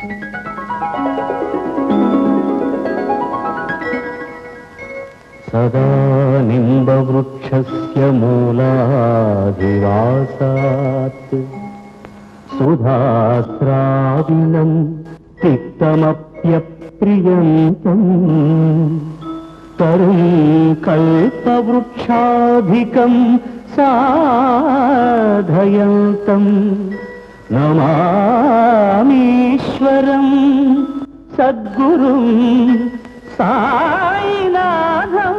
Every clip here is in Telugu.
సదా నింబవృక్షస్య మూలాధివాసాత్ సుధాస్రావిణం తిక్తమప్యప్రియంతం తరుం కల్పవృక్షాధికం సాధయంతం నమామీశ్వరం సద్గురుం సాయినాథం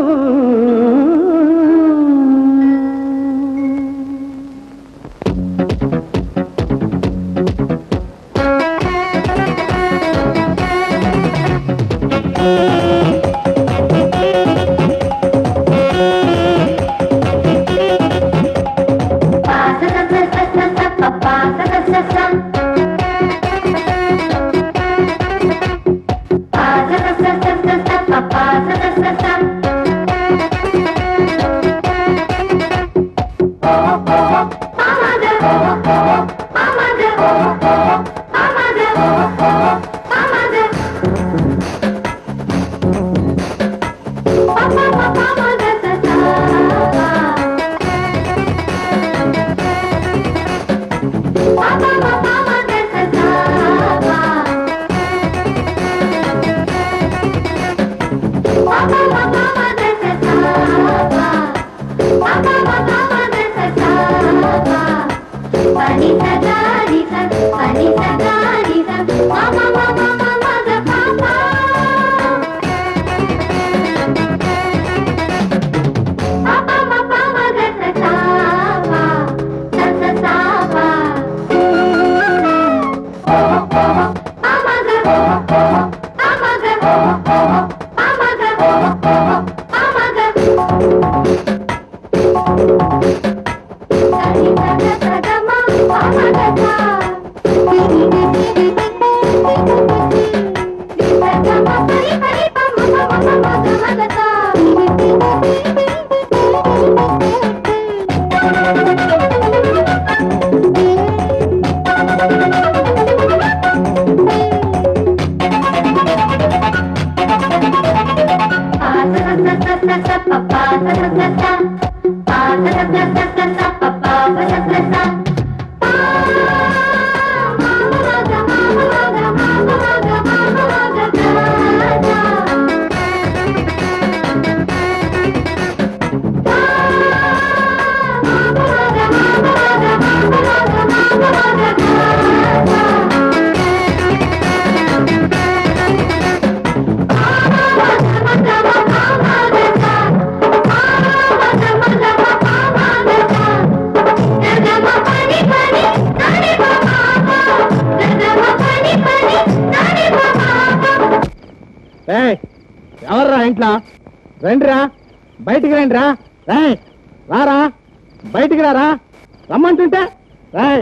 ఎవర్రా ఇంట్లో రండిరా బయటికి రండిరా రాయ్ రారా బయటికి రారా రమ్మంటుంటే రాయ్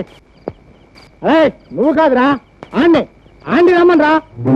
రాయ్ నువ్వు కాదురా ఆండి ఆండి రమ్మన్రా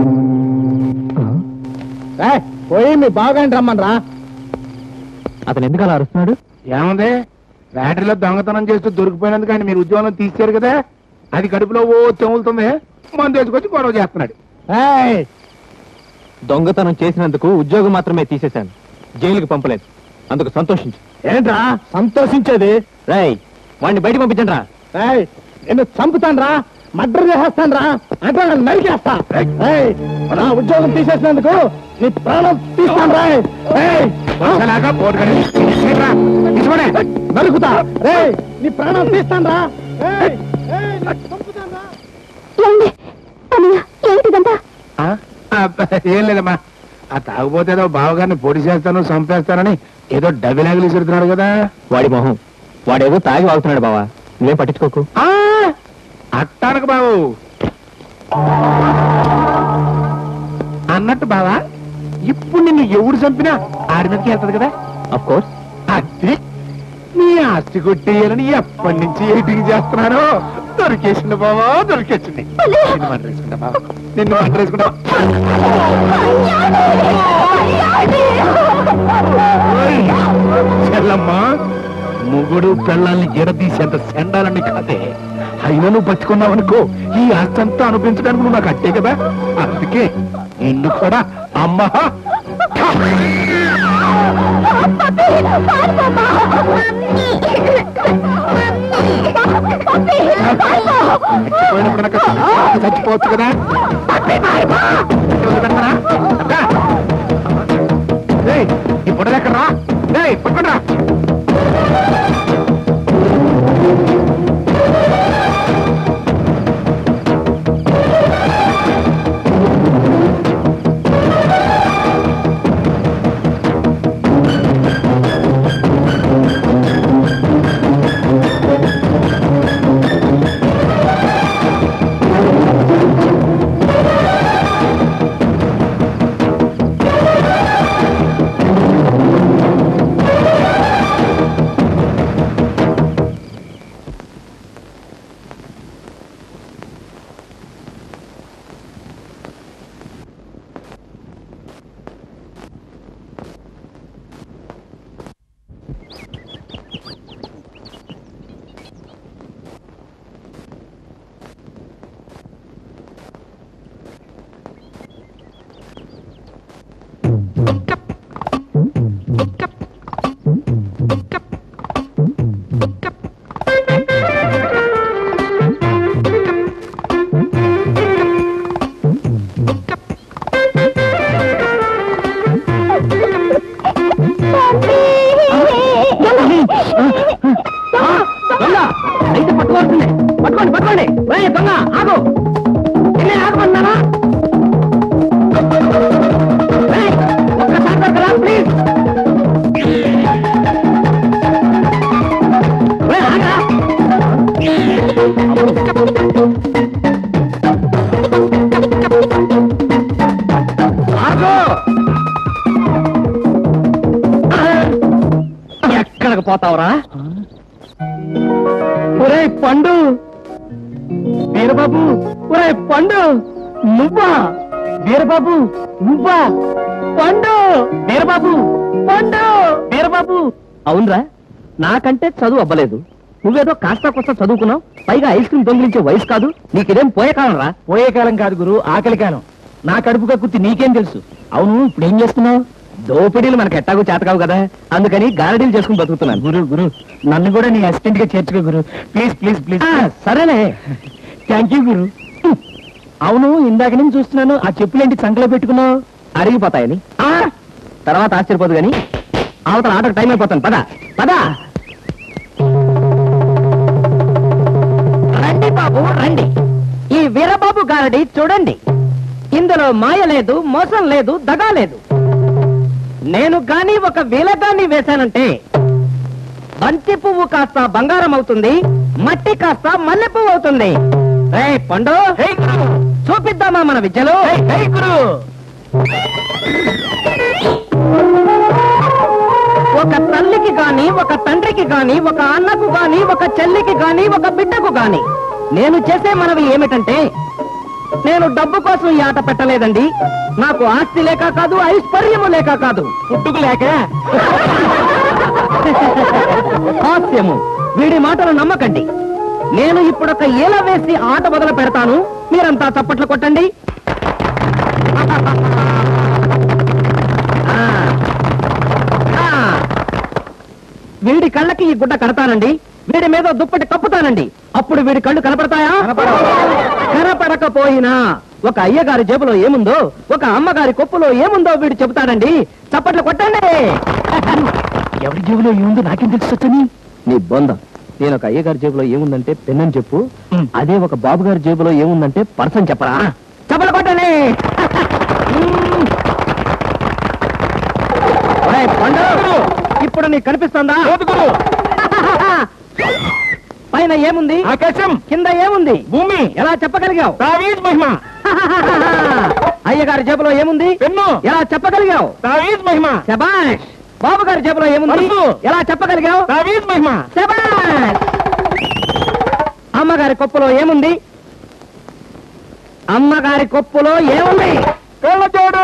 రాయ్ పోయి మీ బాగాండి రమ్మన్రా అతను ఎందుకు అలా అరుస్తున్నాడు ఏముంది బ్యాటరీలో దొంగతనం చేస్తూ దొరికిపోయినందుకు ఆయన మీరు ఉద్యోగం తీశారు కదా అది కడుపులో ఓ తెములుతుంది మందు వేసుకొచ్చి గొడవ చేస్తున్నాడు రాయ్ దొంగతనం చేసినందుకు ఉద్యోగం మాత్రమే తీసేశాను జైలుకి పంపలేదు అందుకు సంతోషించు ఏంట్రా సంతోషించేది రాయ్ వాడిని బయట పంపించండి రా ఏయ్, నిన్ను చంపుతాన్రా మర్డర్ చేసేస్తాన్రా అంటే నరికేస్తా ఏయ్, నా ఉద్యోగం తీసేసినందుకు నీ ప్రాణం తీస్తాను అలాగా పోటుగాడు. తీసుకురా, తీసుకోండి. నరుకుతా రేయ్ నీ ప్రాణం తీస్తాన్రా ఏయ్, ఏయ్, నిన్ను చంపుతాన్రా. ఏమండి అన్నయ్య ఏమిటిదంతా ఆ? ఆ, ఏం లేదమ్మా ఆ తాగుపోతే ఏదో బావగారిని పొడి చేస్తాను చంపేస్తానని ఏదో డబ్బిలాగిలి విసురుతున్నాడు కదా వాడి మొహం వాడేదో తాగి వాగుతున్నాడు బావా నువ్వేం పట్టించుకోకు ఆ, అట్టానకు బావు అన్నట్టు బావా ఇప్పుడు నిన్ను ఎవడు చంపినా ఆడి మీదకి వెళ్తుంది కదా అఫ్ కోర్స్ అది నీ ఆస్తి కొట్టేయాలని ఎప్పటి నుంచి ఎయిటింగ్ చేస్తున్నాను దొరికేసింది బావా దొరికేసింది నిన్ను మంటరేసుకుంటా బావా నిన్ను మంటరేసుకుంటా చెల్లమ్మా ముగుడు పెళ్ళాన్ని ఎడదీసేంత సెండాలని కాదే అయినా నువ్వు బతుకున్నావు అనుకో ఈ ఆస్తి అంతా అనుభవించడానికి నువ్వు నాకు అట్టే కదా అందుకే నిన్ను కూడా అమ్మ చచ్చిపోయినప్పుడు నాకు చచ్చిపోవచ్చు కదా ఏయ్, ఈ బుడద ఎక్కడ రా ఏయ్, పట్టుకోండి రా దొంగ అయితే పట్టుకోవాల్సిందే పట్టుకోండి పట్టుకోండి ఒరేయ్ దొంగ ఆగు ఇల్లే ఆగమన్నానా ఒరేయ్, ఒక్కసారి దొరకరా ప్లీజ్ ఒరేయ్, ఆగరా. ఆగు ఎక్కడికి పోతావురా ఒరే పండు వీరబాబు ఒరే పండు నువ్వా వీరబాబు నువ్వా పండు వీరబాబు పండు వీరబాబు అవునరా నాకంటే చదువు అవ్వలేదు నువ్వేదో కాస్త కొస్త చదువుకున్నావు పైగా ఐస్ క్రీమ్ దొంగిలించే వయసు కాదు నీకిదేం పోయే కాలం రా పోయే కాలం కాదు గురు ఆకలి కాలం నా కడుపుగా కుత్తి నీకేం తెలుసు అవును ఇప్పుడు ఏం చేస్తున్నావు దోపిడీలు మనకు ఎట్టాగో చేతకావు కదా అందుకని గారడీలు చేసుకుని బతుకుతున్నాను గురు గురు నన్ను కూడా నీ అసిస్టెంట్ గా చేర్చుకో గురు ప్లీజ్ ప్లీజ్ ప్లీజ్ సరేలే థ్యాంక్ యూ గురు అవును ఇందాక నుంచి చూస్తున్నాను ఆ చెప్పులేంటి చంకలో పెట్టుకున్నావు అరిగిపోతాయని తర్వాత ఆశ్చర్యపోదు గాని అవతల ఆటకు టైం అయిపోతాను పద పద రండి బాబు రండి ఈ వీరబాబు గారడి చూడండి ఇందులో మాయ లేదు మోసం లేదు దగా లేదు నేను గాని ఒక వీలగాన్ని వేశానంటే బంతి పువ్వు కాస్త బంగారం అవుతుంది మట్టి కాస్త మల్లె పువ్వు అవుతుంది రే పండు చూపిద్దామా మన విద్యలో ఒక తల్లికి గాని ఒక తండ్రికి గాని ఒక అన్నకు గాని ఒక చెల్లికి గాని ఒక బిడ్డకు గాని నేను చేసే మనవి ఏమిటంటే నేను డబ్బు కోసం ఈ ఆట పెట్టలేదండి నాకు ఆస్తి లేక కాదు ఐశ్వర్యము లేక కాదు పుట్టుకు లేక హాస్యము వీడి మాటలు నమ్మకండి నేను ఇప్పుడు ఒక ఈల వేసి ఆట మొదలు పెడతాను మీరంతా చప్పట్లు కొట్టండి ఆ. ఆ. వీడి కళ్ళకి ఈ గుడ్డ కడతానండి వీడి మీద దుప్పటి కప్పుతానండి అప్పుడు వీడి కళ్ళు కనపడతాయా కనపడకపోయినా ఒక అయ్యగారి జేబులో ఏముందో ఒక అమ్మగారి కొప్పులో ఏముందో వీడు చెబుతాడండి చప్పట్లు కొట్టండి ఎవరి జేబులో ఏముందో నాకేం తెలుసొచ్చని నీ బొంద నేను ఒక అయ్యగారి జేబులో ఏముందంటే పెన్నని చెప్పు అదే ఒక బాబు గారి జేబులో ఏముందంటే పర్సన్ చెప్పరా చప్పట్లు కొట్టండి ఒరేయ్ పండు, ఇప్పుడు నీకు కనిపిస్తుందా పైన ఏముంది ఆకాశం కింద ఏముంది భూమి ఎలా చెప్పగలిగావు తావీజ్ మహిమ అయ్యగారి జేబులో ఏముంది పెన్ను ఎలా చెప్పగలిగావు తావీజ్ మహిమ శబాష్ బాబు గారి జేబులో ఏముంది పర్సు. ఎలా చెప్పగలిగావు తావీజ్ మహిమ శబాష్ అమ్మగారి కొప్పులో ఏముంది అమ్మగారి కొప్పులో ఏముంది కళ్ళజోడు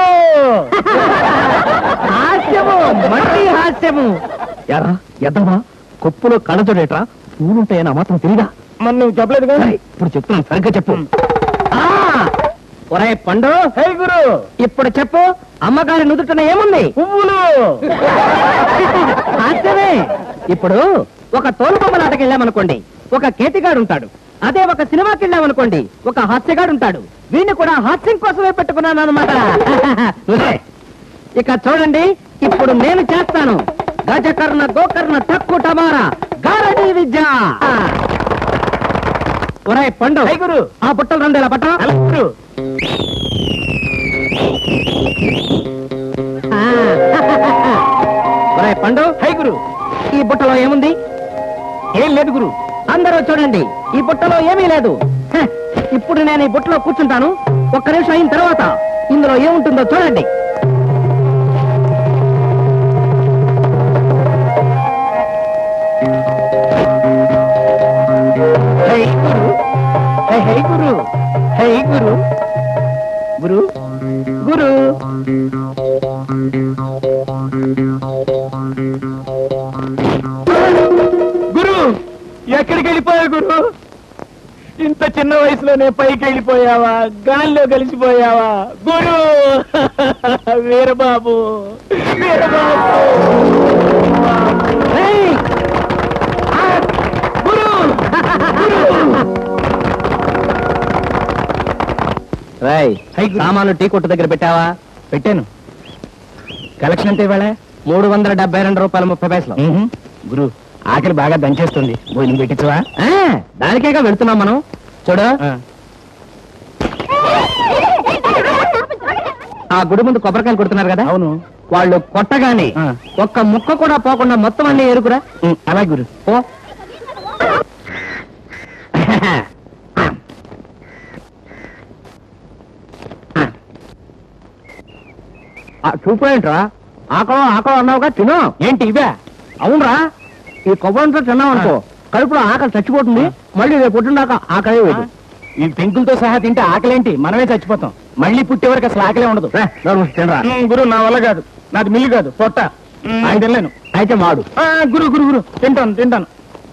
హాస్యము మళ్ళీ హాస్యము ఎరా ఎద్దవా కొప్పులో కళ్ళజోడేట్రా పూలుంటాయని మాత్రం తెలీదా మరి నువ్వు చెప్పలేదు కదా ఇప్పుడు చెప్తున్నాను సరిగ్గా చెప్పు ఆ, ఒరే పండు హే గురు ఇప్పుడు చెప్పు అమ్మగారి నుదుటన ఏముంది పువ్వులు హాస్యమే ఇప్పుడు ఒక తోలుబొమ్మలాటకి వెళ్ళామనుకోండి ఒక కేతిగాడు ఉంటాడు అదే ఒక సినిమాకి వెళ్ళామనుకోండి ఒక హాస్యగాడు ఉంటాడు వీడిని కూడా హాస్యం కోసమే పెట్టుకున్నాను అనమాట ఇక చూడండి ఇప్పుడు నేను చేస్తాను గజకర్ణ గోకర్ణ తక్కు టమారా గారడీ విద్య ఒరే పండు హే గురు ఆ బుట్టలు రెండు ఇలా పట్ట అలాగే గురు ఒరే పండు హై గురు ఈ బుట్టలో ఏముంది ఏం లేదు గురు అందరూ చూడండి ఈ బుట్టలో ఏమీ లేదు హ, ఇప్పుడు నేను ఈ బుట్టలో కూర్చుంటాను ఒక్క నిమిషం అయిన తర్వాత ఇందులో ఏముంటుందో చూడండి హై గురు హై హై గురు హై గురు గురు గురు గురు ఎక్కడికి వెళ్ళిపోయావు గురు ఇంత చిన్న వయసులోనే పైకి వెళ్ళిపోయావా గాల్లో కలిసిపోయావా గురు వీరబాబు వీరబాబు ఏయ్! ఆ! గురు రేయ్, హై గురు. సామాన్లు టీ కొట్టు దగ్గర పెట్టావా పెట్టాను కలెక్షన్ ఎంత ఇవాళ మూడు వందల డెబ్బై రెండు రూపాయల ముప్పై పైసలు గురు ఆకలి బాగా దంచేస్తుంది భోజనం పెట్టించవా ఆ, దానికేగా వెళ్తున్నాం మనం చూడు ఆ గుడి ముందు కొబ్బరికాయలు కొడుతున్నారు కదా అవును వాళ్ళు కొట్టగానే ఆ. ఒక్క ముక్క కూడా పోకుండా మొత్తం అన్ని ఎరుకురా ఉమ్, అలాగే గురు ఓ చూపేంట్రా ఆకలి ఆకలి అన్నావుగా తిను ఏంటి ఇవే అవునరా ఈ కొబ్బరితో తిన్నావు అనుకో కడుపులో ఆకలి చచ్చిపోతుంది మళ్ళీ రేపు పొద్దున్నాక ఆకలి వేయదు ఈ పెంకులతో సహా తింటే ఆకలేంటి మనమే చచ్చిపోతాం మళ్ళీ పుట్టే వరకు అసలు ఆకలే ఉండదు రా, నోరు మూసి తినరా ఉమ్, గురు నా వల్ల కాదు నాది మిల్లు కాదు పొట్ట ఉమ్, ఆయన తినలేను అయితే మాడు ఆ, గురు గురు గురు తింటాను తింటాను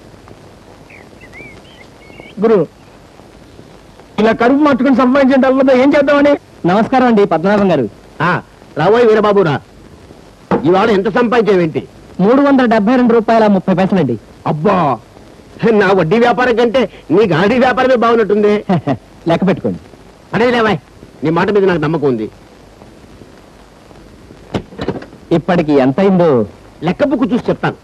గురు ఇలా కడుపు మట్టుకుని సంపాదించిన డబ్బులతో ఏం చేద్దామని నమస్కారం అండి పద్మనాభం గారు రాబోయే వీరబాబు రా ఇవాళ ఎంత సంపాదించేవేంటి మూడు వందల డెబ్బై రెండు రూపాయల ముప్పై పైసలండి అబ్బా నా వడ్డీ వ్యాపారం కంటే నీ గాడి వ్యాపారమే బాగున్నట్టుంది లెక్క పెట్టుకోండి అదే లేవాయ్ నీ మాట మీద నాకు నమ్మకం ఉంది ఇప్పటికి ఎంత అయిందో లెక్క బుక్ చూసి చెప్తాను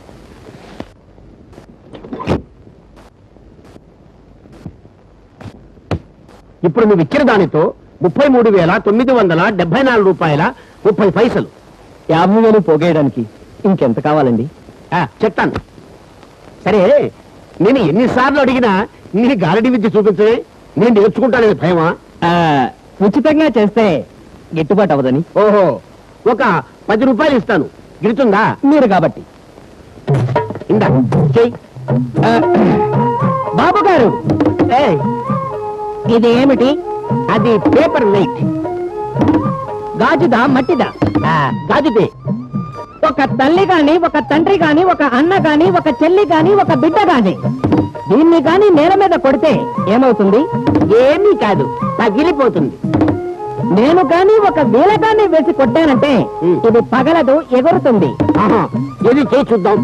ఇప్పుడు నువ్వు ఇచ్చిన దానితో ముప్పై మూడు వేల తొమ్మిది వందల డెబ్బై నాలుగు రూపాయల ముప్పై పైసలు యాభై వేలు పోగేయడానికి ఇంకెంత కావాలండి ఆ, చెప్తాను సరే నేను ఎన్నిసార్లు అడిగినా నీ గారడి విద్య చూపించే నేను నేర్చుకుంటానని భయమా ఆ, ఉచితంగా చేస్తే గిట్టుబాటు అవ్వదని ఓహో ఒక పది రూపాయలు ఇస్తాను గిడుతుందా మీరు కాబట్టి ఇందా చెయ్యి ఆ, బాబు గారు ఏయ్, ఇది ఏమిటి అది పేపర్ వెయిట్ గాజుదా మట్టిదా గాజుదే ఒక తల్లి గాని ఒక తండ్రి గాని ఒక అన్న గాని ఒక చెల్లి గాని ఒక బిడ్డ గాని దీన్ని గాని నేల మీద కొడితే ఏమవుతుంది ఏమీ కాదు తగిలిపోతుంది నేను గాని ఒక వీలగాన్ని వేసి కొట్టానంటే ఉమ్. ఇది పగలదు ఎగురుతుంది ఆహా, ఏది చేయి చూద్దాం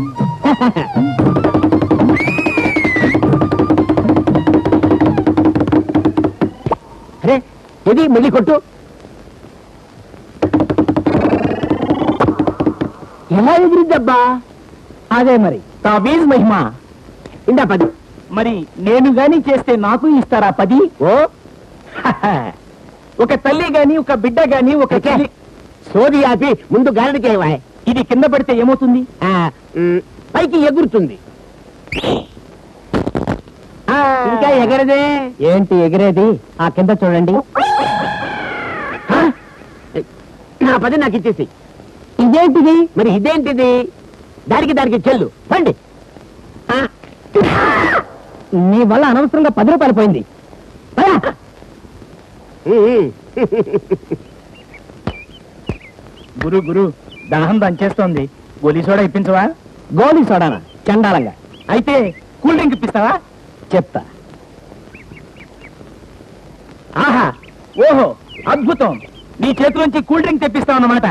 అరే ఇది మళ్ళీ కొట్టు ఎలా ఎగిరిద్దబ్బా అదే మరి తాబీజ్ మహిమ ఇందా పది మరి నేను గాని చేస్తే నాకు ఇస్తారా పది ఓ ఒక తల్లి గాని ఒక బిడ్డ గాని ఒక ఓకే. చెల్లి సోది ఆపి ముందు గాలికి ఏవాయ్ ఇది కింద పడితే ఏమవుతుంది పైకి ఎగురుతుంది ఆ, ఇంకా ఎగరదే ఏంటి ఎగిరేది ఆ కింద చూడండి ఆ? నా పది నాకు ఇచ్చేసి ఇదేంటిది మరి ఇదేంటిది దానికి దానికి చెల్లు పండి ఆ, నీ వల్ల అనవసరంగా పది రూపాయలు పోయింది పదా. ఉమ్. గురు గురు దాహం దంచేస్తోంది గోలీ సోడా ఇప్పించవా గోలీ సోడానా చండాలంగా అయితే కూల్ డ్రింక్ ఇప్పిస్తావా చెప్తా ఆహా ఓహో అద్భుతం నీ చేతిలోంచి కూల్ డ్రింక్ తెప్పిస్తావు అన్నమాట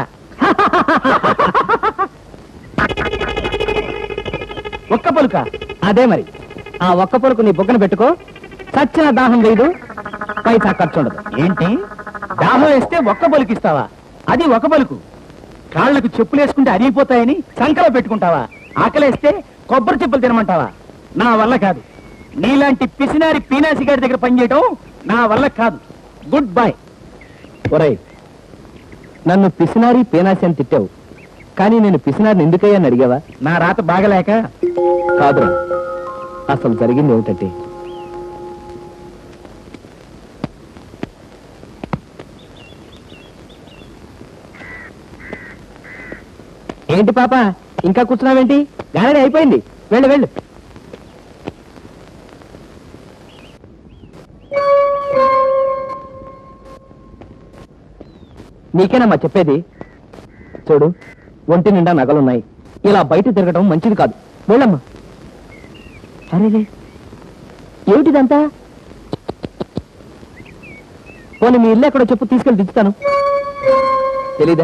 ఒక్క పలుక అదే మరి ఆ ఒక్క పలుకు నీ బుగ్గన పెట్టుకో చచ్చిన దాహం లేదు పైసా ఖర్చు ఉండదు ఏంటి దాహం వేస్తే ఒక్క పలుకు ఇస్తావా అది ఒక పలుకు కాళ్లకు చెప్పులు వేసుకుంటే అరిగిపోతాయని సంకలో పెట్టుకుంటావా ఆకలేస్తే కొబ్బరి చెప్పులు తినమంటావా నా వల్ల కాదు నీలాంటి పిసినారి పీనాసి గారి దగ్గర పనిచేయటం నా వల్ల కాదు గుడ్ బై ఒరై నన్ను పిసినారి పీనాసి అని తిట్టావు కానీ నేను పిసినారిని ఎందుకయ్యాని అడిగావా నా రాత బాగలేక కాదురా అసలు జరిగింది ఏమిటంటే ఏంటి పాప ఇంకా కూర్చున్నావేంటి గాలి అయిపోయింది వెళ్ళు వెళ్ళు నీకేనమ్మా చెప్పేది చూడు ఒంటి నిండా నగలున్నాయి ఇలా బయట తిరగడం మంచిది కాదు వెళ్ళమ్మా అరేరే ఏమిటిదంతా పోనీ మీ ఇల్లు ఎక్కడో చెప్పు తీసుకెళ్ళి దించుతాను తెలీదా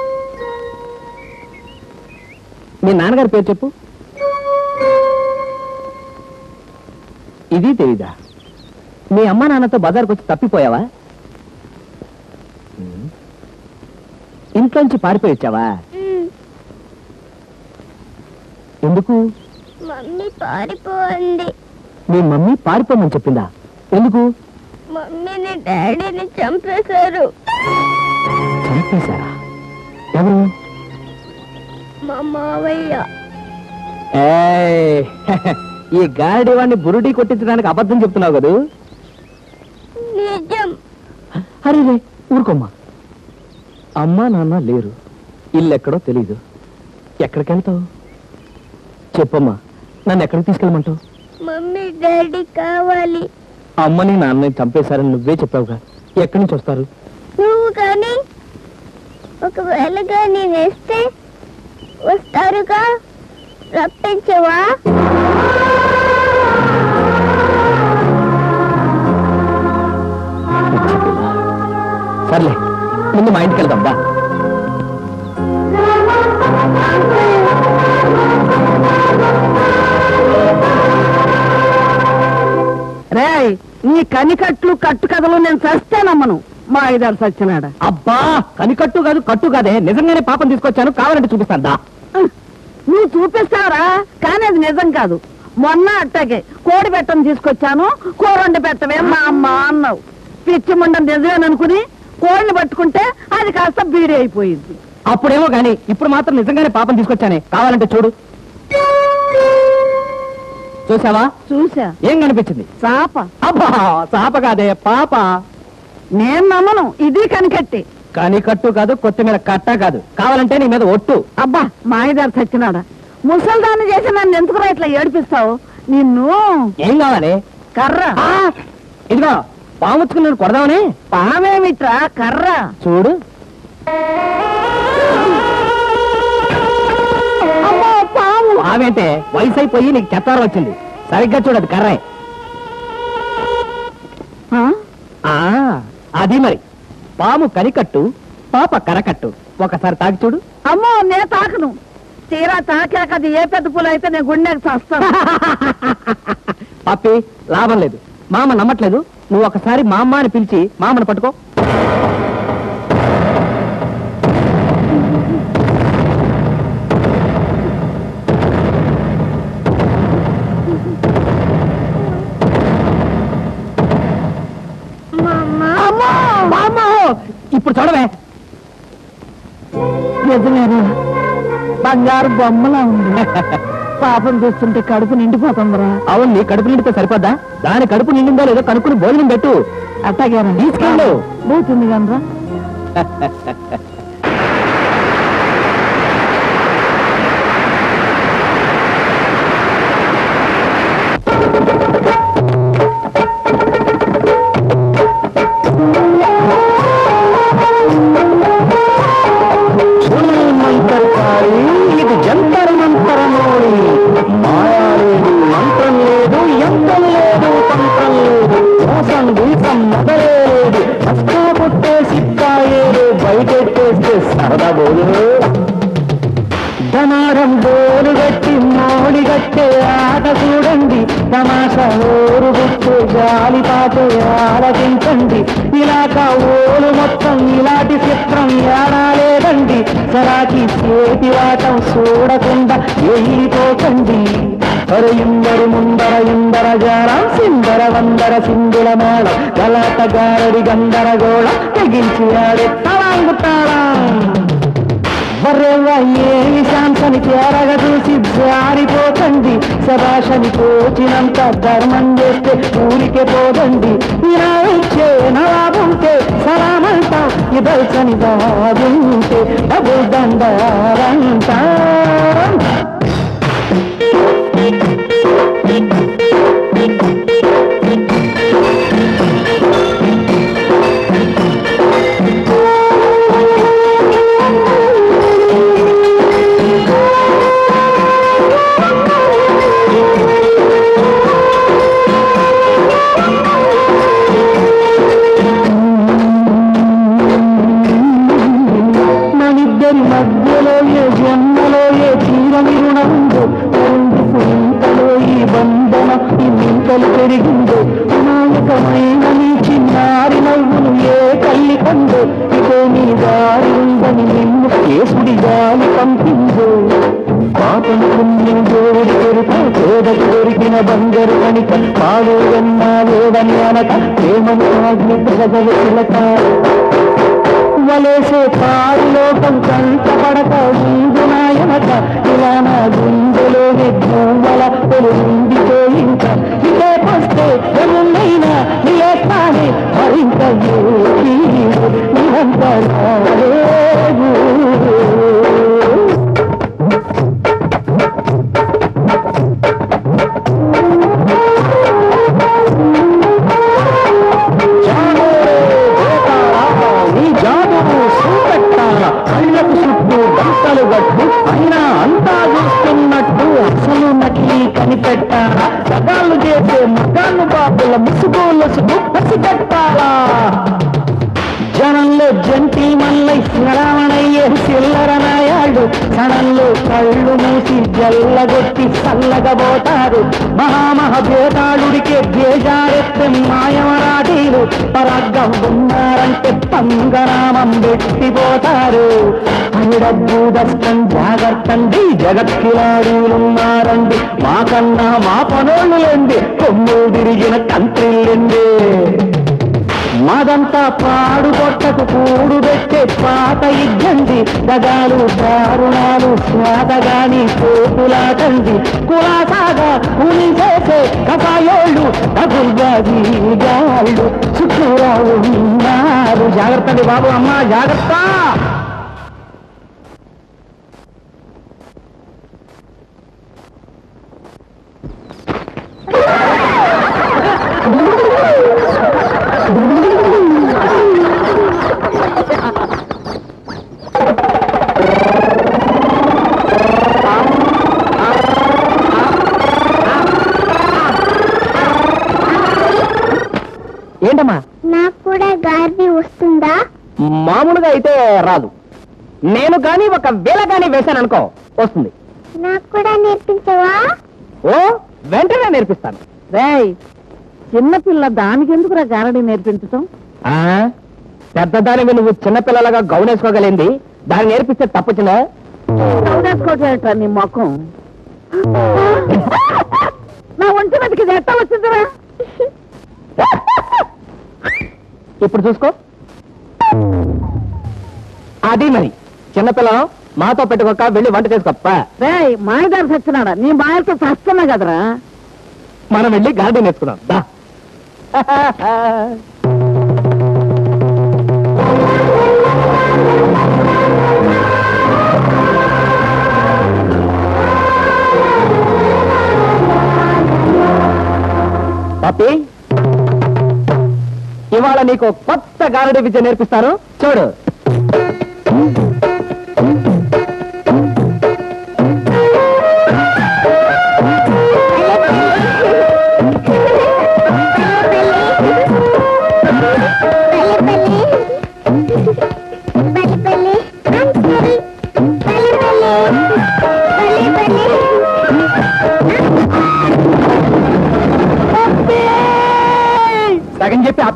మీ నాన్నగారి పేరు చెప్పు ఇది తెలీదా మీ అమ్మ నాన్నతో బజార్కి వచ్చి తప్పిపోయావా ఉమ్. ఇంట్లోంచి పారిపోయి వచ్చావా ఎందుకు మమ్మీ పారిపోయింది మీ మమ్మీ పారిపోమని చెప్పిందా ఎందుకు మమ్మీని డాడీని చంపేశారు చంపేశారా ఎవరు మా మావయ్య ఏయ్, ఈ గారడి వాడిని బురుడి కొట్టించడానికి అబద్ధం చెప్తున్నావు కదూ నిజం అరే రే ఊరుకోమ్మా అమ్మా నాన్న లేరు ఇల్లు ఎక్కడో తెలీదు ఎక్కడికి వెళ్తావు చెప్పమ్మా నన్ను ఎక్కడికి తీసుకెళ్ళమంటావు మమ్మీ డాడీ కావాలి అమ్మని నాన్నని చంపేశారని నువ్వే చెప్పావుగా ఎక్కడి నుంచి వస్తారు నువ్వు కానీ ఒకవేళ కానీ వేస్తే వస్తారుగా రప్పించవా పిచ్చి పిల్ల. సర్లే ముందు మా ఇంటికి వెళ్దాం దా రేయ్ నీ కనికట్లు కట్టు కథలు నేను చస్తేనమ్మను మా ఐదారు సత్యనాడ అబ్బా కనికట్టు కాదు కట్టు కాదే నిజంగానే పాపం తీసుకొచ్చాను కావాలంటే చూపిస్తాను దా నువ్వు చూపిస్తావరా కానీ అది నిజం కాదు మొన్న అట్టాగే కోడి పెట్టని తీసుకొచ్చాను కూరండి పెట్టవే మా అమ్మ అన్నావు పిచ్చి ముండం నిజమేననుకుని కోడిని పట్టుకుంటే అది కాస్త బీడి అయిపోయింది అప్పుడేమో గాని ఇప్పుడు మాత్రం నిజంగానే పాపం తీసుకొచ్చానే కావాలంటే చూడు చూసావా చూసా ఏం కనిపించింది చాప అబ్బా చాప కాదే పాప నేను నమ్మను ఇది కనికట్టి కానీ కట్టు కాదు కొత్తిమీర కట్ట కాదు కావాలంటే నీ మీద ఒట్టు అబ్బా మా ఐదారు సత్యనాడ ముసల్దాన్ని చేసి నన్ను ఎందుకు ఇట్లా ఏడిపిస్తావు నిన్ను ఏం కావాలి కర్ర ఆ, ఇదిగో పాముచ్చుకుని నేను కొడదామని పామేమిట్రా కర్ర చూడు అమ్మో పాము పావేంటే వయసు అయిపోయి నీకు చెత్తారం వచ్చింది సరిగ్గా చూడదు కర్రే ఆ? ఆ అది మరి పాము కనికట్టు పాప కరకట్టు ఒకసారి తాకి చూడు అమ్మో నే తాకను తీరా తాకాక అది ఏ పెద్ద పూలు అయితే నేను గుండెకి చస్తాను పప్పి లాభం లేదు మామ నమ్మట్లేదు నువ్వు ఒకసారి మా అమ్మ అని పిలిచి మామను పట్టుకో అమ్మో! మామ! ఇప్పుడు చూడవే నిజమేనా బంగారు బొమ్మలా ఉంది పాపం చూస్తుంటే కడుపు నిండిపోతుందిరా అవును నీ కడుపు నిండితే సరిపోద్దా దాని కడుపు నిండిందో లేదో కనుక్కుని భోజనం పెట్టు అట్టగారా తీసుకెళ్ళు. బూతుంది కనరా మంత్రకారి ఇది జంతర మంతరమోడి మాయా లేదు మంత్రం లేదు యంత్రం లేదు సరదా బోలు ధనారం బోలు గట్టి మోడి గట్టే ఆట చూడండి తమాషా ఊరు గుట్టు గాలి పాటే ఆలకించండి ఇలాక ఓలు మొత్తం ఇలాంటి చిత్రం ఏడాలేదండి సరాకి చేతి వాటం చూడకుండా వెళ్ళిపోకండి అరే ఇందరు ముందర ఇందర జారం సిందర వందర సింధుల మేళం గలాట గారడి గందరగోళం తెగించి ఆడే తలాంగు తాళం బర్రెవ్వ ఏమి శాంసని తేరగ చూసి జారిపోకండి సభాషని తోచినంత ధర్మం చేస్తే ఊరికే పోదండి ఇలా ఇచ్చే నవాబుంటే సలామంటాం ఇదల్చని బాగుంటే డబుల్ దండారంటాం మనిద్దరి మధ్యలో ఏ జన్మలో ఏ తీరని రుణం ఉందో ఎందుకు ఇంతలో ఈ బంధన ఇంతలు పెరిగిందో అమాయకమైన నీ చిన్నారి నవ్వును ఏ కల్లి కందో ఇదే నీ దారి ఉందని నిన్ను కేసుడి గాలి పంపిందో పాపం పుణ్యం దేవుడి కొరుక పేద కోరికిన బంగారు కనిక పాడు ఎన్నా లేదని అనక ప్రేమను ఆజ్ఞ ప్రజలు చిలక వలేసే పారులోకం కంటపడక ముందు నాయనక ఇలా నా గుండెలోని భూమల ఉండితో ఇంకా ఇదే వస్తే ఎమున్నైనా ఇలే కానీ మరింత ఏకీ నిరంతరాలేదు జానో వేటాడా, నీ జాదును చూపెట్టాల కళ్ళకు చుట్టూ గంటలు గట్టు అయినా అంతా చూస్తున్నట్టు అసలు నకిలీ కనిపెట్టాలా సగాళ్ళు చేసే మగాళ్ళు బాబుల ముసుగులసుకు పసిగట్టాలా జనంలో జంటి మల్లై శ్రవణయ్యే చిల్లర నాయాడు క్షణంలో కళ్ళు మూసి జల్లగొట్టి చల్లగబోతారు మహామహ భేదాళుడికే బేజారెత్తే మాయమరాఠీలు పరాగ్గం ఉన్నారంటే పంగనామం పెట్టిపోతారు అవిడబ్బు దస్తం జాగ్రత్తండి జగత్కిలాడులున్నారండి మాకన్నా మా పనోళ్ళు లేండి కొమ్ములు తిరిగిన కంత్రిల్లండి మాదంతా పాడు కొట్టకు కూడు పెట్టే పాత ఇద్దండి దగాలు దారుణాలు స్వాదగాని పోపులాటండి కులాసాగా ఉని చేసే కసాయోళ్ళు డబుల్గాది గాళ్ళు చుట్టూరా ఉన్నారు జాగ్రత్త బాబు అమ్మ జాగ్రత్త ఏంటమ్మా నాకు కూడా గారి వస్తుందా మామూలుగా అయితే రాదు నేను కానీ ఒక వేళ కానీ వేశాను అనుకో వస్తుంది నాకు కూడా నేర్పించవా ఓ వెంటనే నేర్పిస్తాను రేయ్ చిన్నపిల్ల దానికెందుకురా గారడి నేర్పించటం ఆ పెద్దదానివి నువ్వు చిన్నపిల్లలుగా గౌనేసుకోగలింది దాన్ని నేర్పిస్తే తప్పుచున్నా చౌదేసుకోవటం నీ మొఖం నా ఒంటి మీదకి ఇది ఎట్ట వచ్చిందిరా ఇప్పుడు చూసుకో అది మరి చిన్నపిల్లం మాతో పెట్టుకోక వెళ్ళి వంట చేసుకోప్ప రేయ్ మాయదారి సచ్చినాడా నీ మాయతో చస్తున్నా కదరా మనం వెళ్ళి గార్డెన్ నేర్చుకున్నాం దా పప్పి ఇవాళ నీకు కొత్త గారడి విద్య నేర్పిస్తాను చూడు పల్లి పల్లి పల్లి పల్లి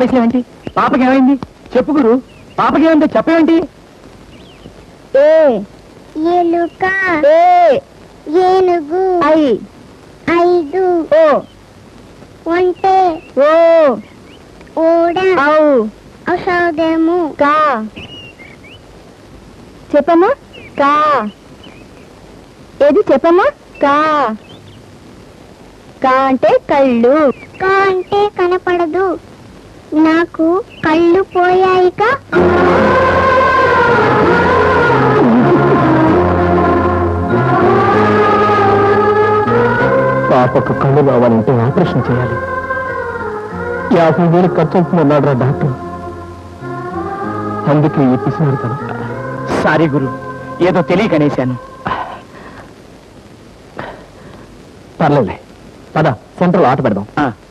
ఆపేసేవేంటి పాపకి ఏమైంది చెప్పు గురు పాపకి ఏమైందో చెప్పేవేంటి ఏ ఎలుక ఏ ఏనుగు ఐ ఐదు ఓ ఒంటె ఓ ఓడ ఔ ఔషధము కా చెప్పమ్మా కా ఏది చెప్పమ్మా కా కా అంటే కళ్ళు కా అంటే కనపడదు నాకు కళ్ళు పోయాయిక పాపకు కళ్ళు కావాలంటే ఆపరేషన్ చేయాలి యాభై వేలు ఖర్చు అవుతుందన్నాడు రా డాక్టర్ అందుకే ఈ పిసినాడు తను సారీ గురు ఏదో తెలియకనేశాను పర్లేదులే పద సెంట్రల్ ఆట పెడదాం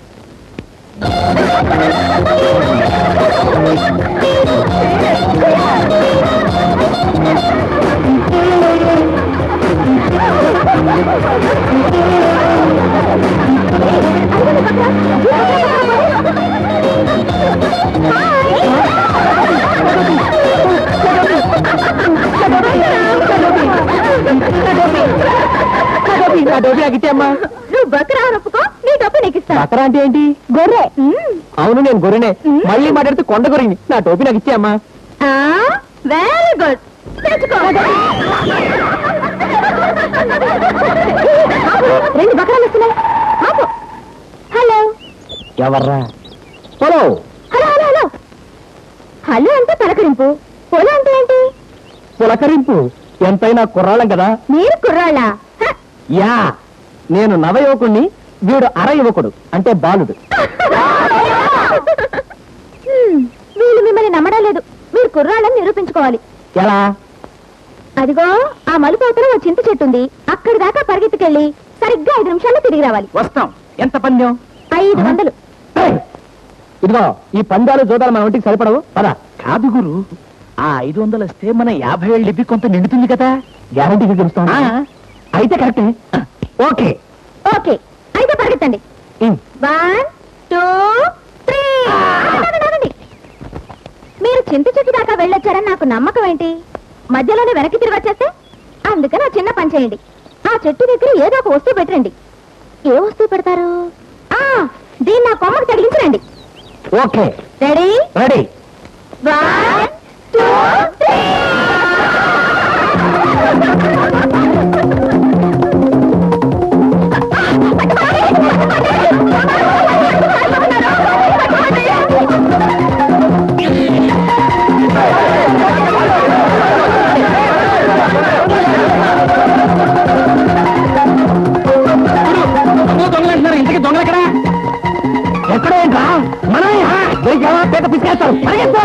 నువ్వు బకరా రప్పుకో నీ డబ్బు నీకు ఇస్తా బకరా అంటే ఏంటి గొర్రె అవును నేను గొర్రెనే మళ్ళీ మాట్లాడితే కొండ గొర్రెని నా టోపీ నాకు ఇచ్చేయమ్మా వెరీ గుడ్ తెచ్చుకో రెండు బకరాలు వస్తున్నాయి ఆపు. హలో ఎవర్రా hello hello hello hello hello అంటే పలకరింపు పొలం అంటే ఏంటి పులకరింపు ఎంతైనా కుర్రాళ్ళం కదా మీరు కుర్రాళ్ళా హ, యా నేను నవ యువకుణ్ణి వీడు అర యువకుడు అంటే బాలుడు హ్మ్, వీళ్ళు మిమ్మల్ని నమ్మడం లేదు మీరు కుర్రాళ్ళని నిరూపించుకోవాలి ఎలా అదిగో ఆ మలుపు అవతల ఓ చింత చెట్టు ఉంది అక్కడి దాకా పరిగెత్తుకెళ్ళి సరిగ్గా ఐదు నిమిషాల్లో తిరిగి రావాలి వస్తాం ఎంత పందెం ఐదు వందలు ఏయ్! ఇదిగో ఈ పందాలు జోదాలు మన ఒంటికి సరిపడవు పద కాదు గురు ఆ ఐదు వందలు వస్తే మన యాభై ఏళ్ళు లిపి కొంత నిండుతుంది కదా గ్యారంటీగా గెలుస్తాం అయితే కరెక్టే ఓకే ఓకే అయితే పరిగెత్తండి ఉమ్. వన్ టూ త్రీ ఆగండి, ఆగండి. మీరు చింత చెట్టు దాకా వెళ్ళొచ్చారని నాకు నమ్మకం ఏంటి మధ్యలోనే వెనక్కి తిరిగి వచ్చేస్తే అందుకని ఆ చిన్న పని చేయండి ఆ చెట్టు దగ్గర ఏదో ఒక వస్తువు పెట్టండి ఏ వస్తువు పెడతారు ఆ దీన్ని నా కొమ్మకు తగిలించరండి okay ready ready one two three దొంగలంటున్నారు ఇంతకీ దొంగలు ఎక్కడ ఎక్కడ ఏంట్రా మన పేద పిసికేస్తారు పరిగెత్తు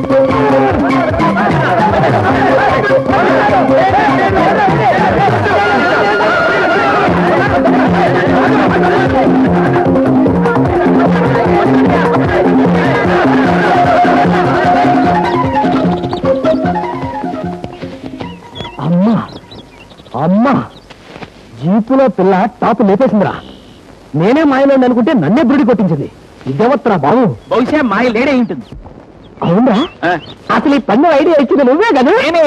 అమ్మా అమ్మా జీపులో పిల్ల టాపు లేపేసిందిరా నేనే మాయలో అనుకుంటే నన్నే బురుడి కొట్టించింది ఇదేవత్తరా బాబు బహుశా మాయ లేడే ఉంటుంది అవునా అసలు ఈ పన్ను ఐడియా ఇచ్చింది నువ్వే కదా నేనే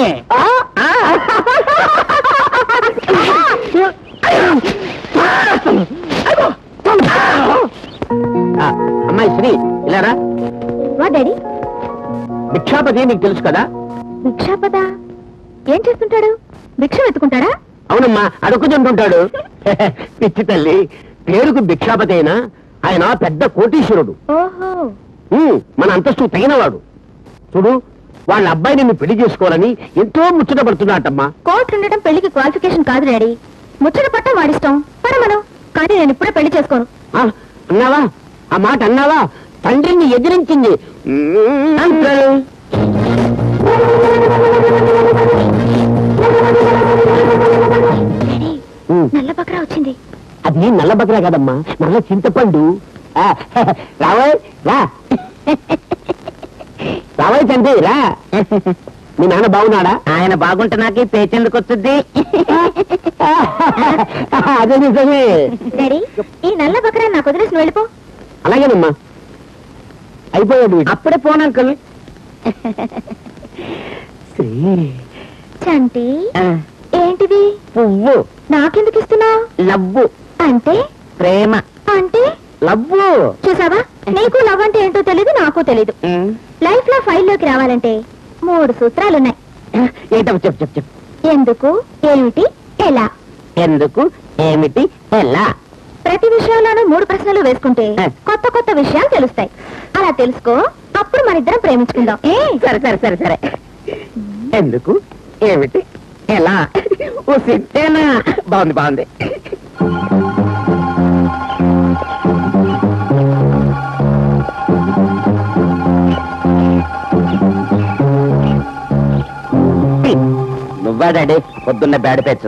అమ్మాయి శ్రీ ఇలారా వా డాడీ భిక్షాపతి నీకు తెలుసు కదా భిక్షాపద ఏం చేస్తుంటాడు భిక్ష ఎత్తుకుంటాడా అవునమ్మా అడుగుతుంటుంటాడు పిచ్చి తల్లి పేరుకు భిక్షాపతి అయినా ఆయన పెద్ద కోటీశ్వరుడు ఓహో ఉమ్, మన అంతస్తు తగినవాడు చూడు వాళ్ళ అబ్బాయి నిన్ను పెళ్లి చేసుకోవాలని ఎంతో ముచ్చట పడుతున్నాటమ్మా కోర్టు ఉండటం పెళ్లికి క్వాలిఫికేషన్ కాదు డాడీ ముచ్చట పట్టం వాడిస్తాం పడమను కానీ నేను ఇప్పుడే పెళ్లి చేసుకోను ఆ, అన్నావా ఆ మాట అన్నావా తండ్రిని ఎదిరించింది ఉమ్, అంటారు. డాడీ ఉమ్, నల్ల బకరా వచ్చింది అది నల్ల బకరా కాదమ్మా నల్ల చింతపండు ఆ, రావోయ్ రా రావోయ్ తండ్రి రా మీ నాన్న బాగున్నాడా ఆయన బాగుంటే నాకు పేచెందుకు వస్తుంది అదే నిజమే డాడీ ఈ నల్ల బకరా నాకు వదిలేసి వెళ్ళిపో అలాగేనమ్మా అయిపోయాడు వీడు. అప్పుడే పోను అంకుల్ శ్రీ చంటి ఏంటిది పువ్వు నాకెందుకు ఇస్తున్నావు లవ్వు అంటే ప్రేమ అంటే లవ్వు చూసావా నీకు లవ్ అంటే ఏంటో తెలీదు నాకు తెలీదు లైఫ్ లో ఫైల్ లోకి రావాలంటే మూడు సూత్రాలున్నాయి ఏంటో చెప్పు చెప్పు చెప్పు ఎందుకు ఏమిటి ఎలా ఎందుకు ఏమిటి ఎలా ప్రతి విషయంలోనూ మూడు ప్రశ్నలు వేసుకుంటే ఆ. కొత్త కొత్త విషయాలు తెలుస్తాయి అలా తెలుసుకో అప్పుడు మన ఇద్దరం ప్రేమించుకుందాం ఏ సరే సరే సరే సరే ఎందుకు ఏమిటి ఎలా ఓ సిట్టేనా బాగుంది బాగుంది నువ్వా డాడీ పొద్దున్న బ్యాడ్ పెచ్చు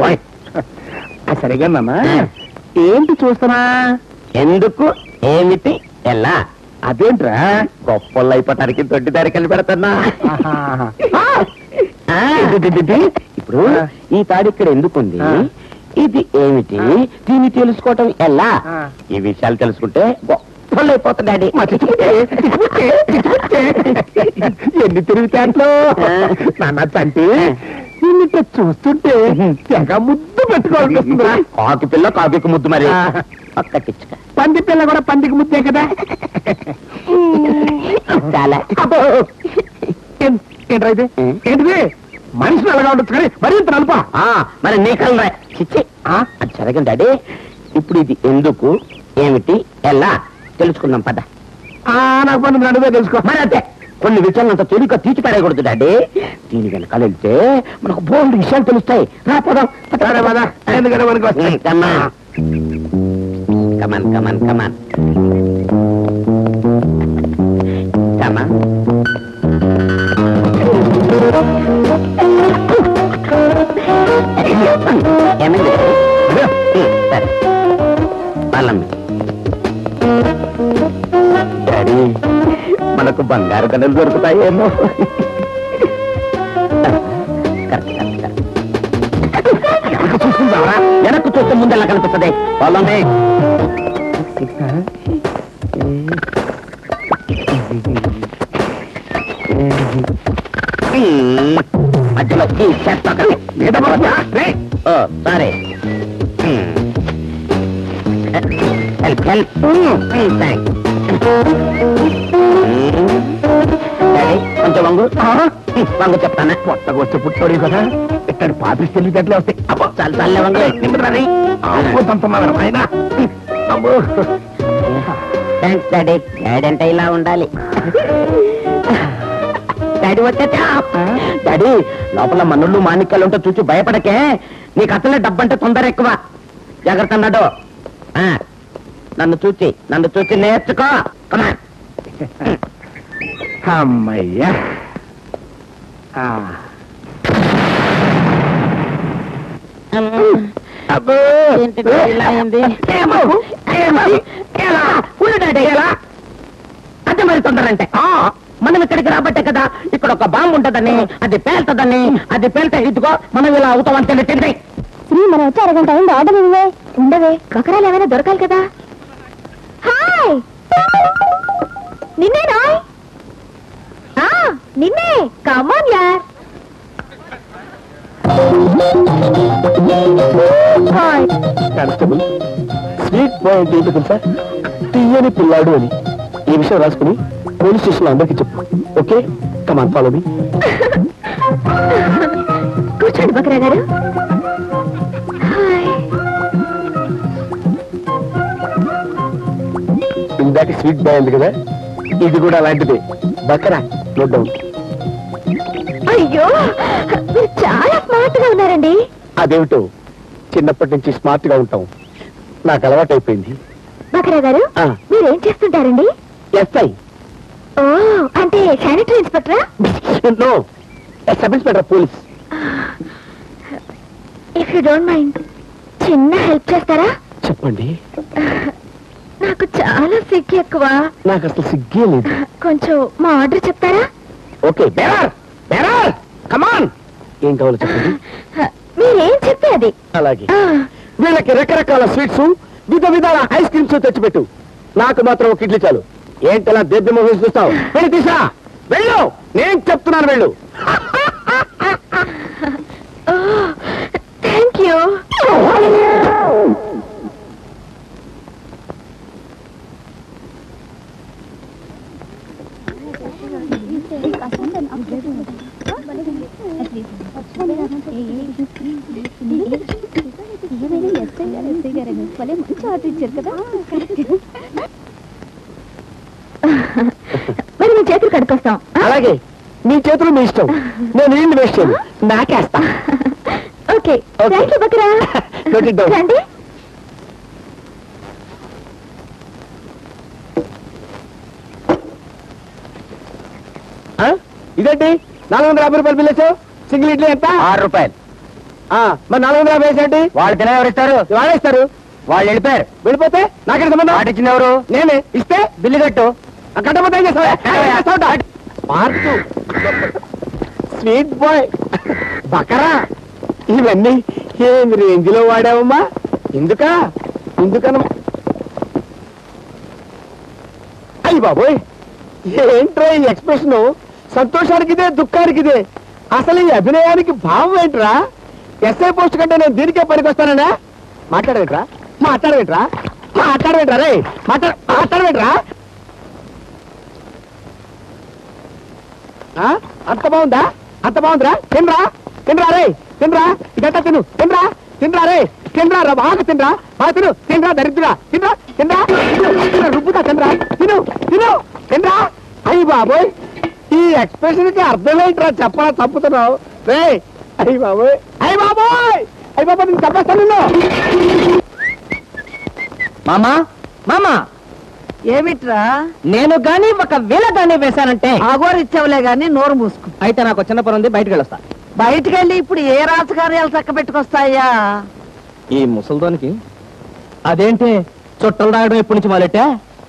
సరిగా నాన్న ఏంటి చూస్తున్నా ఎందుకు ఏమిటి ఎలా అదేంట్రా గొప్పలు అయిపోవటానికి దొడ్డి దారి కలిపి పెడతానా ఆహాహా. ఆ, ఏంటిది? ఇప్పుడు ఈ తాడు ఇక్కడ ఎందుకుంది ఆ. ఇది ఏమిటి దీన్ని తెలుసుకోవటం ఎలా ఆ. ఈ విషయాలు తెలుసుకుంటే గొప్పలు అయిపోతుంది డాడీ మా చిచ్చుబుట్టే, చిచ్చుబుట్టే, చిచ్చుబుట్టే. ఎన్ని తిరుగుతాంట్లో ఆ. నాన్న తంటి నిన్నిట చూస్తుంటే తెగ ముద్దు పెట్టుకోవాలనిపిస్తుందిరా కాకి పిల్ల కాకి ముద్దు మరి ఆ. పక్కకిచ్చుక పంది పిల్ల కూడా పందికి ముద్దే కదా చాలా అబ్బో. ఏం- ఏంట్రా ఇది ఏ? ఏంటిది మనిషిని అలాగా ఉండొచ్చు కానీ మరి ఇంత నలుపా ఆ, మరి నీ కలరా చిచ్చి ఆ, అది జరగండి డాడీ ఇప్పుడు ఇది ఎందుకు ఏమిటి ఎలా తెలుసుకుందాం పద ఆ, నాకు పని నడువే తెలుసుకో మరి అంతే కొన్ని విషయాలు అంత తేలిక తీసి పడేయకూడదు డాడీ దీని వెనకాల వెళ్తే మనకు బోల్డ్ విషయాలు తెలుస్తాయి రా పోదాం సరే పద ఎందుకంటే మనకి వస్తాయి కమాన్ కమాన్ కమాన్ కమాన్ ఏమైంది ఉమ్, సరే బలం డాడీ మనకు బంగారు కన్నులు దొరుకుతాయేమో కరెక్ట్ కరెక్ట్ కరెక్ట్ చూసుకుంటావా వెనక్కు చూస్తే ముందు ఎలా కనిపిస్తుంది పొలమే మధ్యలో ఈ చెత్త ఒకటి. మీద పడతా? రేయ్. Oh sorry help help thanks కొంచెం వంగు ఆ? వంగు చెప్తానా కొత్తగా వచ్చే పుట్టోడి కదా ఇక్కడ పాపిస్ తెలివితేటలే వస్తాయి అబ్బో చాలు చాలే వంగు నిమ్మరాని అబ్బో తంతున్నారు ఆయన అబ్బో థ్యాంక్స్ డాడీ డాడీ అంటే ఇలా ఉండాలి డాడీ వచ్చేచ్చా డాడీ లోపల మనుళ్ళు మాణిక్యాలు ఉంటే చూసి భయపడకే నీకు అసలే డబ్బంటే తొందర ఎక్కువ జాగ్రత్త అన్నాడు ఆ, నన్ను చూచి నన్ను చూచి నేర్చుకో కమా అమ్మయ్యా ఆ. అబ్బో ఏంటిది ఇలా అయింది? ఏమో, ఏమో, ఎలా? ఉండు డాడీ ఎలా? అదే మరి తొందర అంటే ఆ, మనం ఇక్కడికి రాబట్టే కదా ఇక్కడ ఒక బాంబు ఉంటదని అది పేల్తదని అది పేల్తే ఇదిగో మనం ఇలా అవుతామని తెలిసింది శ్రీ మనం వచ్చి అరగంట అయింది ఆర్డర్ ఇవ్వే ఉండవే బకరాలు ఏమైనా దొరకాలి కదా హాయ్ నిన్నేనా ఆ, నిన్నే కమాన్ యార్ హాయ్ కానిస్టేబుల్ స్వీట్ బాయ్ అంటే ఏంటో తెలుసా తీయని పిల్లాడు అని ఈ విషయం రాసుకుని పోలీస్ స్టేషన్ అందరికీ చెప్పు ఓకే కమాన్ ఫాలో మీ కూర్చోండి బకరా గారు హాయ్ ఇందాక స్వీట్ బాయ్ ఉంది కదా ఇది కూడా అలాంటిదే బకరా నో డౌన్ అయ్యో మీరు చాలా స్మార్ట్ గా ఉన్నారండి అదేమిటో చిన్నప్పటి నుంచి స్మార్ట్ గా ఉంటాం నాకు అలవాటు అయిపోయింది బకరా గారు ఆ. మీరేం చేస్తుంటారండి ఎస్ఐ ఓ అంటే శానిటరీ ఇన్స్పెక్టరా no sub inspector police if you don't mind చిన్న హెల్ప్ చేస్తారా చెప్పండి నాకు చాలా సిగ్గు ఎక్కువ నాకు అసలు సిగ్గే లేదు కొంచెం మా ఆర్డర్ చెప్తారా ఓకే బేరార్ బేరార్ కమాన్ ఏం కావాలో చెప్పండి మీరేం చెప్తే అది అలాగే ఆ, వీళ్ళకి రకరకాల స్వీట్స్ విధ విధాల ఐస్ క్రీమ్స్ తెచ్చిపెట్టు నాకు మాత్రం ఒక ఇడ్లీ చాలు ఏంటలా దీర్ఘ మొహం చూస్తావు వెళ్ళి తీసా వెళ్ళు నేను చెప్తున్నాను వెళ్ళు థ్యాంక్ యూ మరి మీ చేతులు కడుకొస్తాం అలాగే మీ చేతులు మీ ఇష్టం నేను నీళ్ళు వేస్ట్ చేయను నాకేస్తా ఓకే Okay. థ్యాంక్ యూ బకరా Put it down. రండి ఆ? ఇదేంటి నాలుగు వందల యాభై రూపాయలు బిల్ వేసావు సింగిల్ ఇడ్లీ ఎంత ఆరు రూపాయలు మరి నాలుగు వందల యాభై వేసేంటి వాళ్ళు తినే ఎవరు ఇస్తారు వాళ్ళే ఇస్తారు వాళ్ళు వెళ్ళిపోయారు వెళ్ళిపోతే నాకేం సంబంధం ఆటిచ్చింది ఎవరు నేనే ఇస్తే బిల్లు కట్టు ఆ, కట్టకపోతే ఏం చేస్తావు మార్చు స్వీట్ బాయ్ బకరా ఇవన్నీ ఏమి రేంజ్ లో వాడావమ్మా ఎందుకా ఎందుకన అయ్యి బాబోయ్ ఏంట్రా ఈ ఎక్స్ప్రెషన్ సంతోషానికి ఇదే దుఃఖానికి ఇదే అసలు ఈ అభినయానికి భావం ఏంట్రా ఎస్ఐ పోస్ట్ కంటే నేను దీనికే పనికి వస్తానన్నా మాట్లాడవేట్రా మాట్లాడవేట్రా మాట్లాడవేట్రా రే మాట్లాడ మాట్లాడవేట్రా ఆ? అంత బాగుందా అంత బాగుందిరా తినరా తినరా రే తినరా ఇదంతా తిను తినరా తినరా రే తినరా రా బాగా తినరా బాగా తిను తినరా దరిద్రా తినరా తినరా తిను, తిను, రుబ్బుతా తినరా తిను తిను తినరా అయ్యి బాబోయ్ ఈ ఎక్స్ప్రెషన్ కి అర్థం ఏంట్రా చెప్పరా తప్పుతున్నావు రే అయ్యి బాబోయ్ అయ్యి బాబోయ్ అయ్యి బాబోయ్ నేను తప్పేస్తాను నిన్ను మామా మామా ఏమిట్రా నేను గాని ఒక వేల గాని వేశానంటే ఆగోరిచ్చావులే గాని నోరు మూసుకు అయితే నాకు చిన్న పని ఉంది బయటకు వెళ్ళొస్తా బయటికి వెళ్ళి ఇప్పుడు ఏ రాజకార్యాలు చక్క పెట్టుకొస్తాయా ఈ ముసల్దోనికి అదేంటి చుట్టలు రాయడం ఎప్పటి నుంచి మొదలెట్టా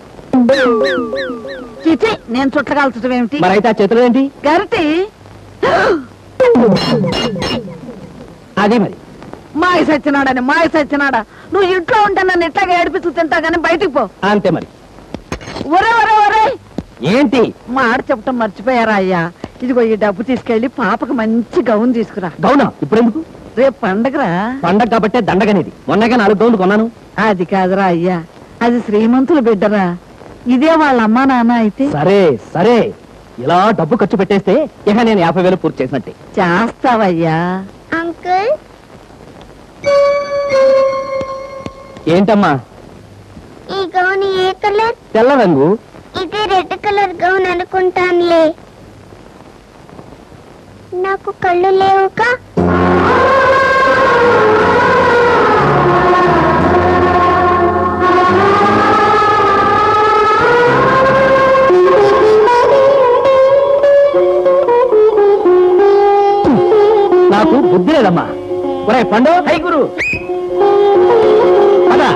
చిచి నేను చుట్టకాల్చడం ఏమిటి మరి అయితే ఆ చేతులు ఏంటి గరిటి అదే మరి మాయ సచ్చినాడని మాయ సచ్చినాడా నువ్వు ఇంట్లో ఉంటే నన్ను ఇట్లాగే ఏడిపిస్తూ తింటా గానీ బయటికి పో అంతే మరి ఒరే ఒరే ఒరే ఏంటి మా ఆడ చెప్పటం మర్చిపోయారా అయ్యా ఇదిగో ఈ డబ్బు తీసుకెళ్లి పాపకు మంచి గౌన్ తీసుకురా గౌనా ఇప్పుడు ఎందుకు రేపు పండగరా పండగ కాబట్టే దండగనేది మొన్నగా నాలుగు గౌన్లు కొన్నాను అది కాదురా అయ్యా అది శ్రీమంతుల బిడ్డరా ఇదే వాళ్ళ అమ్మా నాన్న అయితే సరే సరే ఇలా డబ్బు ఖర్చు పెట్టేస్తే ఇక నేను యాభై వేలు పూర్తి చేసినట్టే చేస్తావయ్యా అంకుల్ ఏంటమ్మా ఈ గౌన్ ఏ కలర్ తెల్ల రంగు ఇది రెడ్ కలర్ గౌన్ అనుకుంటానులే నాకు కళ్ళు లేవుగా నాకు బుద్ధి లేదమ్మా ఒరే పండు హై గురు పద.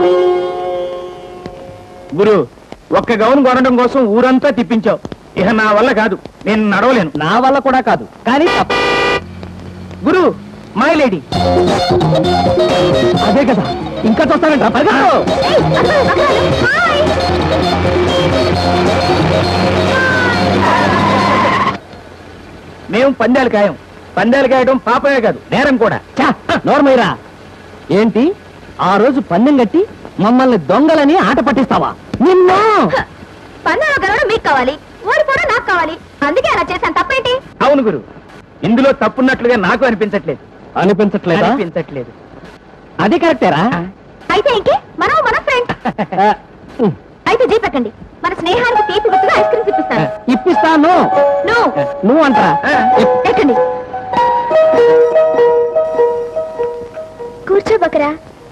గురు ఒక్క గౌన్ కొనడం కోసం ఊరంతా తిప్పించావు ఇక నా వల్ల కాదు నేను నడవలేను నా వల్ల కూడా కాదు కానీ తప్ప- గురు మై లేడీ అదే కదా ఇంకా చూస్తానంట పరిగెత్తు మేము పందాలు ఖాయం పందాలు కాయడం పాపమే కాదు నేరం కూడా ఛా, నోర్మైరా ఏంటి ఆ రోజు పందెం కట్టి మమ్మల్ని దొంగలని ఆట పట్టిస్తావా నిన్ను పన్నులో గెలవడం మీకు కావాలి ఓడిపోవడం నాకు కావాలి అందుకే అలా చేశాను తప్పేంటి అవును గురు ఇందులో తప్పున్నట్లుగా నాకు అనిపించట్లేదు అనిపించట్లేదా అనిపించట్లేదు అది కరెక్టేరా అయితే ఇంకే మనం మన ఫ్రెండ్ ఆ, ఉమ్, అయితే జీపెక్కండి మన స్నేహానికి తీపి గుర్తుగా ఐస్ క్రీమ్ చూపిస్తాను ఇప్పిస్తాను నువ్వు నువ్వు అంటారా ఎక్కండి కూర్చో బకరా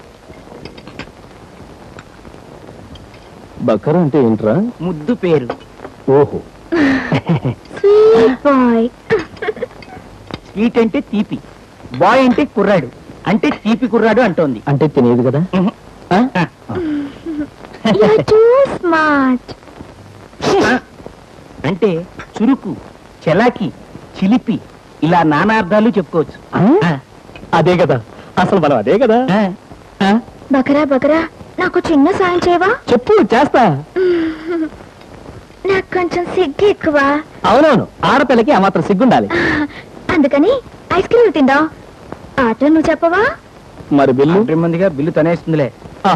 బక్కర అంటే ఏంట్రా ముద్దు పేరు ఓహో స్వీట్ బాయ్ స్వీట్ అంటే తీపి బాయ్ అంటే కుర్రాడు అంటే తీపి కుర్రాడు అంటోంది అంటే తినేది కదా ఉహు. ఆ? యూర్ టూ స్మార్ట్ ఆ, అంటే చురుకు చెలాకి చిలిపి ఇలా నానా అర్థాలు చెప్పుకోవచ్చు ఆ? ఆ, అదే కదా అసలు మనం అదే కదా ఆ, ఆ? బకరా బకరా నాకు చిన్న సాయం చేయవా చెప్పు చేస్తా నాకు కొంచెం సిగ్గు ఎక్కువ అవునవును ఆడపిల్లకి ఆ మాత్రం సిగ్గుండాలి అందుకని ఐస్ క్రీమ్ తిందాం ఆటో నువ్వు చెప్పవా మరి బిల్లు మందిగా బిల్లు తనేస్తుందిలే ఆ.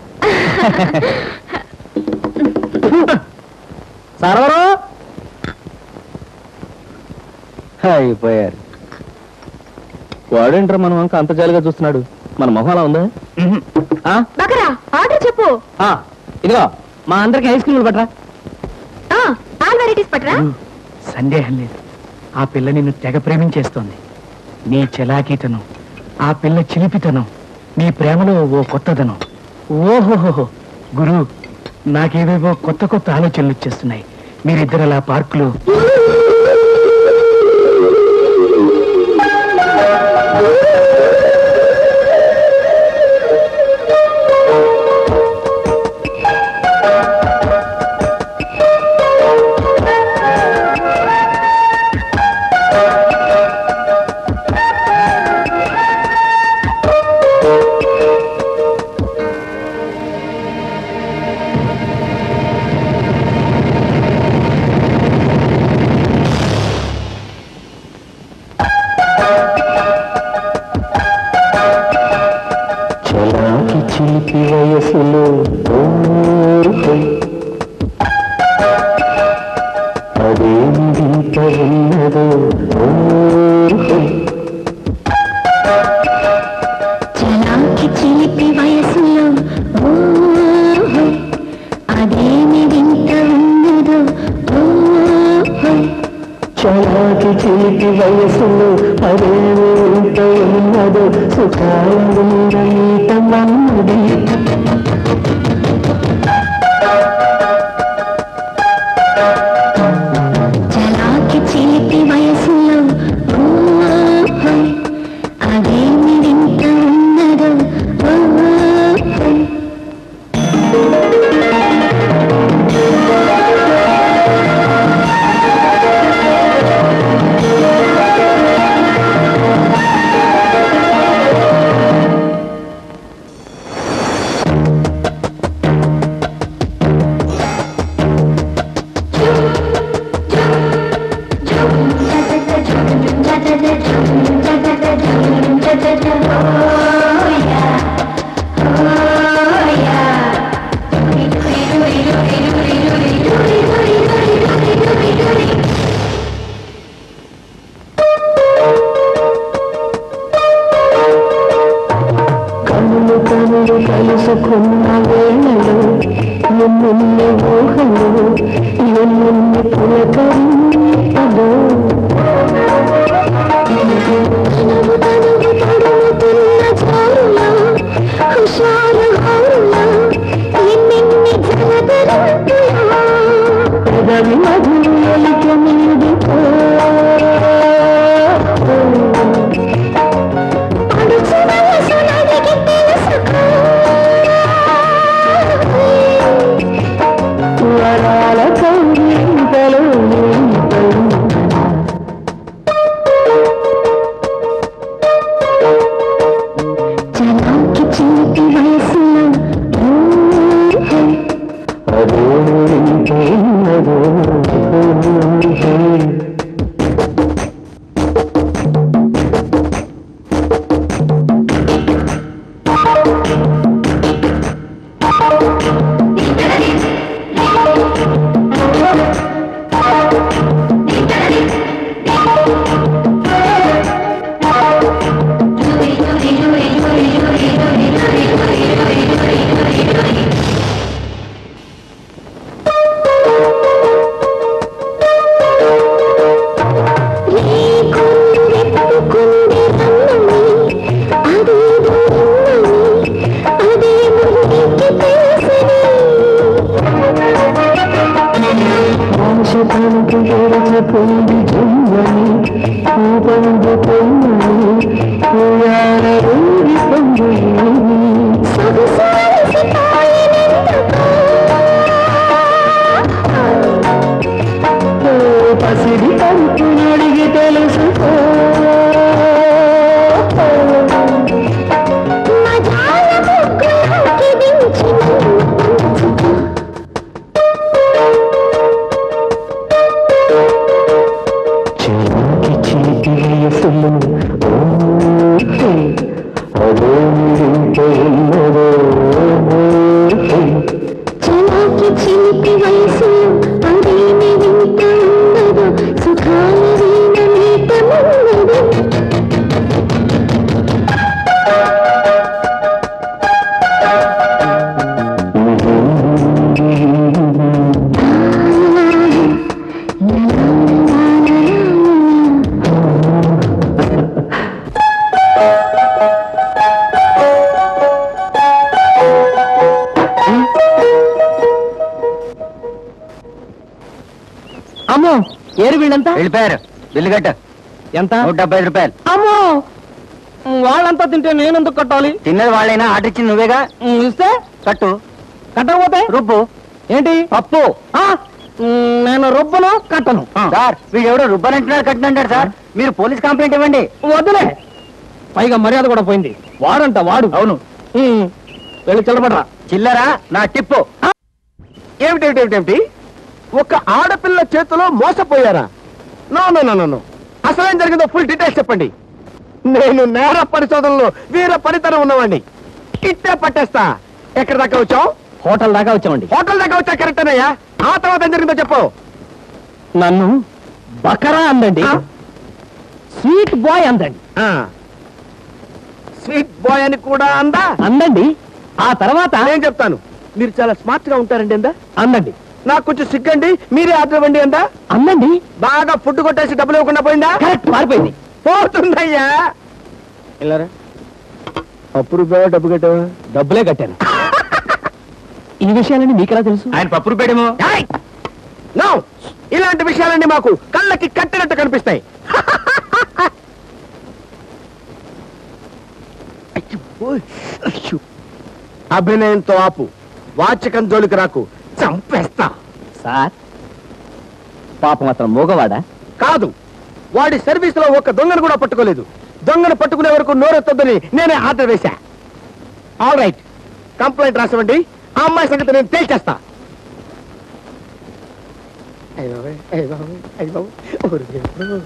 సర్వరు అయిపోయారు వాడేంట్రా మనం వంక అంత జాలిగా చూస్తున్నాడు మన మొహం అలా ఉందా ఆ? బకరా ఆర్డర్ చెప్పు ఆ, ఇదిగో మా అందరికి ఐస్ క్రీములు పట్రా ఆ, ఆల్ వెరైటీస్ పట్టరా సందేహం లేదు ఆ పిల్ల నిన్ను తెగ ప్రేమించేస్తోంది నీ చెలాకీతనం ఆ పిల్ల చిలిపితనం నీ ప్రేమలో ఓ కొత్తదనం ఓహోహో గురు నాకేవేవో కొత్త కొత్త ఆలోచనలు వచ్చేస్తున్నాయి మీరిద్దరు అలా పార్కులో చలాకి చిలిపి వయసులో ఓహై. అదేమి వింత ఉన్నదో ఓహై. చలాకి చిలిపి వయసులో ఓహో అదేమి వింత ఉన్నదో ఓహో చలాకి చిలిపి వయసులో అదేమి వింత ఉన్నదో సుఖాలందీత మన్నది చలాకి చిలిపి వయసులో ఓహో అదేమి వింత ఉన్నదో ఓహో కనులు కనులు కలుసుకున్న వేళలో ఎన్నెన్ని ఊహలు ఎన్నెన్ని పులకరింపదో పెదవి మధురలిక మీదితో వరాల కౌరింతలు నింపలు చలాకి చిలిపి వయసులో ఓహో అదే ఉన్నదో అదేమింత ఉన్నదో చలాకి చిలిపి వయసు అదేమి వింత ఉన్నదో సుఖాల వీణ నీతమున్నది అమ్మో ఏరు వీళ్ళంతా వెళ్ళిపోయారు బిల్లు కట్టు ఎంత నూట డెబ్బై ఐదు రూపాయలు అమ్మో వాళ్ళంతా తింటే నేను ఎందుకు కట్టాలి తిన్నది వాళ్ళైనా ఆర్డర్ ఇచ్చింది నువ్వేగా ఉమ్, ఇస్తే కట్టు కట్టకపోతే రుబ్బు ఏంటి పప్పు ఆ, ఉమ్, నేను రుబ్బను కట్టను ఆ. సార్ వీడు ఎవడో రుబ్బనంటున్నాడు కట్టినంటాడు సార్ మీరు పోలీస్ కంప్లైంట్ ఇవ్వండి వద్దులే పైగా మర్యాద కూడా పోయింది వాడంట వాడు అవును ఉమ్, వెళ్ళి చిల్లబడరా చిల్లరా నా టిప్పు ఏమిటేమిటేమిటి ఒక ఆడపిల్ల చేతిలో మోసపోయారా నో నో నో నో అసలేం జరిగిందో ఫుల్ డీటెయిల్స్ చెప్పండి నేను నేర పరిశోధనలో వీర పనితనం ఉన్నవాడిని ఇట్టే పట్టేస్తా ఎక్కడి దాకా వచ్చావు హోటల్ దాకా వచ్చామండి హోటల్ దాకా వచ్చా కరెక్ట్ అన్నయ్యా ఆ తర్వాత ఏం జరిగిందో చెప్పు నన్ను బకరా అందండి ఆ? స్వీట్ బాయ్ అందండి స్వీట్ బాయ్ అని కూడా అందా అందండి ఆ తర్వాత నేను చెప్తాను మీరు చాలా స్మార్ట్ గా ఉంటారండి అందా అందండి నాకు కొంచెం సిగ్గండి మీరే ఆర్డర్ ఇవ్వండి అందా అందండి బాగా ఫుడ్ కొట్టేసి డబ్బులు ఇవ్వకుండా పోయిందా కరెక్ట్ మారిపోయింది పోతుందయ్యా వెళ్ళారా అప్పుడు రూపాయలు డబ్బు కట్టావా డబ్బులే కట్టాను ఈ విషయాలన్నీ మీకెలా తెలుసు ఆయన పప్పు రూపాయడేమో నో ఇలాంటి విషయాలన్నీ మాకు కళ్ళకి కట్టినట్టు కనిపిస్తాయి అభినయంతో ఆపు వాచకం జోలికి రాకు చంపేస్తా సార్ పాపం అతను మూగవాడా కాదు వాడి సర్వీస్ లో ఒక దొంగను కూడా పట్టుకోలేదు దొంగను పట్టుకునే వరకు నోరెత్తొద్దని నేనే ఆర్డర్ వేశా ఆల్ రైట్ కంప్లైంట్ రాసివ్వండి ఆ అమ్మాయి సంగతి నేను తేల్చేస్తా అయ్య బాబోయ్, అయ్య బాబోయ్, అయ్య బాబోయ్. ఊరు దేవుడు.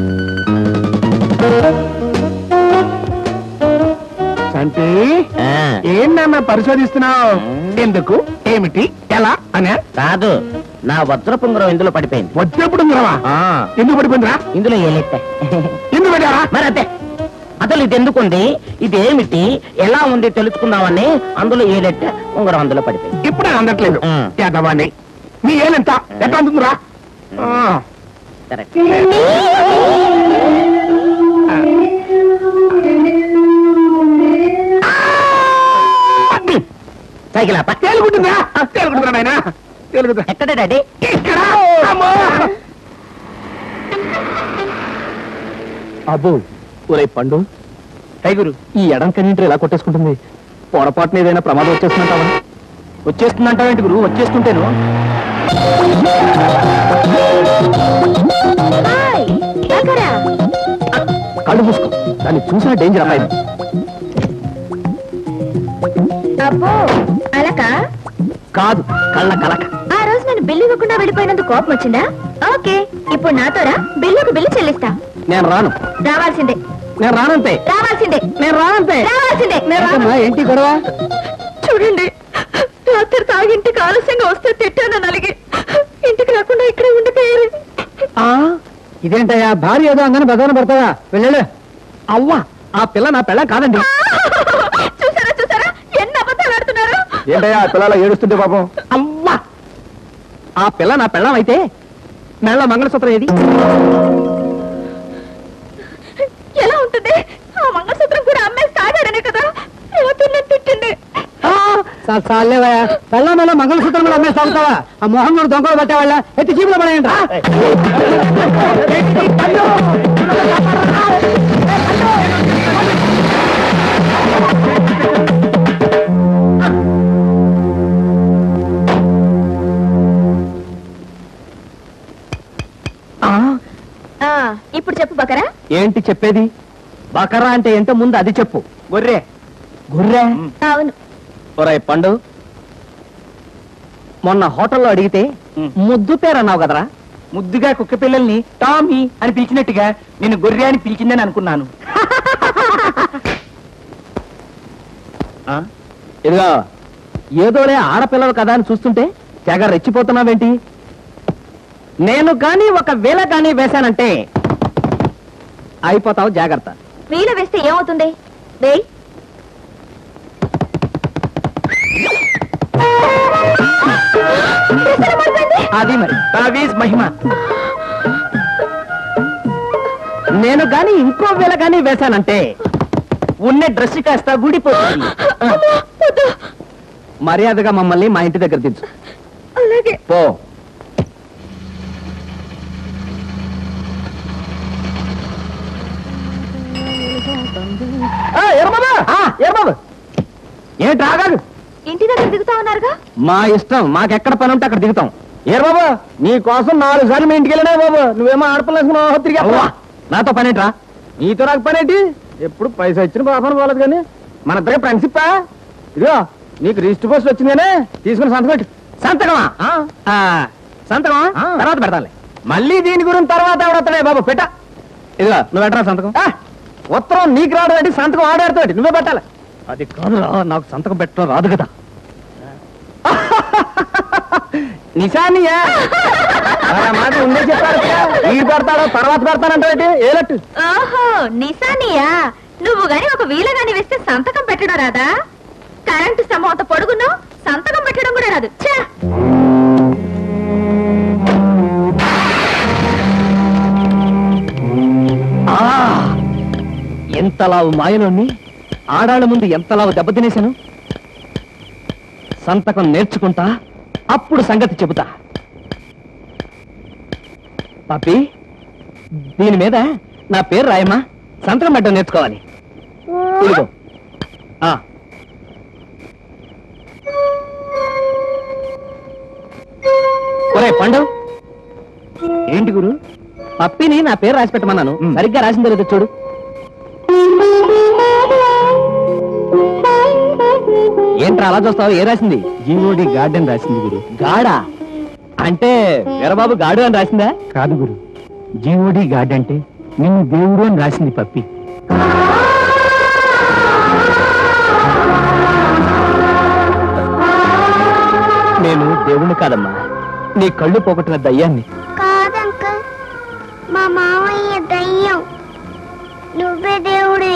శాంతి ఏంటన్నా పరిశోధిస్తున్నావు ఎందుకు ఏమిటి ఎలా అనే కాదు నా వజ్ర పుంగరం ఇందులో పడిపోయింది వచ్చేప్పుడు ఉందిరావా ఎందుకు పడిపోయిందిరా ఇందులో ఏలెట్టే ఎందుకు పెట్టారా మరి అదే అసలు ఇది ఎందుకుంది ఇది ఏమిటి ఎలా ఉంది తెలుసుకుందామని అందులో ఏలెట్టే ఉంగరం అందులో పడిపోయింది ఇప్పుడే అందట్లేదు ఆ. చేద్దామని నీ ఏలెంత ఎట్లా అందుతుందిరా ఆ. కరెక్ట్ సైకిల్ అప్ప తేలుకుంటుందా తేలుకుంటుందా నాయనా తేలుకుంటుందా ఎక్కడ డాడీ ఇక్కడ అమ్మో! అబ్బో ఒరే పండు టైగురు ఈ ఎడం కన్నింటి ఎలా కొట్టేసుకుంటుంది పొరపాటున ఏదైనా ప్రమాదం వచ్చేస్తుందంటావా వచ్చేస్తుందంటావేంటి గురు వచ్చేస్తుంటేను హాయ్ బకరా కళ్ళు మూసుకో దాన్ని చూసిన డేంజర్ అమ్మాయి అబ్బో అలక కాదు కళ్ళ కలక ఆ రోజు నేను బిల్లు ఇవ్వకుండా వెళ్ళిపోయినందుకు కోపం వచ్చిందా ఓకే ఇప్పుడు నాతోరా బిల్లుకు బిల్లు చెల్లిస్తా నేను రాను రావాల్సిందే నేను రానంతే రావాల్సిందే నేను రానంతే రావాల్సిందే నేను రాను. ఏంటమ్మా, ఏంటి గొడవ చూడండి రాత్రి తాగింటికి ఆలస్యంగా వస్తే తిట్టానని అలిగి ఇంటికి రాకుండా ఇక్కడే ఉండిపోయారు ఆ, ఇదేంటయ్యా భార్య ఏదో అందని బదాన పడతావా వెళ్ళలే అవ్వా ఆ పిల్ల నా పిల్ల కాదండి చూసారా చూసారా ఎన్ని అబద్ధాలు ఆడుతున్నారు ఏంటయ్యా పిల్లల ఏడుస్తుంటే పాపం అవ్వా ఆ పిల్ల నా పిల్లం అయితే మెళ్ళ మంగళసూత్రం ఏది ఎలా ఉంటుంది ఆ మంగళసూత్రం కూడా అమ్మేసి తాగాడనే కదా రాత్రి నన్ను తిట్టింది చాలేవయ్యా పెళ్ళ మెళ్ళ మంగళసూత్రం కూడా అమ్మేసి తాగుతావా ఆ మొహం కూడా దొంగలు పట్టేవాళ్ళ ఎత్తి చీపులో పడేయండి ఆ, ఇప్పుడు చెప్పు బకరా ఏంటి చెప్పేది బకరా అంటే ఏంటో ముందు అది చెప్పు గొర్రె గుర్రే అవును ఒరే పండు మొన్న హోటల్లో అడిగితే ముద్దు పేరు అన్నావు కదరా ముద్దుగా కుక్క పిల్లల్ని టామీ అని పిలిచినట్టుగా నేను గొర్రె అని పిలిచిందని అనుకున్నాను ఆ? ఇదిగో ఏదోలే ఆడపిల్లలు కదా అని చూస్తుంటే తెగ రెచ్చిపోతున్నావేంటి నేను కానీ ఒక వేళ కానీ వేశానంటే అయిపోతావు జాగ్రత్త వీల వేస్తే ఏమవుతుంది వేయ్ అది మరి తావీజ్ మహిమ నేను గాని ఇంకో వేళ గాని వేశానంటే ఉన్న డ్రెస్ కాస్త ఊడిపోతుంది మర్యాదగా మమ్మల్ని మా ఇంటి దగ్గర దించు అలాగే పో ఏంటి రాగాడు ఇంటి దగ్గర దిగుతా ఉన్నారుగా మా ఇష్టం మాకెక్కడ పని ఉంటే అక్కడ దిగుతాం ఏరు బాబు నీ కోసం నాలుగు సార్లు మీ ఇంటికి వెళ్ళినా బాబు నువ్వేమో ఆడపిల్ల తిరిగి నాతో పని ఏంట్రా నీతో నాకు పని ఏంటి ఎప్పుడు పైసా ఇచ్చిన పాపను పోలేదు కానీ మన ఇద్దరే ఫ్రెండ్షిప్ ఇదిగో నీకు రిజిస్టర్ పోస్ట్ వచ్చిందనే తీసుకుని సంతకం పెట్టు సంతకమా ఆ, సంతకమా తర్వాత పెడతాలే మళ్ళీ దీని గురించి తర్వాత ఎవడతాడే బాబు పెట్ట ఇదిగో నువ్వు పెట్టరా సంతకం ఆ, ఉత్తరం నీకు రావడం ఏంటి సంతకం ఆడాడుతోటి నువ్వే పెట్టాలి అది కాదురా నాకు సంతకం పెట్టడం రాదు కదా నిశానియా ఆ మాట ఉండే చెప్పారు వీడు పెడతాడో తర్వాత పెడతానంటే ఏలట్టు ఓహో నిశానియా నువ్వు గాని ఒక వీల గాని వేస్తే సంతకం పెట్టడం రాదా కరెంటు స్తంభం అంత పొడుగున్నావు సంతకం పెట్టడం కూడా రాదు ఛే! ఆ! ఎంతలావు మాయలోని ఆడాళ్ళ ముందు ఎంతలావు దెబ్బతినేశాను సంతకం నేర్చుకుంటా అప్పుడు సంగతి చెబుతా పాపి దీని మీద నా పేరు రాయమ్మా సంతకం పెట్టడం నేర్చుకోవాలి ఇదిగో ఆ. ఒరే పండు ఏంటి గురు పప్పిని నా పేరు రాసి పెట్టమన్నాను సరిగ్గా రాసిందో లేదో చూడు ఏంట్రా అలా చూస్తావు ఏ రాసింది జీవోడి గార్డెన్ రాసింది గురు గాడా అంటే వీరబాబు గాడు అని రాసిందా కాదు గురు జీవోడి గార్డెన్ అంటే నిన్ను దేవుడు అని రాసింది పప్పి నేను దేవుణ్ణి కాదమ్మా నీ కళ్ళు పోగొట్టిన దయ్యాన్ని కాదంకల్ మా మామయ్య దయ్యం నువ్వే దేవుడి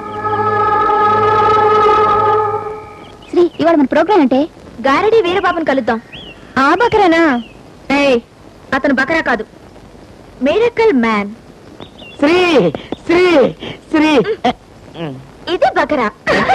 శ్రీ ఇవాళ మన ప్రోగ్రామ్ అంటే గారడి వీరబాబుని కలుద్దాం ఆ బకరానా ఏయ్ అతను బకరా కాదు మేరకల్ మ్యాన్ శ్రీ శ్రీ శ్రీ ఇది బకరా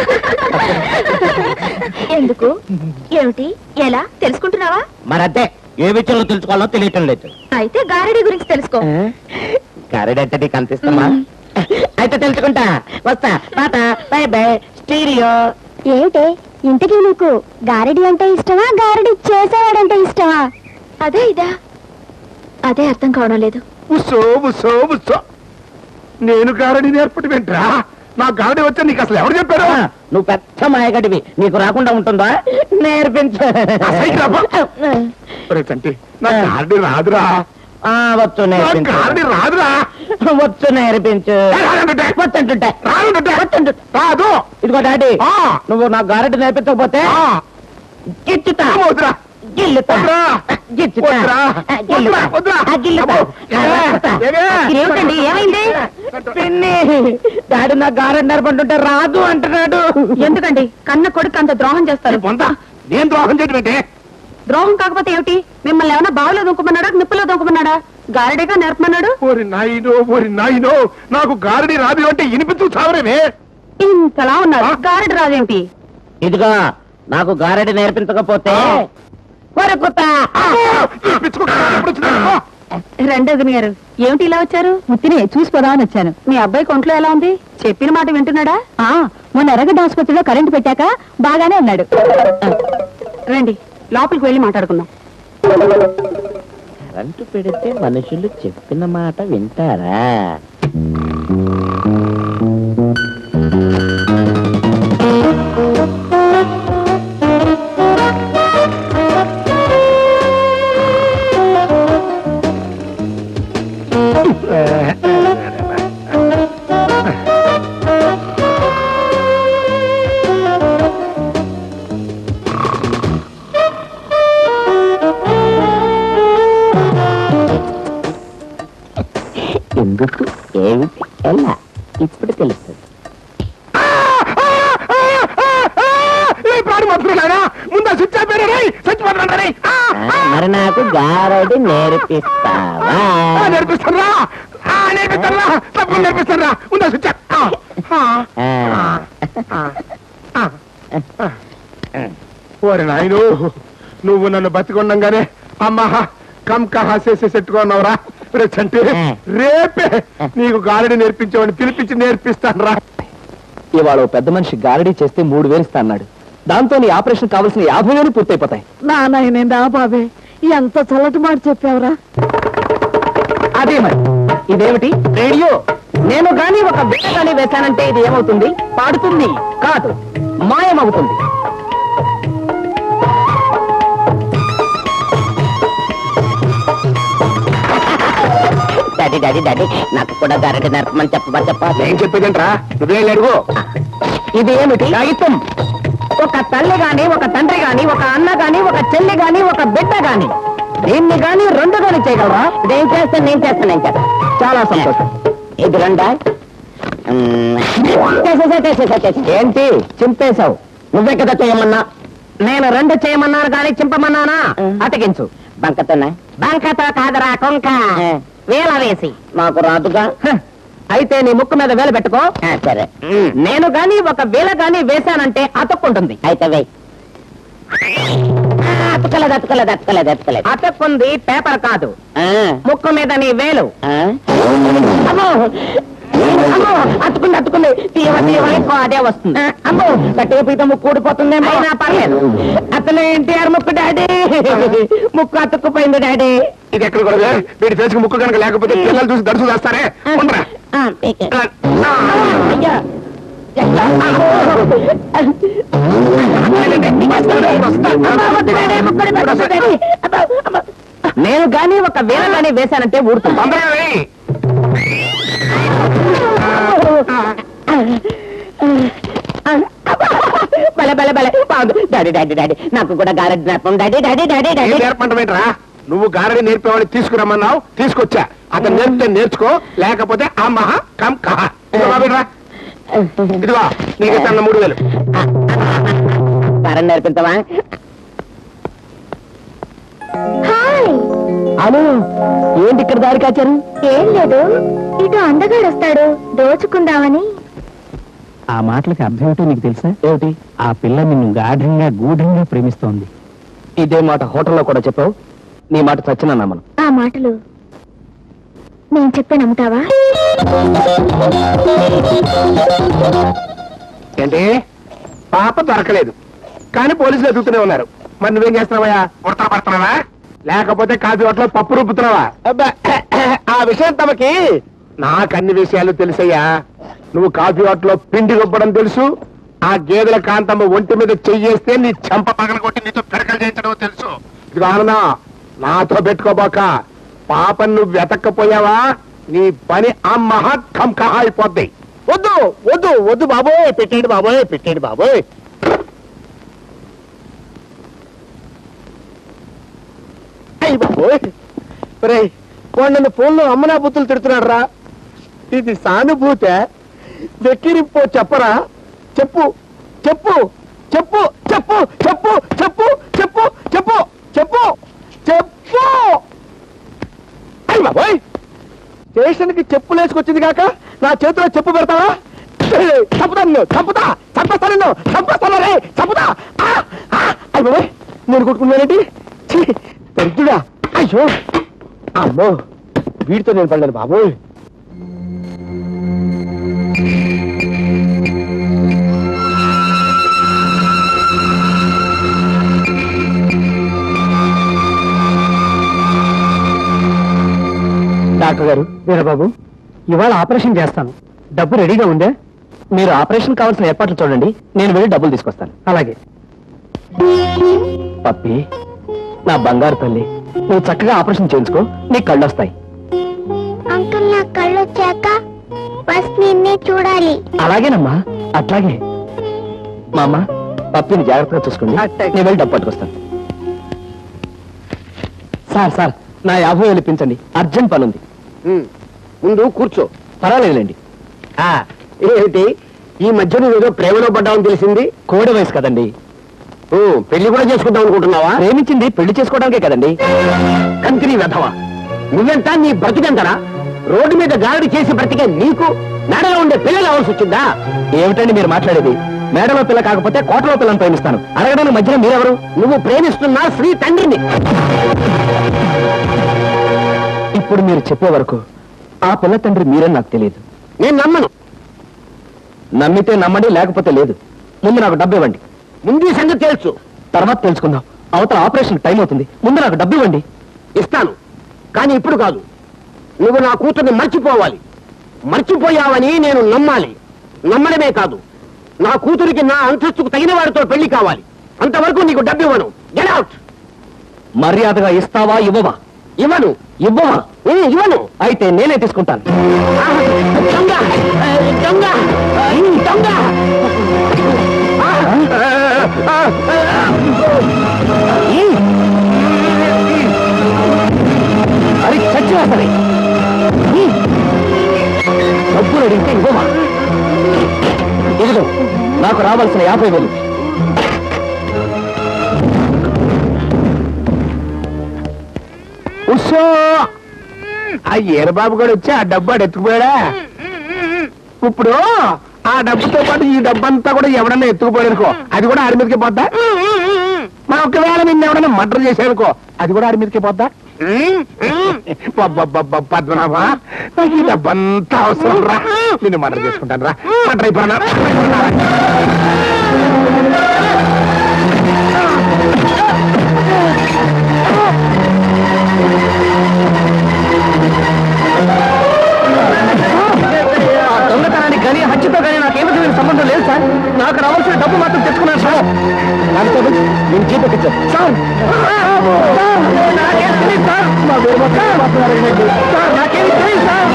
ఎందుకు ఏమిటి ఎలా తెలుసుకుంటున్నావా మరదే ఏ విషయంలో తెలుసుకోవాలో తెలియటం లేదు అయితే గారడి గురించి తెలుసుకో కరెడంటే నీకు అంత ఇష్టమా అయితే తెలుసుకుంటా వస్తా టాట బై బై స్టీరియో ఏమిటే ఇంతకీ నీకు గారడి అంటే ఇష్టమా గారడి చేసేవాడంటే ఇష్టమా అదే ఇదా అదే అర్థం కావడం లేదు ఉస్సో ఉస్సో ఉస్సో నేను గారడి నేర్పటి వెంట్రా నా గారడి వచ్చా నీకు అసలు ఎవరు చెప్పారు నువ్వు పెద్ద మాయగడివి నీకు రాకుండా ఉంటుందా నేర్పించు అసలు రాబా. ఒరే తంటి నా గారడి రాదురా ఆ, వచ్చు నా నేర్పించు గారడి రాదురా వచ్చు నేర్పించు ఏ, రాదంటుంటే? వచ్చంటుంటే రాదంటుంటే? రాదు ఇదిగో డాడీ ఆ. నువ్వు నా గారెట్ నేర్పించకపోతే ఆ, గిచ్చుతా వద్దురా. గిల్లుతా వద్దురా. గిచ్చుతా వద్దురా. గిల్లుతా వద్దురా, వద్దురా. ఆ, గిల్లుతా అబ్బో. ఆ, ఏమే? ఏమిటండి ఏమైంది పిన్ని డాడీ నా గారెట్ నేర్పంటుంటే రాదు అంటున్నాడు ఎందుకండి కన్న కొడుకు అంత ద్రోహం చేస్తారు పొందా నేను ద్రోహం చేయడం ఏంటి ద్రోహం కాకపోతే ఏమిటి మిమ్మల్ని ఏమైనా బావులో దూకమన్నాడా నిప్పులో దూకమన్నాడా గారడేగా నేర్పమన్నాడు ఓరి నాయనో ఓరి నాయనో నాకు గారడి రాదు అంటే వినిపించు చావరేమే ఇంతలా ఉన్నారు గారడి రాదేమిటి ఇదిగో నాకు గారెట్ నేర్పించకపోతే కొరుకుతా రెండోదిని గారు ఏమిటి ఇలా వచ్చారు ముత్తిని చూసి పోదామని వచ్చాను మీ అబ్బాయి ఒంట్లో ఎలా ఉంది చెప్పిన మాట వింటున్నాడా ఆ మొన్న ఎర్రగడ్డ ఆసుపత్రిలో కరెంటు పెట్టాక బాగానే ఉన్నాడు రండి లోపలికి వెళ్ళి మాట్లాడుకుందాం కరెంటు పెడితే మనుషులు చెప్పిన మాట వింటారా చచ్చిపోతున్నాడా ముందు స్విచ్ అయిపోయినా రే చచ్చిపోతున్నాడా రే ఆ, ఆ, మరి నాకు గారడి నేర్పిస్తావా ఆ, నేర్పిస్తారా ఆ, నేర్పిస్తారా తప్పకుండా నేర్పిస్తారా ముందు స్విచ్ ఆ, ఆ, ఆ, ఆ, ఆ. ఓరి నాయను నువ్వు నన్ను బతికొండంగానే అమ్మా కమ్ కహా చేసి పెట్టుకున్నావురా అంటే రేపే నీకు గాలిని నేర్పించేవాడిని పిలిపించి నేర్పిస్తాను రా ఇవాళ ఓ పెద్ద మనిషి గారడీ చేస్తే మూడు వేలు ఇస్తా అన్నాడు దాంతో నీ ఆపరేషన్ కావాల్సిన యాభై వేలు పూర్తయిపోతాయి నానైనా బాబే ఎంత చల్లటి మాట చెప్పావురా అదే మరి ఇదేమిటి రేడియో నేను గాని ఒక బిడ్డ గాని వేశానంటే ఇది ఏమవుతుంది పాడుతుంది కాదు మాయమవుతుంది డాడీ డాడీ డాడీ నాకు కూడా గారడి నేర్పమని చెప్పమని చెప్పా ఏం చెప్పేదంట్రా నువ్వేం అడుగు ఇది ఏమిటి కాగితం ఒక తల్లి గాని ఒక తండ్రి గాని ఒక అన్న గాని ఒక చెల్లి గాని ఒక బిడ్డ గాని దీన్ని గాని రెండు గాని చేయగలరా నేను చేస్తాను నేను చేస్తాను నేను చేస్తాను చాలా సంతోషం ఇది రెండా మ్మ్. చేసేసా, చేసేసా, చేసేసా. ఏంటి చింపేశావు నువ్వే కదా చేయమన్నా నేను రెండు చేయమన్నాను గాని చింపమన్నానా అటకించు బంకతోనే బంకతో కాదరా కొంక వేల వేసి నాకు రాదుగా హ, అయితే నీ ముక్కు మీద వేలు పెట్టుకో ఆ, సరే నేను గాని ఒక వేల గాని వేశానంటే అతుక్కుంటుంది అయితే వెయ్యి ఆ, అతుకలేదు అతుకలేదు అతుకలేదు అతుకలేదు అతుక్కుంది పేపర్ కాదు ఆ, ముక్కు మీద నీ వేలు ఆ. అమ్మో అమ్మో అతుకుంది అతుకుంది తీవ తీవ ఎక్కువ అదే వస్తుంది అమ్మో గట్టిగా పీతము కూడిపోతుందేమో అయినా పర్లేదు అతను ఎన్టీఆర్ ముక్కు డాడీ ముక్కు అతుక్కుపోయింది డాడీ ఇది ఎక్కడ కూడా వీడి ఫేస్కి ముక్కు కనుక లేకపోతే పిల్లలు చూసి దడుసు చేస్తారే ఉండరా ఆ, పీకే. ఆ, అయ్యా. నేను గాని ఒక వేల గాని వేశానంటే ఊడుతుంది తొందరగా వెయ్యి. బలే బలే బలే బాగుంది డాడీ డాడీ డాడీ నాకు కూడా గారెడ్ నేర్పం డాడీ డాడీ డాడీ ఏం డాడీ నేర్పంటమేంట్రా నువ్వు గారడి నేర్పేవాడిని తీసుకురమ్మన్నావు తీసుకొచ్చా అతను నేర్పితే నేర్చుకో లేకపోతే ఆ మహా కమ్ కహ ఇదిగో బాబురా ఇదిగో నీకు ఇస్తాను మూడు వేలు గారెడ్ నేర్పించవా హాయ్ అను ఏంటి ఇక్కడ దారి కాచారు ఏం లేదు ఇటు అందగాడు వస్తాడు దోచుకుందామని ఆ మాటలకి అర్థం ఏంటో నీకు తెలుసా ఏమిటి ఆ పిల్ల నిన్ను గాఢంగా గూఢంగా ప్రేమిస్తోంది ఇదే మాట హోటల్లో కూడా చెప్పావు నీ మాట చచ్చిన నమ్మను ఆ మాటలు నేను చెప్తే నమ్ముతావా ఏంటి పాప దొరకలేదు కానీ పోలీసులు ఎదుగుతూనే ఉన్నారు మరి నువ్వేం చేస్తున్నావయ్యా ఉడతా పడుతున్నావా లేకపోతే కాఫీ హోటలో పప్పు రుబ్బుతున్నావా అబ్బా, ఆ విషయం తమకి నాకు అన్ని విషయాలు తెలుసయ్యా నువ్వు కాఫీ హోటలో పిండి రుబ్బడం తెలుసు ఆ గేదెల కాంతమ్మ ఒంటి మీద చెయ్యేస్తే నీ చెంప పగల కొట్టి నీతో పిడకలు చేయించడం తెలుసు ఇది ఆనందం నాతో పెట్టుకోబోక పాపను నువ్వు వెతక్కపోయావా నీ పని ఆ మహత్కం కహా అయిపోద్ది వద్దు వద్దు వద్దు బాబోయ్ పెట్టేయండి బాబోయ్ పెట్టేయండి బాబోయ్ అయ్యి బాబోయ్ రేయ్ వాడు నన్ను ఫోన్లో అమ్మనా బుద్ధులు తిడుతున్నాడు రా ఇది సానుభూత వెక్కిరిపో చెప్పరా చెప్పు చెప్పు చెప్పు చెప్పు చెప్పు చెప్పు చెప్పు చెప్పు చెప్పు చెప్పు అయ్యి బాబోయ్ స్టేషన్కి చెప్పులు వేసుకొచ్చింది కాక నా చేతిలో చెప్పు పెడతావా ఏయ్, చంపుతా నిన్ను చంపుతా చంపేస్తా నిన్ను చంపేస్తాను రే చంపుతా ఆ, ఆ, అయ్య బాబోయ్ నేను కొట్టుకున్నానండి ఛీ, దరిద్రుడా అయ్యో అమ్మో వీడితో నేను పడలేను బాబోయ్ డాక్టర్ గారు వీరబాబు ఇవాళ ఆపరేషన్ చేస్తాను డబ్బు రెడీగా ఉందే మీరు ఆపరేషన్ కావాల్సిన ఏర్పాట్లు చూడండి నేను వెళ్ళి డబ్బులు తీసుకొస్తాను అలాగే పప్పి నా బంగారు తల్లి నువ్వు చక్కగా ఆపరేషన్ చేయించుకో నీకు కళ్ళు వస్తాయి అంకుల్ నా కళ్ళు వచ్చాక ఫస్ట్ నిన్నే చూడాలి అలాగేనమ్మా అట్లాగే మా అమ్మ పప్పిని జాగ్రత్తగా చూసుకోండి నేను వెళ్ళి డబ్బు పట్టుకొస్తాను సార్ సార్ నా యాభై వేలు ఇప్పించండి అర్జెంట్ పని ఉంది ముందు కూర్చో పర్వాలేదులేండి ఏమిటి ఈ మధ్య నువ్వు ఏదో ప్రేమలో పడ్డావని తెలిసింది కోడి వయసు కదండి పెళ్లి కూడా చేసుకుందాం అనుకుంటున్నావా ప్రేమించింది పెళ్లి చేసుకోవడానికే కదండి కంతిని వెధవ నువ్వెంత నీ బ్రతికెంతరా రోడ్డు మీద గాడి చేసి బ్రతికే నీకు మేడలో ఉండే పిల్లలు అవలసి వచ్చిందా ఏమిటండి మీరు మాట్లాడేది మేడలో పిల్ల కాకపోతే కోటలో పిల్లని ప్రేమిస్తాను అడగడానికి మధ్యన మీరెవరు నువ్వు ప్రేమిస్తున్న శ్రీ తండ్రిని ఇప్పుడు మీరు చెప్పే వరకు ఆ పిల్ల తండ్రి మీరని నాకు తెలియదు నేను నమ్మను నమ్మితే నమ్మండి లేకపోతే లేదు ముందు నాకు డబ్బు ఇవ్వండి ముందు ఈ సంగతి తెలుసు తర్వాత తెలుసుకుందాం అవతల ఆపరేషన్ టైం అవుతుంది ముందు నాకు డబ్బు ఇవ్వండి ఇస్తాను కానీ ఇప్పుడు కాదు నువ్వు నా కూతుర్ని మర్చిపోవాలి మర్చిపోయావని నేను నమ్మాలి నమ్మడమే కాదు నా కూతురికి నా అంతస్తుకు తగిన వాడితో పెళ్లి కావాలి అంతవరకు నీకు డబ్బు ఇవ్వను గెట్ అవుట్ మర్యాదగా ఇస్తావా ఇవ్వవా ఇవ్వను ఇవ్వవా ఏ, ఇవ్వను అయితే నేనే తీసుకుంటాను ఆ, దొంగ ఆ, దొంగ ఆ, దొంగ ఆ, ఆ, ఆ, అది చచ్చినా సరే డబ్బులు అడిగితే ఇవ్వవా ఇదిగో నాకు రావాల్సిన యాభై వేలు ఉషో ఆ ఏరబాబు గారు వచ్చి ఆ డబ్బు ఆడు ఎత్తుకుపోయాడా ఇప్పుడు ఆ డబ్బుతో పాటు ఈ డబ్బంతా కూడా ఎవడన్నా ఎత్తుకుపోయాడు అనుకో అది కూడా ఆడి మీదకి పోద్దా మా ఒకవేళ నిన్ను ఎవడన్నా మర్డర్ చేశానుకో అది కూడా ఆడి మీదకి పోద్దా అబ్బబ్బబ్బబ్బ, పద్మనాభ నాకు ఈ డబ్బంతా అవసరం రా నిన్ను మర్డర్ చేసుకుంటాను రా మర్డర్ అయిపోయినా ఆ దొంగతనానికి కానీ హత్యతో కానీ నాకు ఏ విధమైన సంబంధం లేదు సార్ నాకు రావాల్సిన డబ్బు మాత్రం తెచ్చుకున్నాను సార్ కానిస్టేబుల్ నేను జీతం ఇచ్చాను సార్ సార్, నాకేం తెలియదు సార్ మా వేరు సార్ నాకేమి తెలియదు సార్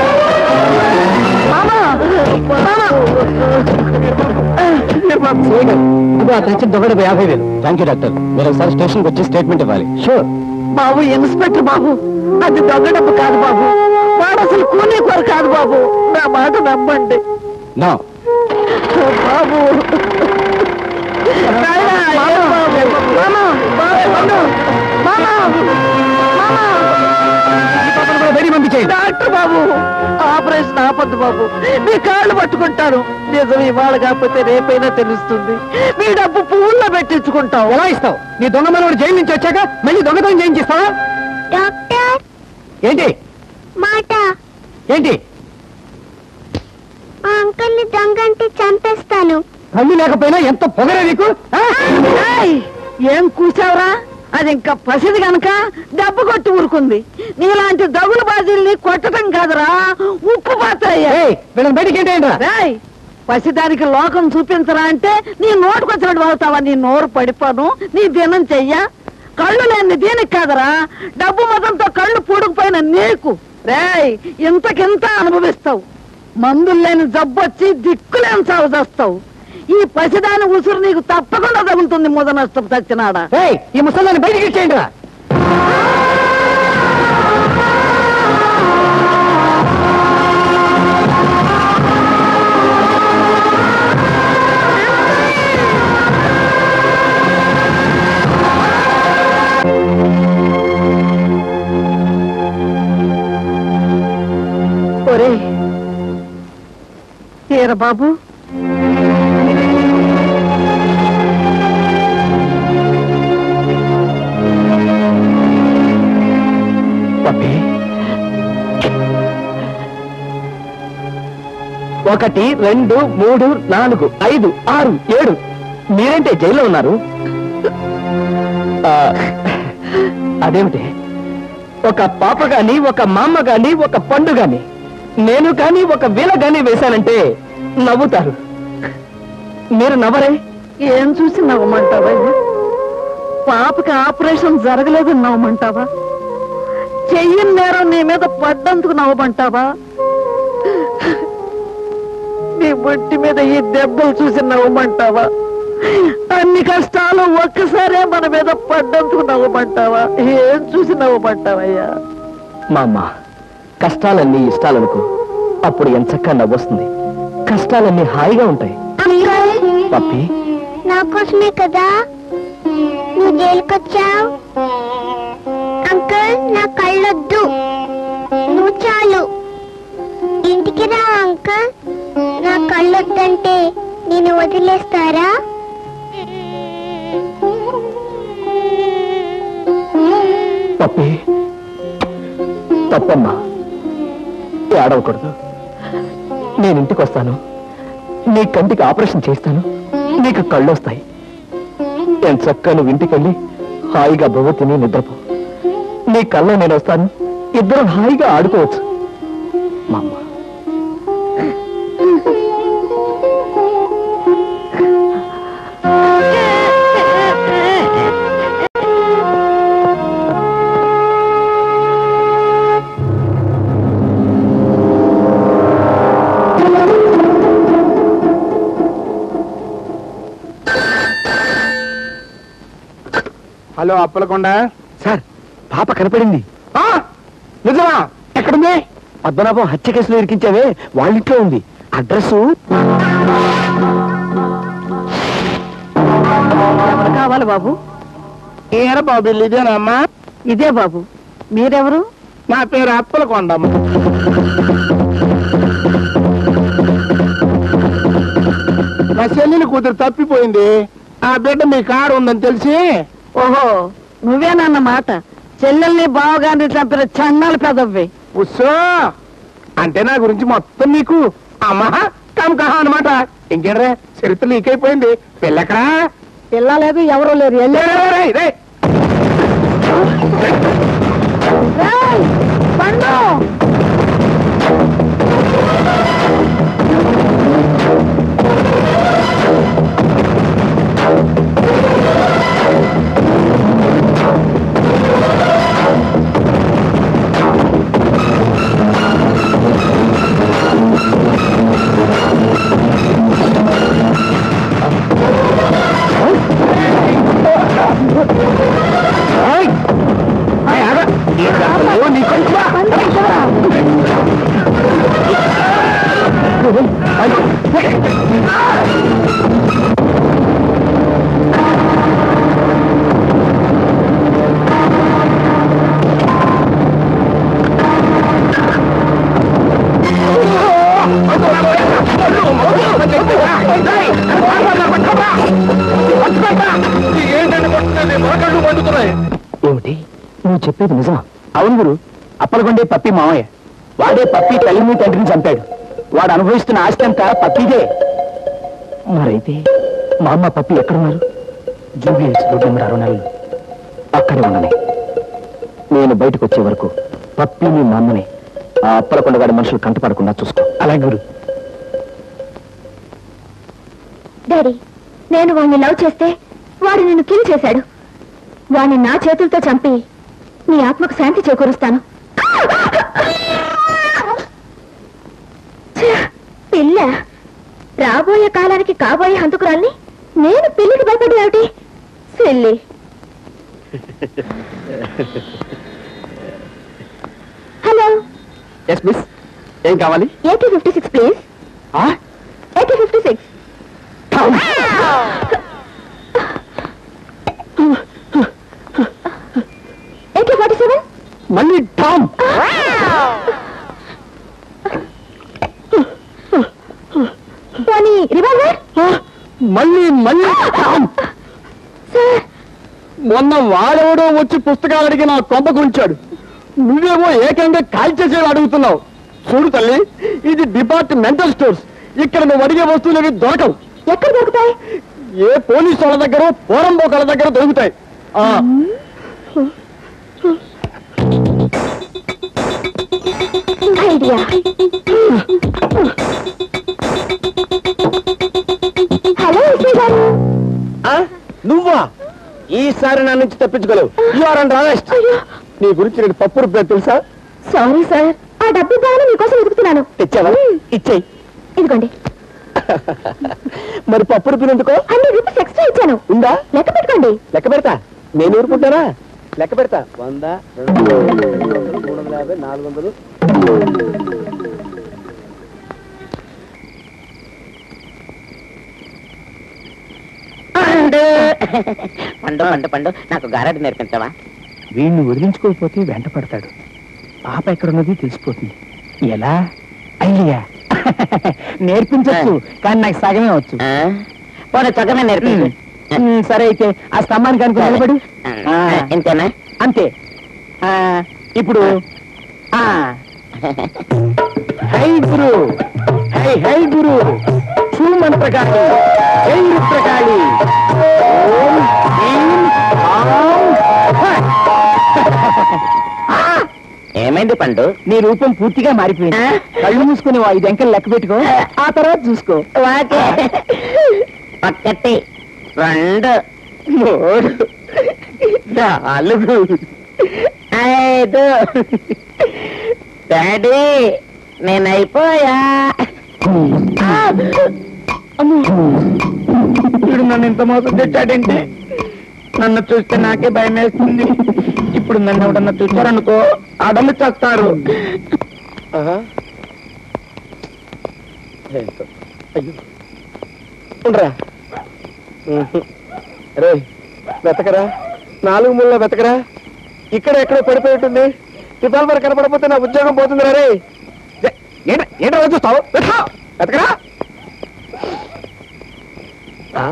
మామా మామా ఇదిగో అతను ఇచ్చిన దొంగ యాభై వేలు థ్యాంక్ యూ డాక్టర్ మీరు ఒకసారి స్టేషన్కి వచ్చి స్టేట్మెంట్ ఇవ్వాలి షూర్ బాబు ఇన్స్పెక్టర్ బాబు అది దొంగ డబ్బు కాదు బాబు వాడు అసలు కూలీ కొర కాదు బాబు నా మాట నమ్మండి నో బాబు నాయనా, ఏం బాబు? మామా, బాబు, బాబు, మామా, మామా. బయట పంపించేయండి డాక్టర్ బాబు ఆపరేషన్ ఆపద్దు బాబు మీ కాళ్ళు పట్టుకుంటాను నిజం ఇవాళ కాకపోతే రేపైనా తెలుస్తుంది మీ డబ్బు పువ్వుల్లో పెట్టించుకుంటాం ఎలా ఇస్తావు నీ దొంగ మనవాడు జైలు నుంచి వచ్చాక మళ్ళీ దొంగతనం చేయించిస్తావా డాక్టర్ ఏంటి మాట ఏంటి ఆ అంకుల్ ని దొంగంటే చంపేస్తాను కళ్ళు లేకపోయినా ఎంత పొగరే నీకు ఆ? ఏయ్, ఏం కూసావురా అది ఇంకా పసిది గనక దెబ్బ కొట్టి ఊరుకుంది నీలాంటి దగులు బాజీల్ని కొట్టడం కాదురా ఉప్పు పాత్రయ్యా ఏయ్, వీళ్ళని బయటికి ఏంటంటే రేయ్ పసిదానికి లోకం చూపించరా అంటే నీ నోటుకొచ్చినట్టు అవుతావా నీ నోరు పడిపోను నీ దినం చెయ్యా కళ్ళు లేని దీనికి కాదరా డబ్బు మతంతో కళ్ళు పూడుకుపోయిన నీకు రేయ్ ఇంతకింత అనుభవిస్తావు మందులు లేని జబ్బొచ్చి దిక్కులేని సాగు చేస్తావు ఈ పసిదాని ఉసురు నీకు తప్పకుండా తగులుతుంది ముద నష్టం చచ్చినాడా ఏయ్, ఈ ముసలాన్ని బయటికి ఇచ్చేయండి రా ఒరే తీర బాబు పప్పి ఒకటి రెండు మూడు నాలుగు ఐదు ఆరు ఏడు మీరేంటే జైల్లో ఉన్నారు ఆ, అదేమిటి ఒక పాప గాని ఒక మామ గాని ఒక పండు గాని నేను గాని ఒక వీల గాని వేశానంటే నవ్వుతారు మీరు నవ్వరే ఏం చూసి నవ్వమంటావా పాపకి ఆపరేషన్ జరగలేదు నవ్వమంటావా చెయ్యి నేరం నీ మీద పడ్డందుకు నవ్వమంటావా నీ బొట్టి మీద ఈ దెబ్బలు చూసి నవ్వమంటావా అన్ని కష్టాలు ఒక్కసారే మన మీద పడ్డందుకు నవ్వమంటావా ఏం చూసి నవ్వమంటావయ్యా మా అమ్మ కష్టాలన్నీ ఇష్టాలనుకో అప్పుడు ఎంచక్క నవ్వొస్తుంది కష్టాలన్నీ హాయిగా ఉంటాయి పప్పి నా కోసమే కదా నువ్వు జైలుకొచ్చావు అంకుల్ నా కళ్ళొద్దు నువ్వు చాలు ఇంటికి రా అంకుల్ నా కళ్ళొద్దంటే నేను వదిలేస్తారా పప్పి తప్పమ్మా ఏడవకూడదు నేను ఇంటికి వస్తాను నీ కంటికి ఆపరేషన్ చేస్తాను నీకు కళ్ళు వస్తాయి నేను చక్కగా నువ్వు ఇంటికి వెళ్ళి హాయిగా బొవ్వ తిని నిద్రపో నీ కళ్ళ నేను వస్తాను ఇద్దరం హాయిగా ఆడుకోవచ్చు మా అమ్మ హలో అప్పలకొండ సార్ పాప కనపడింది ఆ, నిజమా ఎక్కడుంది పద్మనాభం హత్య కేసులో ఇరికించావే వాళ్ళ ఇంట్లో ఉంది అడ్రస్ ఎవరు కావాలి బాబు ఏర బాబు ఇదేనమ్మా ఇదే బాబు మీరెవరు నా పేరు అప్పలకొండమ్మ మా చెల్లెలి కూతురు తప్పిపోయింది ఆ బిడ్డ మీ కారు ఉందని తెలిసి ఓహో నువ్వేనన్నమాట చెల్లెల్ని బావగారిని చంపిన చండాలు పెదవ్వి ఉస్సో అంటే నా గురించి మొత్తం నీకు అమ్మా కమకహ అనమాట ఇంకేడ్రా చరిత్ర లీకైపోయింది పెళ్ళెక్కడా పిల్లలేదు ఎవరు లేరు రేయ్, వెళ్ళే రేయ్, రేయ్, రేయ్. పండు ఏయ్, ఏయ్, ఆగు. ఏం చేస్తున్నావు? నీ కొంచెమా? ఏమిటి నువ్వు చెప్పేది నిజమా అవును గురు అప్పలకొండే పప్పి మామయ్య వాడే పప్పి తల్లిని తండ్రిని చంపాడు వాడు అనుభవిస్తున్న ఆస్తి అంతా పప్పిదే మరైతే మా అమ్మ పప్పి ఎక్కడున్నారు జూబిలీస్ రోడ్డు నెంబర్ అరవై నాలుగు అక్కడే ఉన్నది నేను బయటకు వచ్చే వరకు పప్పిని మా అమ్మని ఆ అప్పలకొండ గారి మనుషులు కంటపడకుండా చూసుకో అలాగే గురు డాడీ నేను వాడిని లవ్ చేస్తే వాడు నిన్ను కిల్ చేశాడు వాడిని నా చేతులతో చంపి నీ ఆత్మకు శాంతి చేకూరుస్తాను ఛ, పిల్ల రాబోయే కాలానికి కాబోయే హంతకురాల్ని నేను పిల్లికి భయపడి ఏమిటి సిల్లి హలో ఎస్ మిస్ ఏం కావాలి eighty fifty six please eighty fifty six eighty forty seven మళ్ళీ టామ్ పోనీ రివాల్వర్ మళ్ళీ మళ్ళీ టామ్ సార్ మొన్న వాడెవడో వచ్చి పుస్తకాలు అడిగి నా కొంప ఉంచాడు నువ్వేమో ఏకంగా కాల్చేసేది అడుగుతున్నావు చూడు తల్లి ఇది డిపార్ట్మెంటల్ స్టోర్స్ ఇక్కడ నువ్వు అడిగే వస్తువులు ఏవి దొరకవు ఎక్కడ దొరుకుతాయి ఏ పోలీసు వాళ్ళ దగ్గర పోరంబోకాల దగ్గర దొరుకుతాయి ఆ, ఐడియా హలో విజయ్ గారు ఆ? నువ్వా ఈసారి నా నుంచి తప్పించుకోలేవు యు ఆర్ అండ్ రానెస్ట్ అయ్యో నీ గురించి నేను పప్పు రుబ్బా తెలుసా సారీ సార్ ఆ డబ్బు ఇద్దామని మీకోసం వెతుకుతున్నాను తెచ్చావా ఇచ్చేయి ఇదిగోండి మరి పప్పు రుబ్బినందుకో హండ్రెడ్ రూపీస్ ఎక్స్ట్రా ఇచ్చాను ఉందా లెక్క పెట్టుకోండి లెక్క పెడతా నేను ఊరుకుంటానా లెక్క పెడతా వంద రెండు వందలు, మూడు వందల యాభై నాలుగు వందలు పండు పండు పండు నాకు గారడి నేర్పించవా వీడిని వదిలించుకోకపోతే వెంట పడతాడు పాప ఎక్కడున్నది తెలిసిపోతుంది ఎలా ఐడియా నేర్పించచ్చు కానీ నాకు సగమే వచ్చు ఆ? పోనీ చక్కగా నేర్పించు ఉమ్, సరే అయితే ఆ స్తంభానికి అనుకుని నిలబడు ఆ, ఇంతేనా అంతే ఆ, ఇప్పుడు ఆ హై గురు హై హై గురు చూ మంత్రకాళి హై రుద్రకాళి ఓం హ్రీం ఆం ఫట్. ఏమైంది పండు నీ రూపం పూర్తిగా మారిపోయింది ఆ? కళ్ళు మూసుకుని ఓ ఐదు అంకెలు లెక్క పెట్టుకో ఆ తర్వాత చూసుకో వాకే ఒకటి రెండు మూడు నాలుగు ఐదు డాడీ నేను అయిపోయా వీడు నన్ను ఇంత మోసం తిట్టాడంటే నన్ను చూస్తే నాకే భయం వేస్తుంది ఇప్పుడు నన్ను ఎవడన్నా చూశారనుకో అడలు చేస్తారు ఆహా. ఏంటో. అయ్యో ఉండరా ఉహు. రే వెతకరా నాలుగు ముళ్ళ వెతకరా ఇక్కడ ఎక్కడో పడిపోయి ఉంటుంది రివాల్వర్ కనపడపోతే నా ఉద్యోగం పోతుందిరా రే ఏ- ఏంట్రా ఏంట్రా రోజు చూస్తావు వెతకరా వెతకరా ఆ?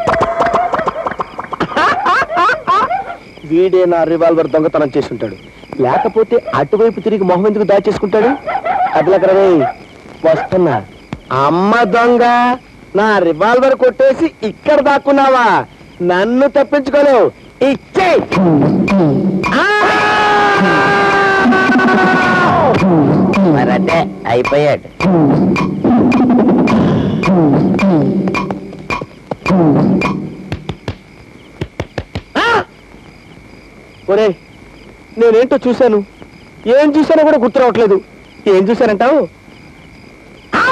వీడే నా రివాల్వర్ దొంగతనం చేసి ఉంటాడు లేకపోతే అటువైపు తిరిగి మొహం ఎందుకు దాచేసుకుంటాడు అదిలకరా రే వస్తున్నా అమ్మ దొంగ నా రివాల్వర్ కొట్టేసి ఇక్కడ దాక్కున్నావా నన్ను తప్పించుకోలేవు ఇచ్చే మరి అదే అయిపోయాడు ఒరే నేనేంటో చూశాను ఏం చూశానో కూడా గుర్తు రావట్లేదు ఏం చూశానంటావు ఆ!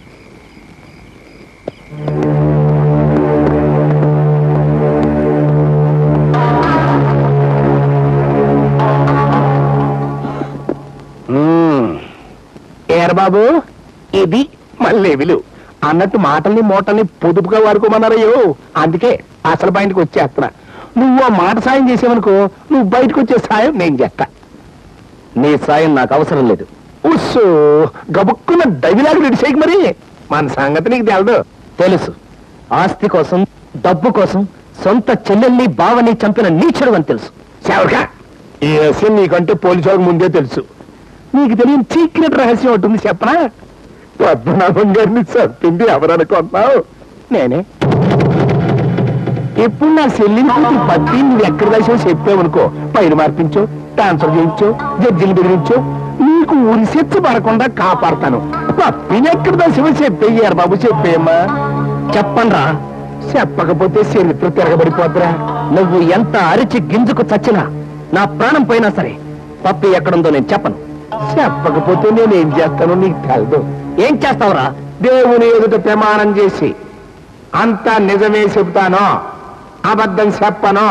ఏర బాబు ఇది మళ్ళీ విలు అన్నట్టు మాటల్ని మూటల్ని పొదుపుగా వాడుకోమన్నారయ్యో అందుకే అసలు బయటకు వచ్చేస్తున్నా నువ్వు ఆ మాట సాయం చేసావనుకో నువ్వు బయటకు వచ్చే సాయం నేను చేస్తా నీ సాయం నాకు అవసరం లేదు ఉస్సు గబుక్కున్న డైవిలాగా విడిసేయకు మరి మన సంగతి నీకు తెలదు తెలుసు ఆస్తి కోసం డబ్బు కోసం సొంత చెల్లెల్ని బావని చంపిన నీచుడు అని తెలుసు సేవకా ఈ రహస్యం నీకంటే పోలీసు వాళ్ళకి ముందే తెలుసు నీకు తెలియని సీక్రెట్ రహస్యం ఉంటుంది చెప్పనా పద్మనాభం గారిని చంపింది ఎవరనుకున్నావు నేనే ఎప్పుడు నా చెల్లిని కూతురు బద్ది నువ్వు ఎక్కడ దాచో చెప్పావనుకో పైన మార్పించో ట్రాన్స్ఫర్ చేయించో జడ్జిని బెదిరించో నీకు ఉరిసెచ్చు పడకుండా కాపాడతాను పప్పిని ఎక్కడ దాచో చెప్పేయ్యారు బాబు చెప్పేయమ్మా చెప్పండ్రా చెప్పకపోతే చరిత్ర తిరగబడిపోద్దురా నువ్వు ఎంత అరిచి గింజుకు చచ్చినా నా ప్రాణం పోయినా సరే పప్పి ఎక్కడుందో నేను చెప్పను చెప్పకపోతే నేనేం చేస్తానో నీకు తెలదు ఏం చేస్తావురా దేవుని ఎదుట ప్రమాణం చేసి అంతా నిజమే చెబుతాను అబద్ధం చెప్పను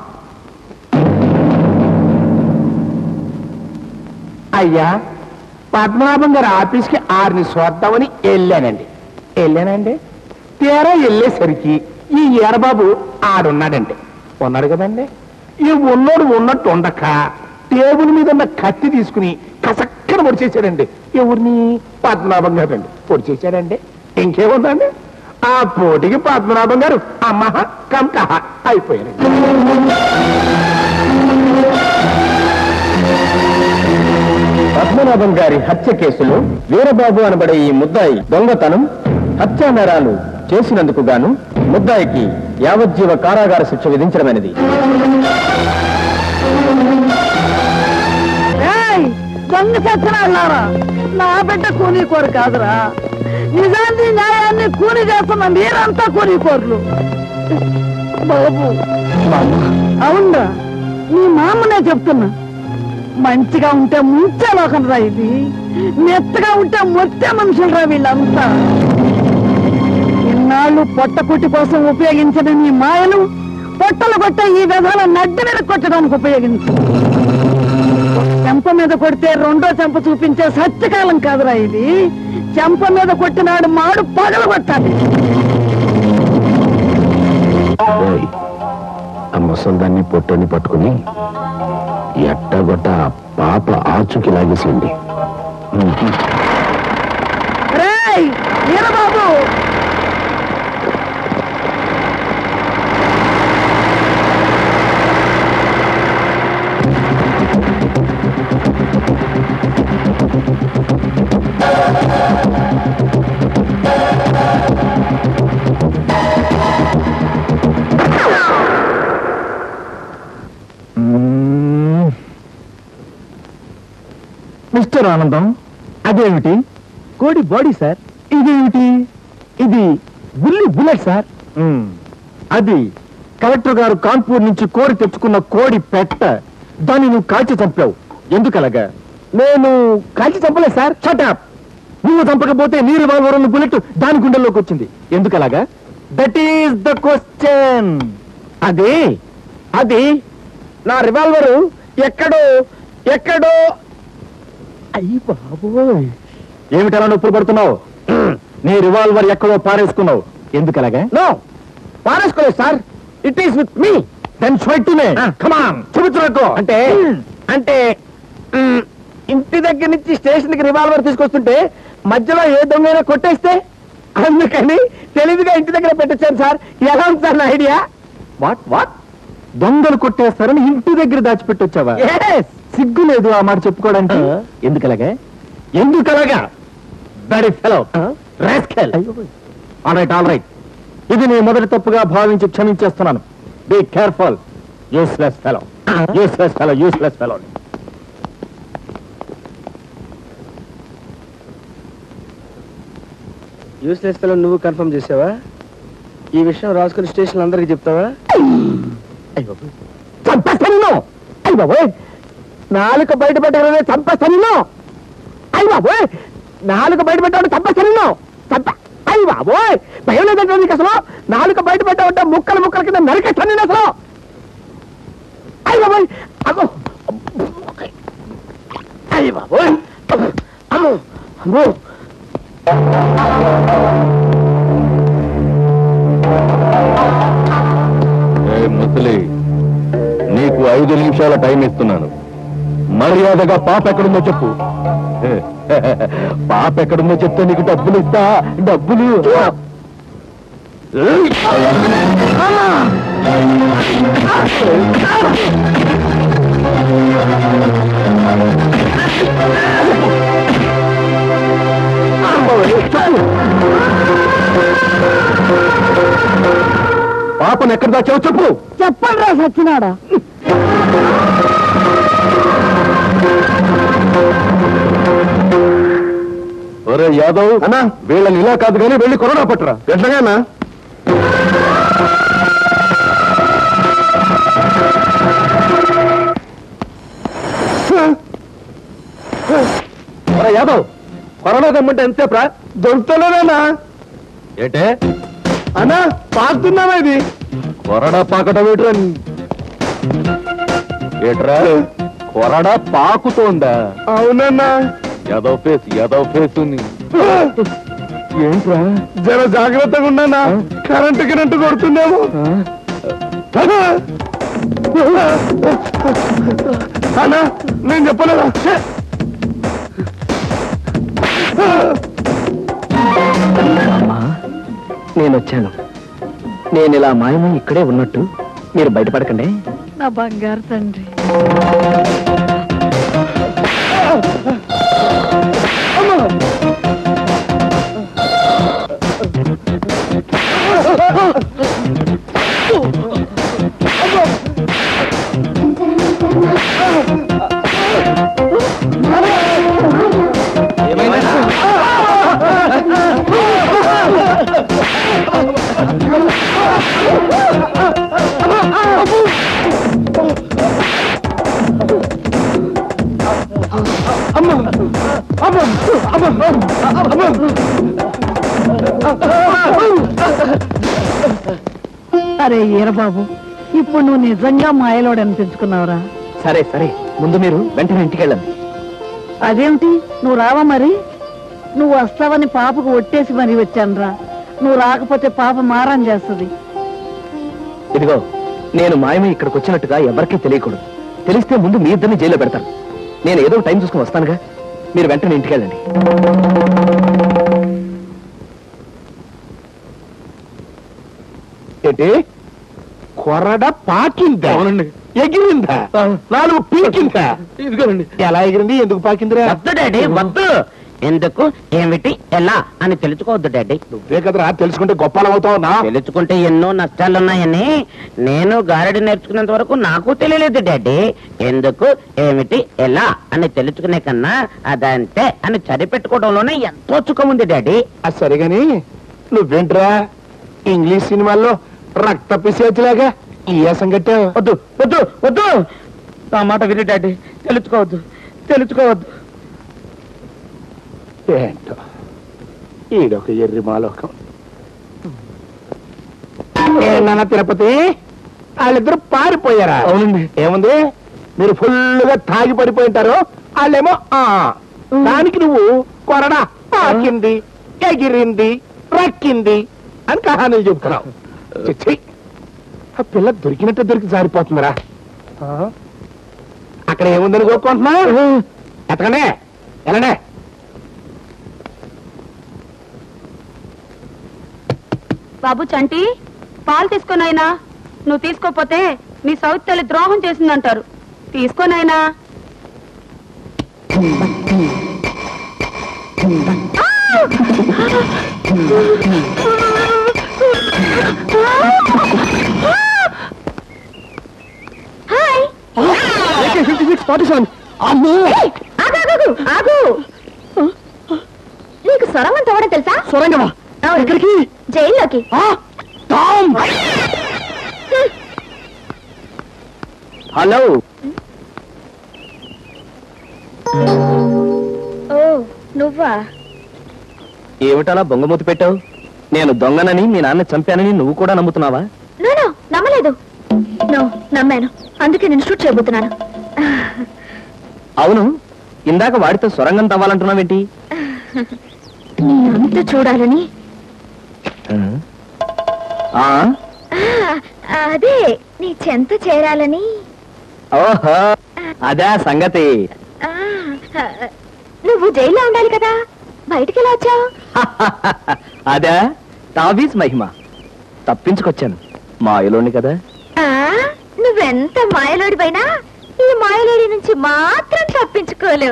అయ్యా పద్మనాభం గారి ఆఫీస్కి ఆరిని చూద్దామని వెళ్ళానండి వెళ్ళానండి తీరా వెళ్ళేసరికి ఈ ఎరబాబు ఆడున్నాడండి ఉన్నాడు కదండి ఈ ఉన్నోడు ఉన్నట్టు ఉండక టేబుల్ మీద ఉన్న కత్తి తీసుకుని కసక్కన పొడిచేశాడండి ఎవరిని పద్మనాభం గారండి పొడిచేశాడండి ఇంకేముందండి ఆ పోటీకి పద్మనాభం గారు అమ్మహ కంకహ అయిపోయారు పద్మనాభం గారి హత్య కేసులో వీరబాబు అనబడే ఈ ముద్దాయి దొంగతనం హత్యా నేరాలు చేసినందుకు గాను ముద్దాయికి యావజ్జీవ కారాగార శిక్ష విధించడమైనది ఏయ్, దొంగ సచ్చినారా నా బిడ్డ కూలీకోరు కాదురా నిజాన్ని న్యాయాన్ని కూలి చేస్తున్న మీరంతా కూలీకోరులు బాబు అవునరా నీ మామనే చెప్తున్నా మంచిగా ఉంటే ముంచే లోకం రా ఇది మెత్తగా ఉంటే మొత్తే మనుషులు రా వీళ్ళంతా ఇన్నాళ్ళు పొట్టకుట్టి కోసం ఉపయోగించిన నీ మాయలు పొట్టలు కొట్టే ఈ విధాల నడ్డి మీద కొట్టడానికి ఉపయోగించు చెంప మీద కొడితే రెండో చెంప చూపించే సత్యకాలం కాదురా ఇది చెంప మీద కొట్టినాడు మాడు పగలు కొట్టాలి ముసల్దాన్ని పొట్టని పట్టుకుని ఎట్టగొట్ట ఆ పాప ఆచుకి లాగేసింది రేయ్ వీరబాబు మిస్టర్ ఆనందం అదేమిటి కోడి బాడీ సార్ ఇదేమిటి ఇది బుల్లి బుల్లెట్ సార్ అది కలెక్టర్ గారు కాన్పూర్ నుంచి కోడి తెచ్చుకున్న కోడి పెట్ట దాన్ని నువ్వు కాల్చి చంపావు ఎందుకలాగా నేను కాల్చి చంపలేదు సార్ షటాప్ నువ్వు చంపకపోతే నీ రివాల్వర్ ఉన్న బుల్లెట్ దాని గుండెల్లోకి వచ్చింది ఎందుకలాగా దట్ ఈస్ ద క్వశ్చన్ అది అది నా రివాల్వరు ఎక్కడో ఎక్కడో అయ్యి బాబోయ్ ఏమిటలా నొప్పులు పడుతున్నావు నీ రివాల్వర్ ఎక్కడో పారేసుకున్నావు ఎందుకలాగా నో పారేసుకోలేదు sir it is with me then shoot me come on చూపించు అంటే అంటే మ్, ఇంటి దగ్గర నుంచి స్టేషన్ కి రివాల్వర్ తీసుకొస్తుంటే మధ్యలో ఏ దొంగైనా కొట్టేస్తే అందుకని తెలివిగా ఇంటి దగ్గర పెట్టొచ్చాను సార్ ఎలా ఉంది సార్ నా ఐడియా వాట్ వాట్ దొంగలు కొట్టేస్తారని ఇంటి దగ్గర దాచిపెట్టొచ్చావా సిగ్గు లేదు ఆ మాట చెప్పుకోవడానికి ఆ. ఎందుకలాగా ఎందుకలాగా very fellow rascal all right all right ఇది నీ మొదటి తప్పుగా భావించి క్షమించేస్తున్నాను be careful useless fellow useless fellow useless fellow useless fellow నువ్వు కన్ఫర్మ్ చేసావా ఈ విషయం రాసుకుని స్టేషన్ అందరికి చెప్తావా చంపేస్తాను అయ్యి బాబోయ్ నాలుక బయట పెట్టగానే చంపేస్తాను అయ్యి బాబోయ్ నాలుక బయట పెట్టాడు చంపేస్తాను చంప అయ్యి బాబోయ్ భయం లేదంటే నీకు అసలు నాలుక బయట పెట్టావంటే ముక్కలు ముక్కల కింద నరికేస్తాను నేను అసలు అయ్యి బాబోయ్ అగో అయ్యి బాబోయ్ అమ్మో అమ్మో ముసలి నీకు ఐదు నిమిషాల టైం ఇస్తున్నాను మర్యాదగా పాప ఎక్కడుందో చెప్పు పాప ఎక్కడుందో చెప్తే నీకు డబ్బులు ఇస్తా డబ్బులు పాపను ఎక్కడ దాచావు చెప్పు చెప్పండి రా సచ్చినాడా ఒరే యాదవ్ అన్నా వీళ్ళని ఇలా కాదు కానీ వెళ్ళి కరోనా పట్టరా ఎట్లాగానా ఒరే యాదవ్ కరోనా దమ్మంటే ఎంతసేపురా దొరుకుతలేనా ఏంటే అన్నా పాకుతున్నావా ఇది కొరడా పాకటం ఏట్రా ఏట్రా కొరడా పాకుతోందా అవునన్నా యాదవ్ ఫేస్ యాదవ్ ఫేస్ ఏంట్రా జర జాగ్రత్తగా ఉన్నానా కరెంటు కరెంటు కొడుతుందేమో అన్నా నేను చెప్పలేదా నేను వచ్చాను నేను ఇలా మాయమై ఇక్కడే ఉన్నట్టు మీరు బయటపడకండి నా బంగారు తండ్రి అరే ఈరబాబు ఇప్పుడు నువ్వు నిజంగా మాయలోడు అనిపించుకున్నావురా సరే సరే ముందు మీరు వెంటనే ఇంటికి వెళ్ళండి అదేమిటి నువ్వు రావా మరి నువ్వు వస్తావని పాపకు ఒట్టేసి మరీ వచ్చానురా నువ్వు రాకపోతే పాప మారం చేస్తుంది ఇదిగో నేను మాయమే ఇక్కడికి వచ్చినట్టుగా ఎవరికీ తెలియకూడదు తెలిస్తే ముందు మీ ఇద్దరిని జైల్లో పెడతారు నేను ఏదో టైం చూసుకుని వస్తానుగా మీరు వెంటనే ఇంటికి వెళ్ళండి ఏంటి కొరడ పాకిందా అవునండి ఎగిరిందా నాలుగు పీకిందా ఇదిగోనండి ఎలా ఎగిరింది ఎందుకు పాకిందిరా వద్దు డాడీ వద్దు ఎందుకు ఏమిటి ఎలా అని తెలుసుకోవద్దు డాడీ నువ్వే కదరా తెలుసుకుంటే గొప్పలు అవుతావు నా తెలుసుకుంటే ఎన్నో నష్టాలున్నాయని నేను గారడి నేర్చుకున్నంత వరకు నాకు తెలియలేదు డాడీ ఎందుకు ఏమిటి ఎలా అని తెలుసుకునే కన్నా అదంతే అని సరిపెట్టుకోవడంలోనే ఎంతో సుఖం ఉంది డాడీ అది సరిగాని నువ్వేంట్రా ఇంగ్లీష్ సినిమాల్లో రక్త పిసేతులాగా ఈ ఏసం కట్టావు వద్దు వద్దు వద్దు నా మాట విని డాడీ తెలుసుకోవద్దు తెలుసుకోవద్దు ఏంటో ఈడొక ఎర్రి మాలోకం ఏమన్నా తిరుపతి వాళ్ళిద్దరు పారిపోయారా అవునండి. ఏముంది మీరు ఫుల్గా తాగి పడిపోయింటారు వాళ్ళేమో ఆ దానికి నువ్వు కొరడా పాకింది ఎగిరింది రక్కింది అని కహానీలు చెబుతున్నావు చిచ్చి. ఆ పిల్ల దొరికినట్టు దొరికి జారిపోతుందిరా ఆ? అక్కడ ఏముందని కోరుకుంటున్నా ఎతకండి వెళ్ళండి బాబు చంటి పాలు తీసుకోనైనా నువ్వు తీసుకోపోతే మీ సౌత్ తల్లి ద్రోహం చేసిందంటారు తీసుకోనైనా హాయ్ అమ్మో ఏయ్, ఆగు, ఆగు, ఆగు, ఆగు నీకు సొరంగం తవ్వడం తెలుసా సొరంగమా అవును. ఎక్కడికి జైల్లోకి ఆ? టామ్ హలో ఓ నువ్వా ఏమిటలా బొంగమూతి పెట్టావు నేను దొంగనని మీ నాన్న చంపానని నువ్వు కూడా నమ్ముతున్నావా నో నో నమ్మలేదు నో నమ్మాను అందుకే నేను షూట్ చేయబోతున్నాను అవును ఇందాక వాడితో సొరంగం తవ్వాలంటున్నావేంటి నీ అంత చూడాలని ఆ? ఆ, అదే నీ చెంత చేరాలని ఓహో అదే సంగతి ఆ, ఆ, నువ్వు జైల్లో ఉండాలి కదా బయటికి ఎలా వచ్చావు అదే తావీజ్ మహిమ తప్పించుకొచ్చాను మాయలోని కదా ఆ, నువ్వెంత మాయలోడిపైనా ఈ మాయలోడి నుంచి మాత్రం తప్పించుకోలేవు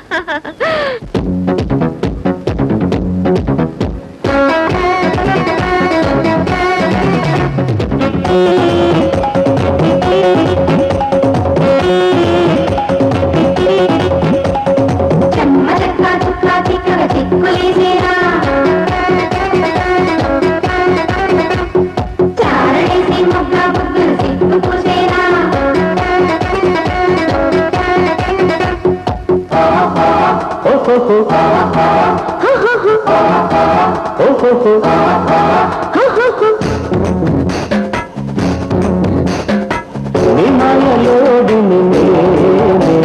విమాయలోడిని నేనే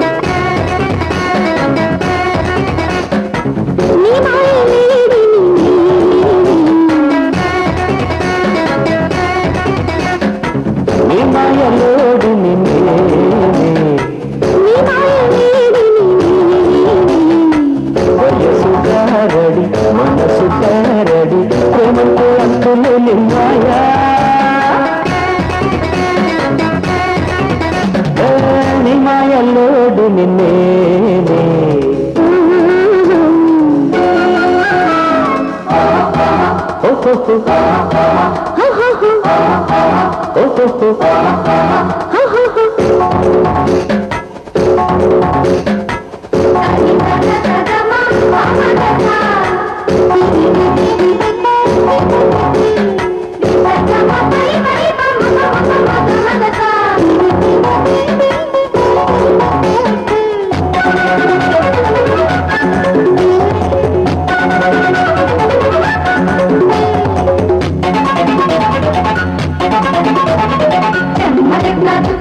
నీ మాయలేడిని విమాయలోడిని నేనే నీ మాయలేడిని వయసు గారడి మనసు గారడి ప్రేమతో అంతులేని మాయా ఏ, నీ మాయలోడిని నేనే Thank you.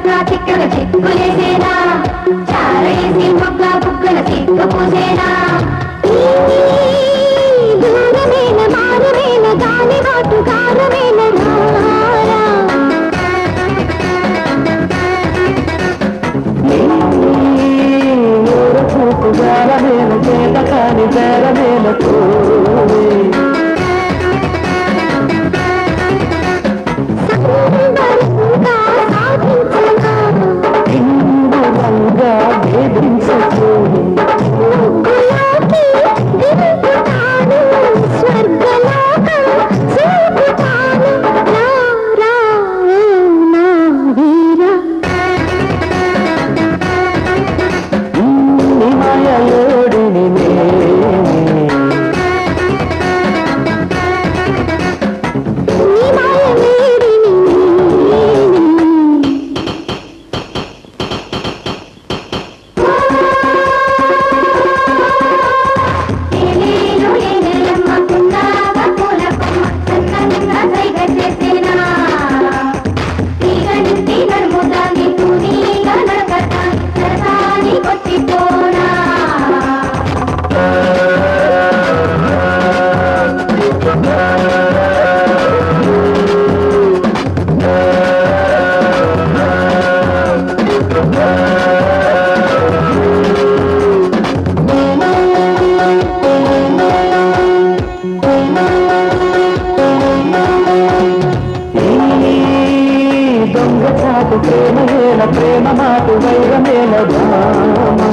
ప్రేమ ఏల ప్రేమ మాటు వైరమేల భామ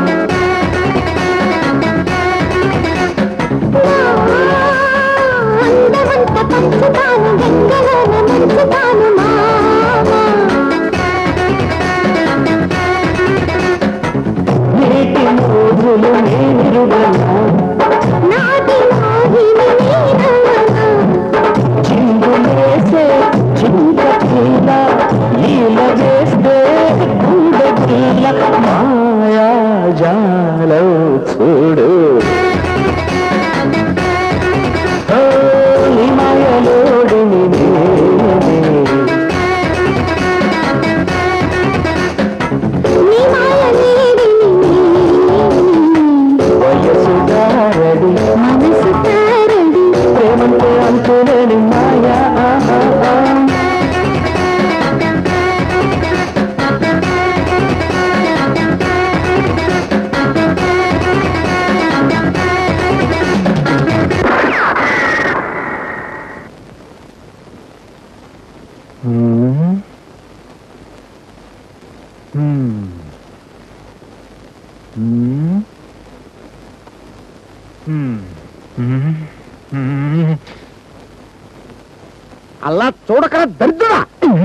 అందమంత పంచుతాను గంగలోన ముంచుతాను మామా నేటి రోజులు నేరుగను నాటి మోహిని నీనవనా చిందులేసే చింత పిల్ల ఈల వేస్తే గుండె పిల్ల మాయా జాలో చూడు ఓ, నీ మాయలోడిని నేనే. నీ మాయ నీడిని వయసు గారడి మనసు తారడి ప్రేమంటే అంతులేని మాయా ఆహా, ఆ. అలా చూడకరా దరిద్రుడా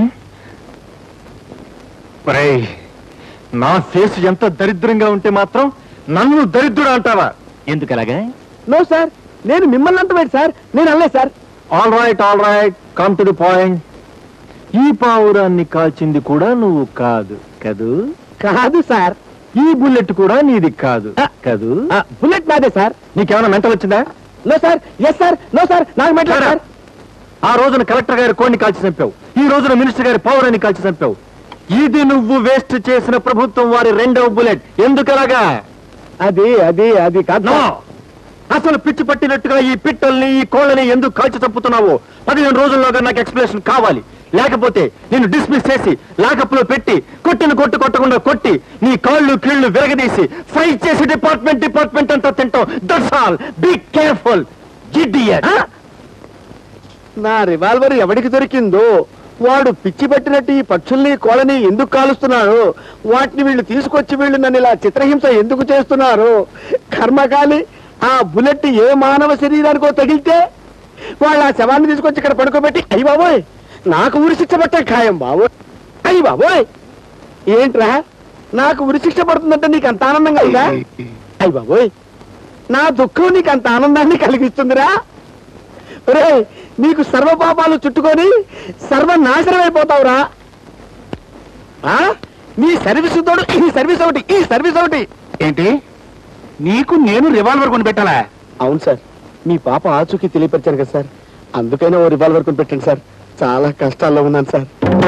ఒరేయ్, నా ఫేస్ ఎంత దరిద్రంగా ఉంటే మాత్రం నన్ను దరిద్రుడు అంటావా ఎందుకు అలాగా నో సార్ నేను మిమ్మల్ని అంటలేదు సార్ నేను అనలేదు sir all right all right come to the point ఈ పావురాన్ని కాల్చింది కూడా నువ్వు కాదు కదూ కాదు సార్ ఈ బుల్లెట్ కూడా నీది కాదు కదూ ఆ, బుల్లెట్ నాదే సార్ నీకేమైనా మెంటల్ వచ్చిందా no sir yes sir no sir నాకు మెట్లేదు సార్ ఆ రోజున కలెక్టర్ గారి కోడిని కాల్చి చంపావు ఈ రోజున మినిస్టర్ గారి పౌరాన్ని కాల్చి చంపావు ఇది నువ్వు వేస్ట్ చేసిన ప్రభుత్వం వారి రెండవ బుల్లెట్ ఎందుకలాగా అది అది అది కాదు నో అసలు పిచ్చి పట్టినట్టుగా ఈ పిట్టల్ని ఈ కోళ్ళని ఎందుకు కాల్చి చంపుతున్నావు పదిహేను రోజుల్లోగా నాకు ఎక్స్ప్లెనేషన్ కావాలి లేకపోతే నేను డిస్మిస్ చేసి లాకప్ లో పెట్టి కొట్టిన కొట్టు కొట్టకుండా కొట్టి నీ కాళ్ళు కీళ్లు విరగదీసి ఫ్రై చేసి డిపార్ట్మెంట్ డిపార్ట్మెంట్ అంతా తింటాం that's all be careful idiot ఆ? నా రివాల్వర్ ఎవడికి దొరికిందో వాడు పిచ్చి పెట్టినట్టు ఈ పక్షుల్ని కోళ్ళని ఎందుకు కాలుస్తున్నాడు వాటిని వీళ్ళు తీసుకొచ్చి వీళ్ళు నన్ను ఇలా చిత్రహింస ఎందుకు చేస్తున్నారు కర్మకాలి ఆ బుల్లెట్ ఏ మానవ శరీరానికో తగిలితే వాళ్ళు ఆ శవాన్ని తీసుకొచ్చి ఇక్కడ పడుకోబెట్టి అయ్యి బాబోయ్ నాకు ఉరి శిక్ష పట్టే ఖాయం బాబోయ్ అయ్యి బాబోయ్ ఏంట్రా నాకు ఉరి శిక్ష పడుతుందంటే నీకు అంత ఆనందంగా ఉందా అయ్యి బాబోయ్ నా దుఃఖం నీకు అంత ఆనందాన్ని కలిగిస్తుందిరా ఒరే నీకు సర్వ పాపాలు చుట్టుకొని సర్వనాశనం అయిపోతావురా ఆ? నీ సర్వీస్ తోడు ఈ సర్వీస్ ఒకటి ఈ సర్వీస్ ఒకటి ఏంటి నీకు నేను రివాల్వర్ కొని పెట్టాలా అవును సార్ మీ పాప ఆచూకీ తెలియపరిచాను కదా సార్ అందుకైనా ఓ రివాల్వర్ కొని పెట్టండి సార్ చాలా కష్టాల్లో ఉన్నాను సార్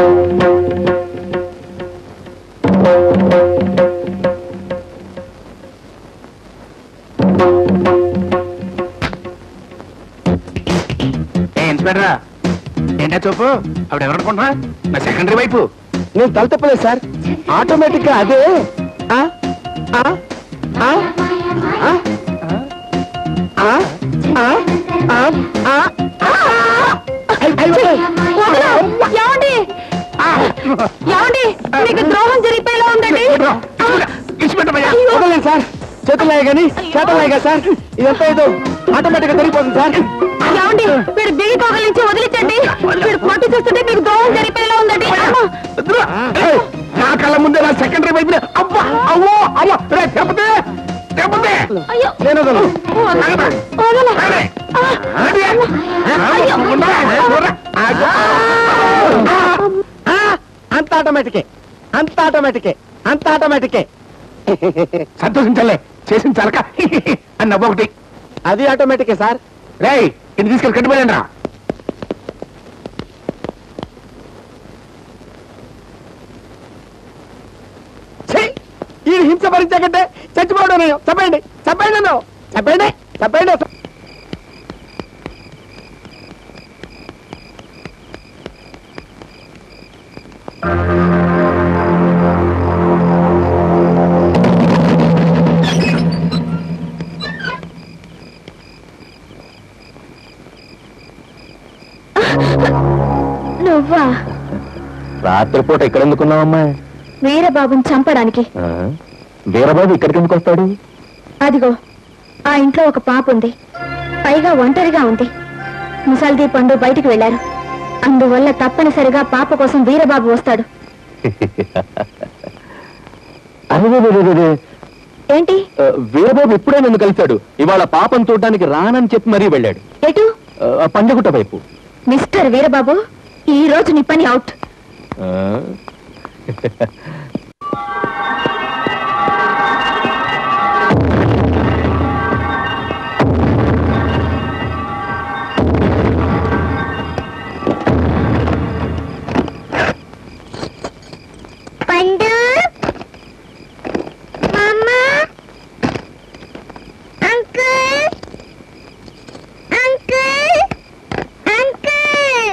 ఏ ఇన్స్పెక్టరా ఏంటా చూపు ఆవిడ ఎవరనుకుంటున్నా నా సెకండరీ వైపు నేను తల తప్పలేదు సార్ ఆటోమేటిక్ గా అదే ఆ? ఆ? ఆ? ఆ? ఆ? ఆ? ఆ? ఆ? ఆ? అయ్- అయ్ బాబోయ్. ఏమండి ఏమండి మీకు ద్రోహం జరిగిపోయేలా ఉందండి వదలండి సార్ చేతులు లాగా కానీ చేతులు లాగా సార్ ఇదంతా ఏదో ఆటోమేటిక్ గా జరిగిపోతుంది సార్ ఏమండి మీరు బిగి కోగలించి వదిలించండి మీరు పట్టు చూస్తుంటే మీకు ద్రోహం జరిగిపోయేలా ఉందండి అమ్మా! ఏయ్, నా కళ్ళ ముందే నా సెకండరీ వైపు అబ్బా అవ్వో అవ్వ రే, తెప్పతే తెప్పతే అయ్యో నేను వదలను. వదల. వదల. ఆ, అంత ఆటోమేటికే అంత ఆటోమేటికే అంత ఆటోమేటికే సంతోషించలే చేసిన చలక అని నవ్వు ఒకటి అది ఆటోమేటికే సార్ రేయ్ ఇది తీసుకెళ్ళి కట్టిపోయాను రా ఛీ! ఈ హింస భరించకంటే చచ్చిపోవడం నేను చెప్పండి చెప్పండి నన్ను చెప్పండి చెప్పండి నువ్వా రాత్రిపూట ఇక్కడ ఎందుకున్నావమ్మా వీరబాబుని చంపడానికి ఆ? వీరబాబు ఇక్కడికి ఎందుకు వస్తాడు అదిగో ఆ ఇంట్లో ఒక పాప ఉంది పైగా ఒంటరిగా ఉంది ముసల్దీ పండు బయటికి వెళ్లారు అందువల్ల తప్పనిసరిగా పాప కోసం వీరబాబు వస్తాడు అరే రే, రే, రే, రే. ఏంటి ఆ, వీరబాబు ఇప్పుడే నన్ను కలిశాడు ఇవాళ పాపం చూడడానికి రానని చెప్పి మరీ వెళ్ళాడు ఎటు ఆ, పంజగుట్ట వైపు మిస్టర్ వీరబాబు ఈ రోజు నీ పని అవుట్ ఆ? పండు మమ్మా అంకుల్ అంకుల్ అంకుల్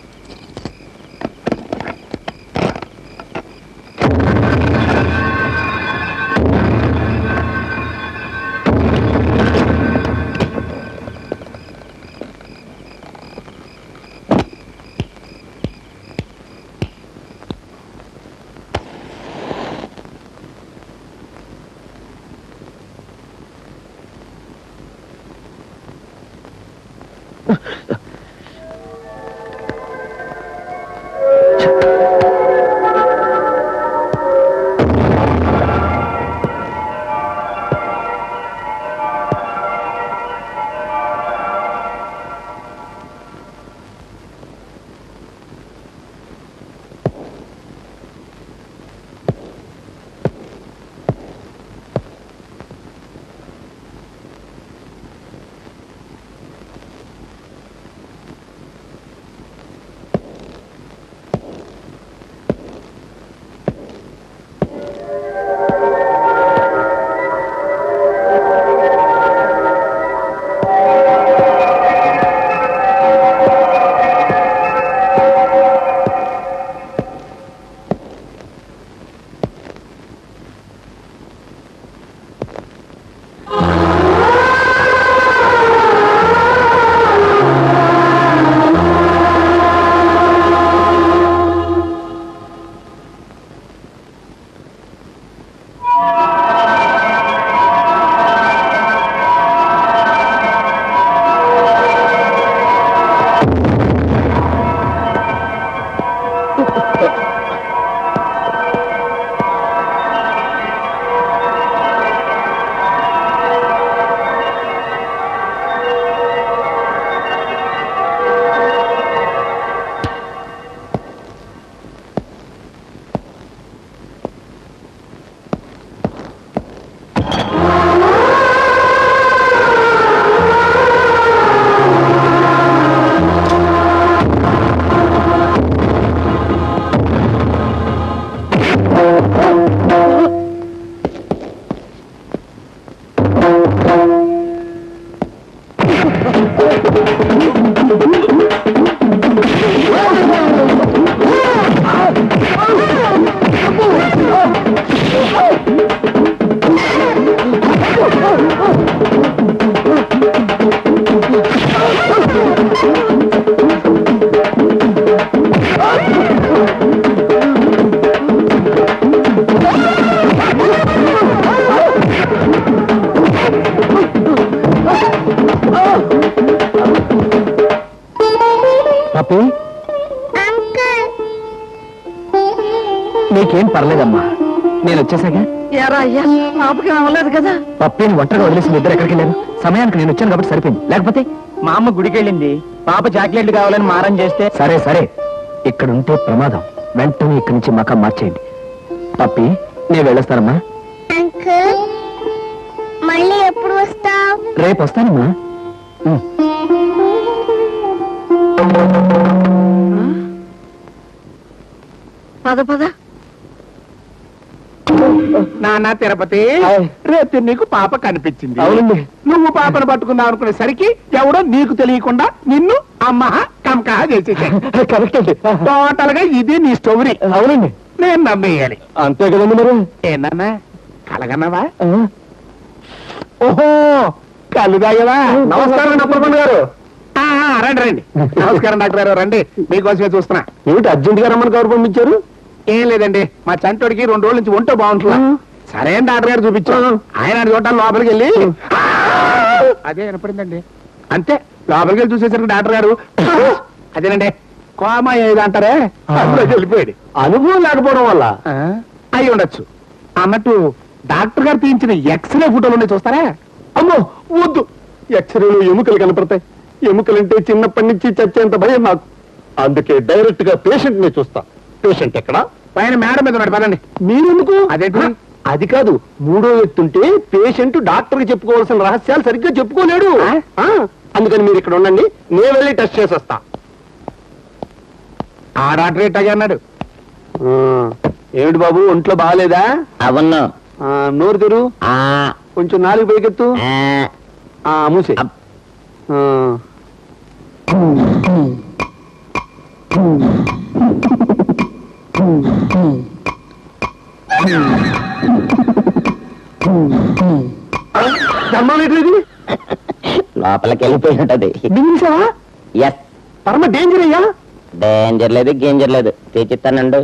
పప్పి అంకుల్ నీకేం పర్లేదమ్మా నేను వచ్చేసాగా ఎరా అయ్యా పాపకి అవ్వలేదు కదా పప్పిని ఒంటరిగా వదిలేసి మీ ఇద్దరు ఎక్కడికి వెళ్ళారు సమయానికి నేను వచ్చాను కాబట్టి సరిపోయింది లేకపోతే మా అమ్మ గుడికి వెళ్ళింది పాప చాక్లెట్లు కావాలని మారం చేస్తే సరే సరే ఇక్కడ ఉంటే ప్రమాదం వెంటనే ఇక్కడి నుంచి మకం మార్చేయండి పప్పి నేను వెళ్ళొస్తానమ్మా అంకుల్ మళ్ళీ ఎప్పుడు వస్తావు రేపు వస్తానమ్మా ఉం. పద పద నాన్న తిరుపతి రేపు నీకు పాప కనిపించింది అవునండి నువ్వు పాపను పట్టుకుందాం అనుకునేసరికి ఎవడో నీకు తెలియకుండా నిన్ను అమ్మ కమకహ చేసేసాడు కరెక్ట్ అండి టోటల్ గా ఇది నీ స్టోరీ అవునండి నేను నమ్మేయాలి అంతే కదండి మరి ఏనన్నా కలగన్నావా ఆ. ఓహో కలుదాయవా నమస్కారం అండి అప్పలపండు గారు ఆ, ఆ, రండి రండి నమస్కారం డాక్టర్ గారు రండి మీకోసమే చూస్తున్నా ఏమిటి అర్జెంట్ గా రమ్మని కవర్ పంపించారు ఏం లేదండి మా చంటోడికి రెండు రోజుల నుంచి ఒంటో బాగుంటున్నా సరే అని డాక్టర్ గారు చూపించాను ఆయన అది చూడటానికి లోపలికి వెళ్ళి అదే వినపడిందండి అంతే లోపలికి వెళ్ళి చూసేసరికి డాక్టర్ గారు అదేనండి కోమా ఏది అంటారే అందులోకి వెళ్ళిపోయాడు అనుభవం లేకపోవడం వల్ల అయి ఉండొచ్చు అన్నట్టు డాక్టర్ గారు తీయించిన ఎక్స్రే ఫోటోలు ఉన్నాయి చూస్తారా అమ్మో వద్దు ఎక్స్రేలు ఎముకలు కనపడతాయి ఎముకలంటే చిన్నప్పటి నుంచి చచ్చేంత భయం నాకు అందుకే డైరెక్ట్ గా పేషెంట్ ని చూస్తా పేషెంట్ ఎక్కడ పైన మేడం మీద ఉన్నాడు పదండి మీరెందుకు అదేంటి? అది కాదు మూడో ఎత్తుంటే పేషెంట్ డాక్టర్ కి చెప్పుకోవాల్సిన రహస్యాలు సరిగ్గా చెప్పుకోలేడు ఆ? ఆ, అందుకని మీరు ఇక్కడ ఉండండి నేను వెళ్ళి టెస్ట్ చేసి వస్తా ఆ డాక్టర్ ఇట్టాగే అన్నాడు ఆ, ఏమిటి బాబు ఒంట్లో బాగాలేదా అవును ఆ, నోరు తెరు ఆ, కొంచెం నాలుగు పైకెత్తు ఆ, ఆ, మూసే అప్. ఆ. ధర్మం ఏంటి ఇది లోపలికి వెళ్ళిపోయి ఉంటది మింగిసావా ఎస్ పరమ డేంజర్ అయ్యా డేంజర్ లేదు గేంజర్ లేదు తీచిస్తానండు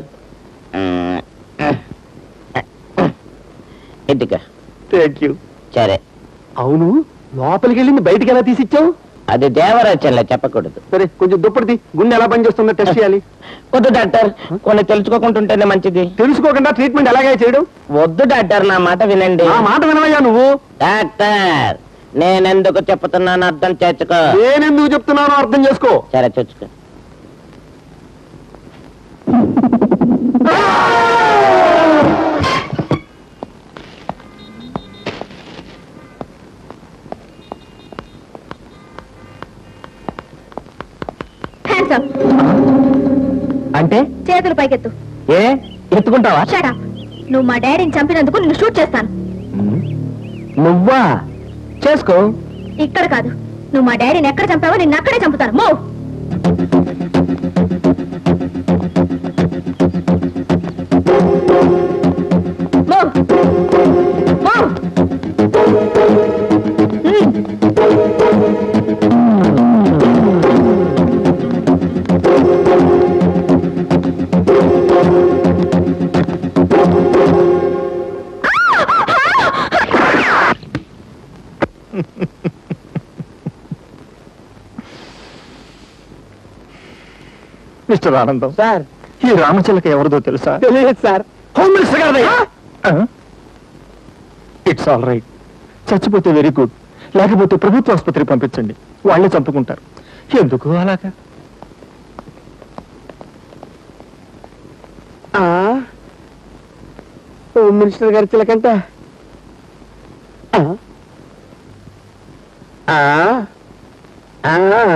ఇటుక థ్యాంక్ యూ సరే అవును లోపలికి వెళ్ళింది బయటికి ఎలా తీసిచ్చావు అది దేవరాజంలో చెప్పకూడదు సరే కొంచెం దుప్పటి గుండె ఎలా పనిచేస్తుందో టెస్ట్ చేయాలి వద్దు డాక్టర్ కొన్ని తెలుసుకోకుంటుంటేనే మంచిది తెలుసుకోకుండా ట్రీట్మెంట్ ఎలాగే చేయడం వద్దు డాక్టర్ నా మాట వినండి ఆ మాట వినవయ్యా నువ్వు డాక్టర్ నేనెందుకు చెప్తున్నాను అర్థం చేసుకో నేనెందుకు చెప్తున్నానో అర్థం చేసుకో సరే చూసుకో హ్యాండ్స్ అప్ అంటే చేతులు పైకెత్తు ఏ ఎత్తుకుంటావా షట్ అప్ నువ్వు మా డాడీని చంపినందుకు నిన్ను షూట్ చేస్తాను నువ్వా చేసుకో ఇక్కడ కాదు నువ్వు మా డాడీని ఎక్కడ చంపావో నిన్ను అక్కడే చంపుతాను మో మిస్టర్ ఆనందం సార్ ఈ రామచిలక ఎవరిదో తెలుసా తెలియదు సార్ హోమ్ మినిస్టర్ గారిదయ్యా ఇట్స్ ఆల్ రైట్ చచ్చిపోతే వెరీ గుడ్ లేకపోతే ప్రభుత్వ ఆసుపత్రికి పంపించండి వాళ్ళే చంపుకుంటారు ఎందుకు అలాగా హోమ్ మినిస్టర్ గారి చిలకంట ఆ? ఆ? ఆ?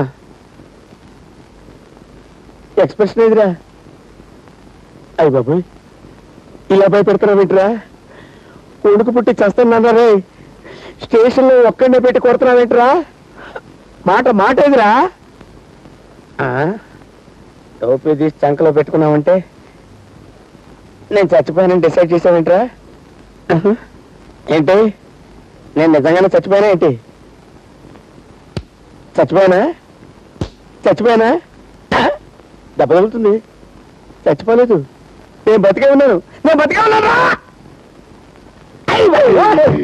ఎక్స్ప్రెషన్ ఏదిరా అయ్య బాబోయ్ ఇలా భయపెడుతున్నావేంట్రా కొడుకు పుట్టి చస్తున్నారే స్టేషన్లో ఒక్కడనే పెట్టి కొడుతున్నావేంట్రా మాట మాట ఏదిరా ఆ? టోపీ తీసి చంకలో పెట్టుకున్నావంటే నేను చచ్చిపోయానని డిసైడ్ చేసావేంట్రా ఆహా. ఏంటి నేను నిజంగానే చచ్చిపోయానా ఏంటి చచ్చిపోయానా చచ్చిపోయానా ఆ? దెబ్బ తగులుతుంది చచ్చిపోలేదు నేను బతికే ఉన్నాను నేను బతికే ఉన్నాను రా! అయ్ బాబోయ్!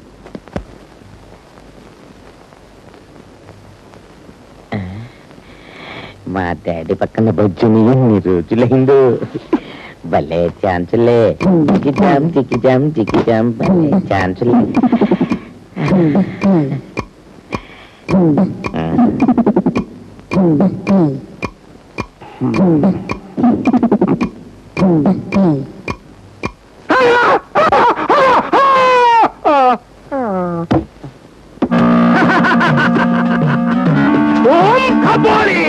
మా డాడీ పక్కన బొజ్జుని ఎన్ని రోజులైందో భలే ఛాన్సులే జికిజాం జికిజాం జికిజాం భలే ఛాన్సులే ఓం కబోలి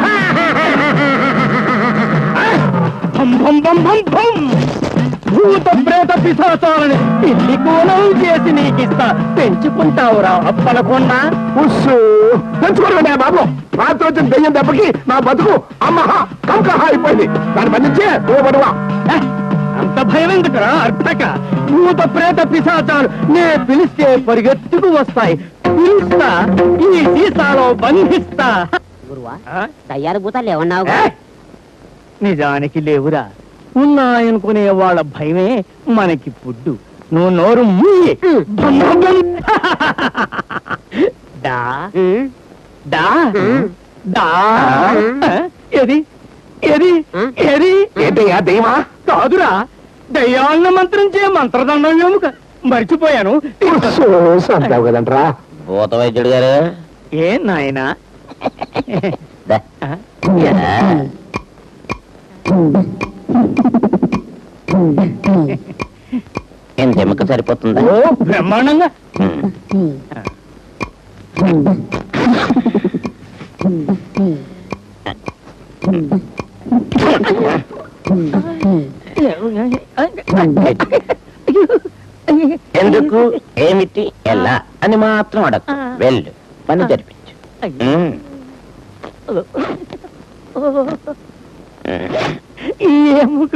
భం భం భం భం భం భూత ప్రేత పిశాచాలని పిల్లి కోలం చేసి నీకిస్తా పెంచుకుంటావురా అప్పలకొండ ఉస్సు పెంచుకోవడం బాబు రాత్రి వచ్చిన దెయ్యం దెబ్బకి నా బతుకు అమ్మహ కంకహ అయిపోయింది దాన్ని బంధించే ఓ బడువా అంత భయం ఎందుకురా అర్థక భూత ప్రేత పిశాచాలు నే పిలిస్తే పరిగెత్తుకు వస్తాయి పిలుస్తా ఈ సీసాలో బంధిస్తా గురువా ఆ? తయారు భూతాలు ఏమన్నావు ఏ? నిజానికి లేవురా ఉన్నాయనుకునే వాళ్ళ భయమే మనకి పుడ్డు నువ్వు నోరు మూయి భం భం భం. డా డా డా ఆ? ఏది ఏది ఏది ఏంటయ్యా దయ్యమా కాదురా దయ్యాన్న మంత్రించే మంత్రదండం ఎముక మర్చిపోయాను అంటావు కదంట్రా భూత వైద్యుడు గారు ఏ నాయనా దా. ఆ? ఇంత ఎముక సరిపోతుందా ఓ బ్రహ్మాండంగా ఉమ్. ఎందుకు ఏమిటి ఎలా అని మాత్రం అడగ వెళ్ళు పని జరిపించు ఉమ్. ఈ ఎముక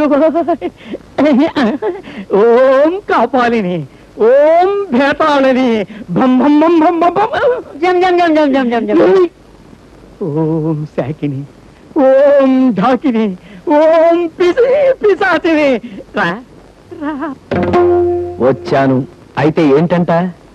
ఓం కాపాలిని ఓం భేతాళని భం భం భం భం భం భం జం జం జం జం జం జం జం ఓం శాకిని ఓం ఢాకిని ఓం పిసి పిశాచిని రా రా వచ్చాను అయితే ఏంటంట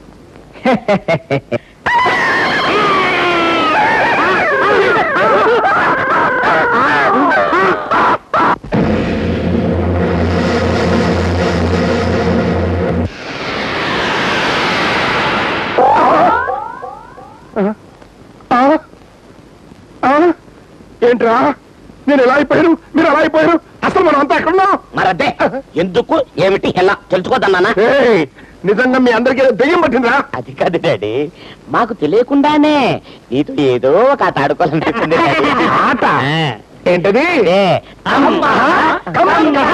ఏంట్రా నేను ఎలా అయిపోయాను మీరు ఎలా అయిపోయారు అసలు మనం అంతా ఎక్కడున్నాం మరదే ఎందుకు ఏమిటి ఎలా తెలుసుకోదన్నానా ఏయ్, నిజంగా మీ అందరికీ ఏదో దెయ్యం పట్టిందిరా అది కాదు డాడీ మాకు తెలియకుండానే నీతో ఏదో ఒక ఆట ఆడుకోవాలనిపిస్తుంది డాడీ. ఆట? ఆ. ఏంటది ఏ, అమ్మా, అమ్మా.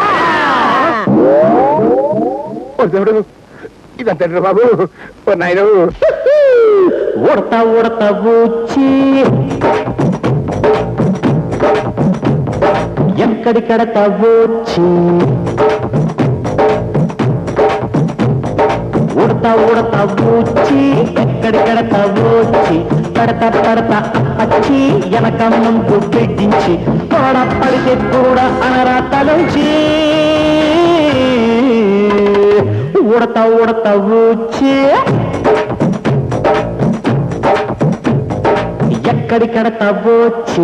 ఓ దేవుడు ఇదంతా ఏంట్రా బాబు ఓ నాయన ఉడత ఉడత వచ్చి ఎక్కడికడత వచ్చి ఉడత ఉడత వచ్చి ఎక్కడికడత వచ్చి పడత పడత అప్పచ్చి వెనక ముందు పెట్టించి తోడ పడితే కూడా అనరా తలంచి ఉడత ఉడత వచ్చి ఎక్కడికడ తవ్వొచ్చి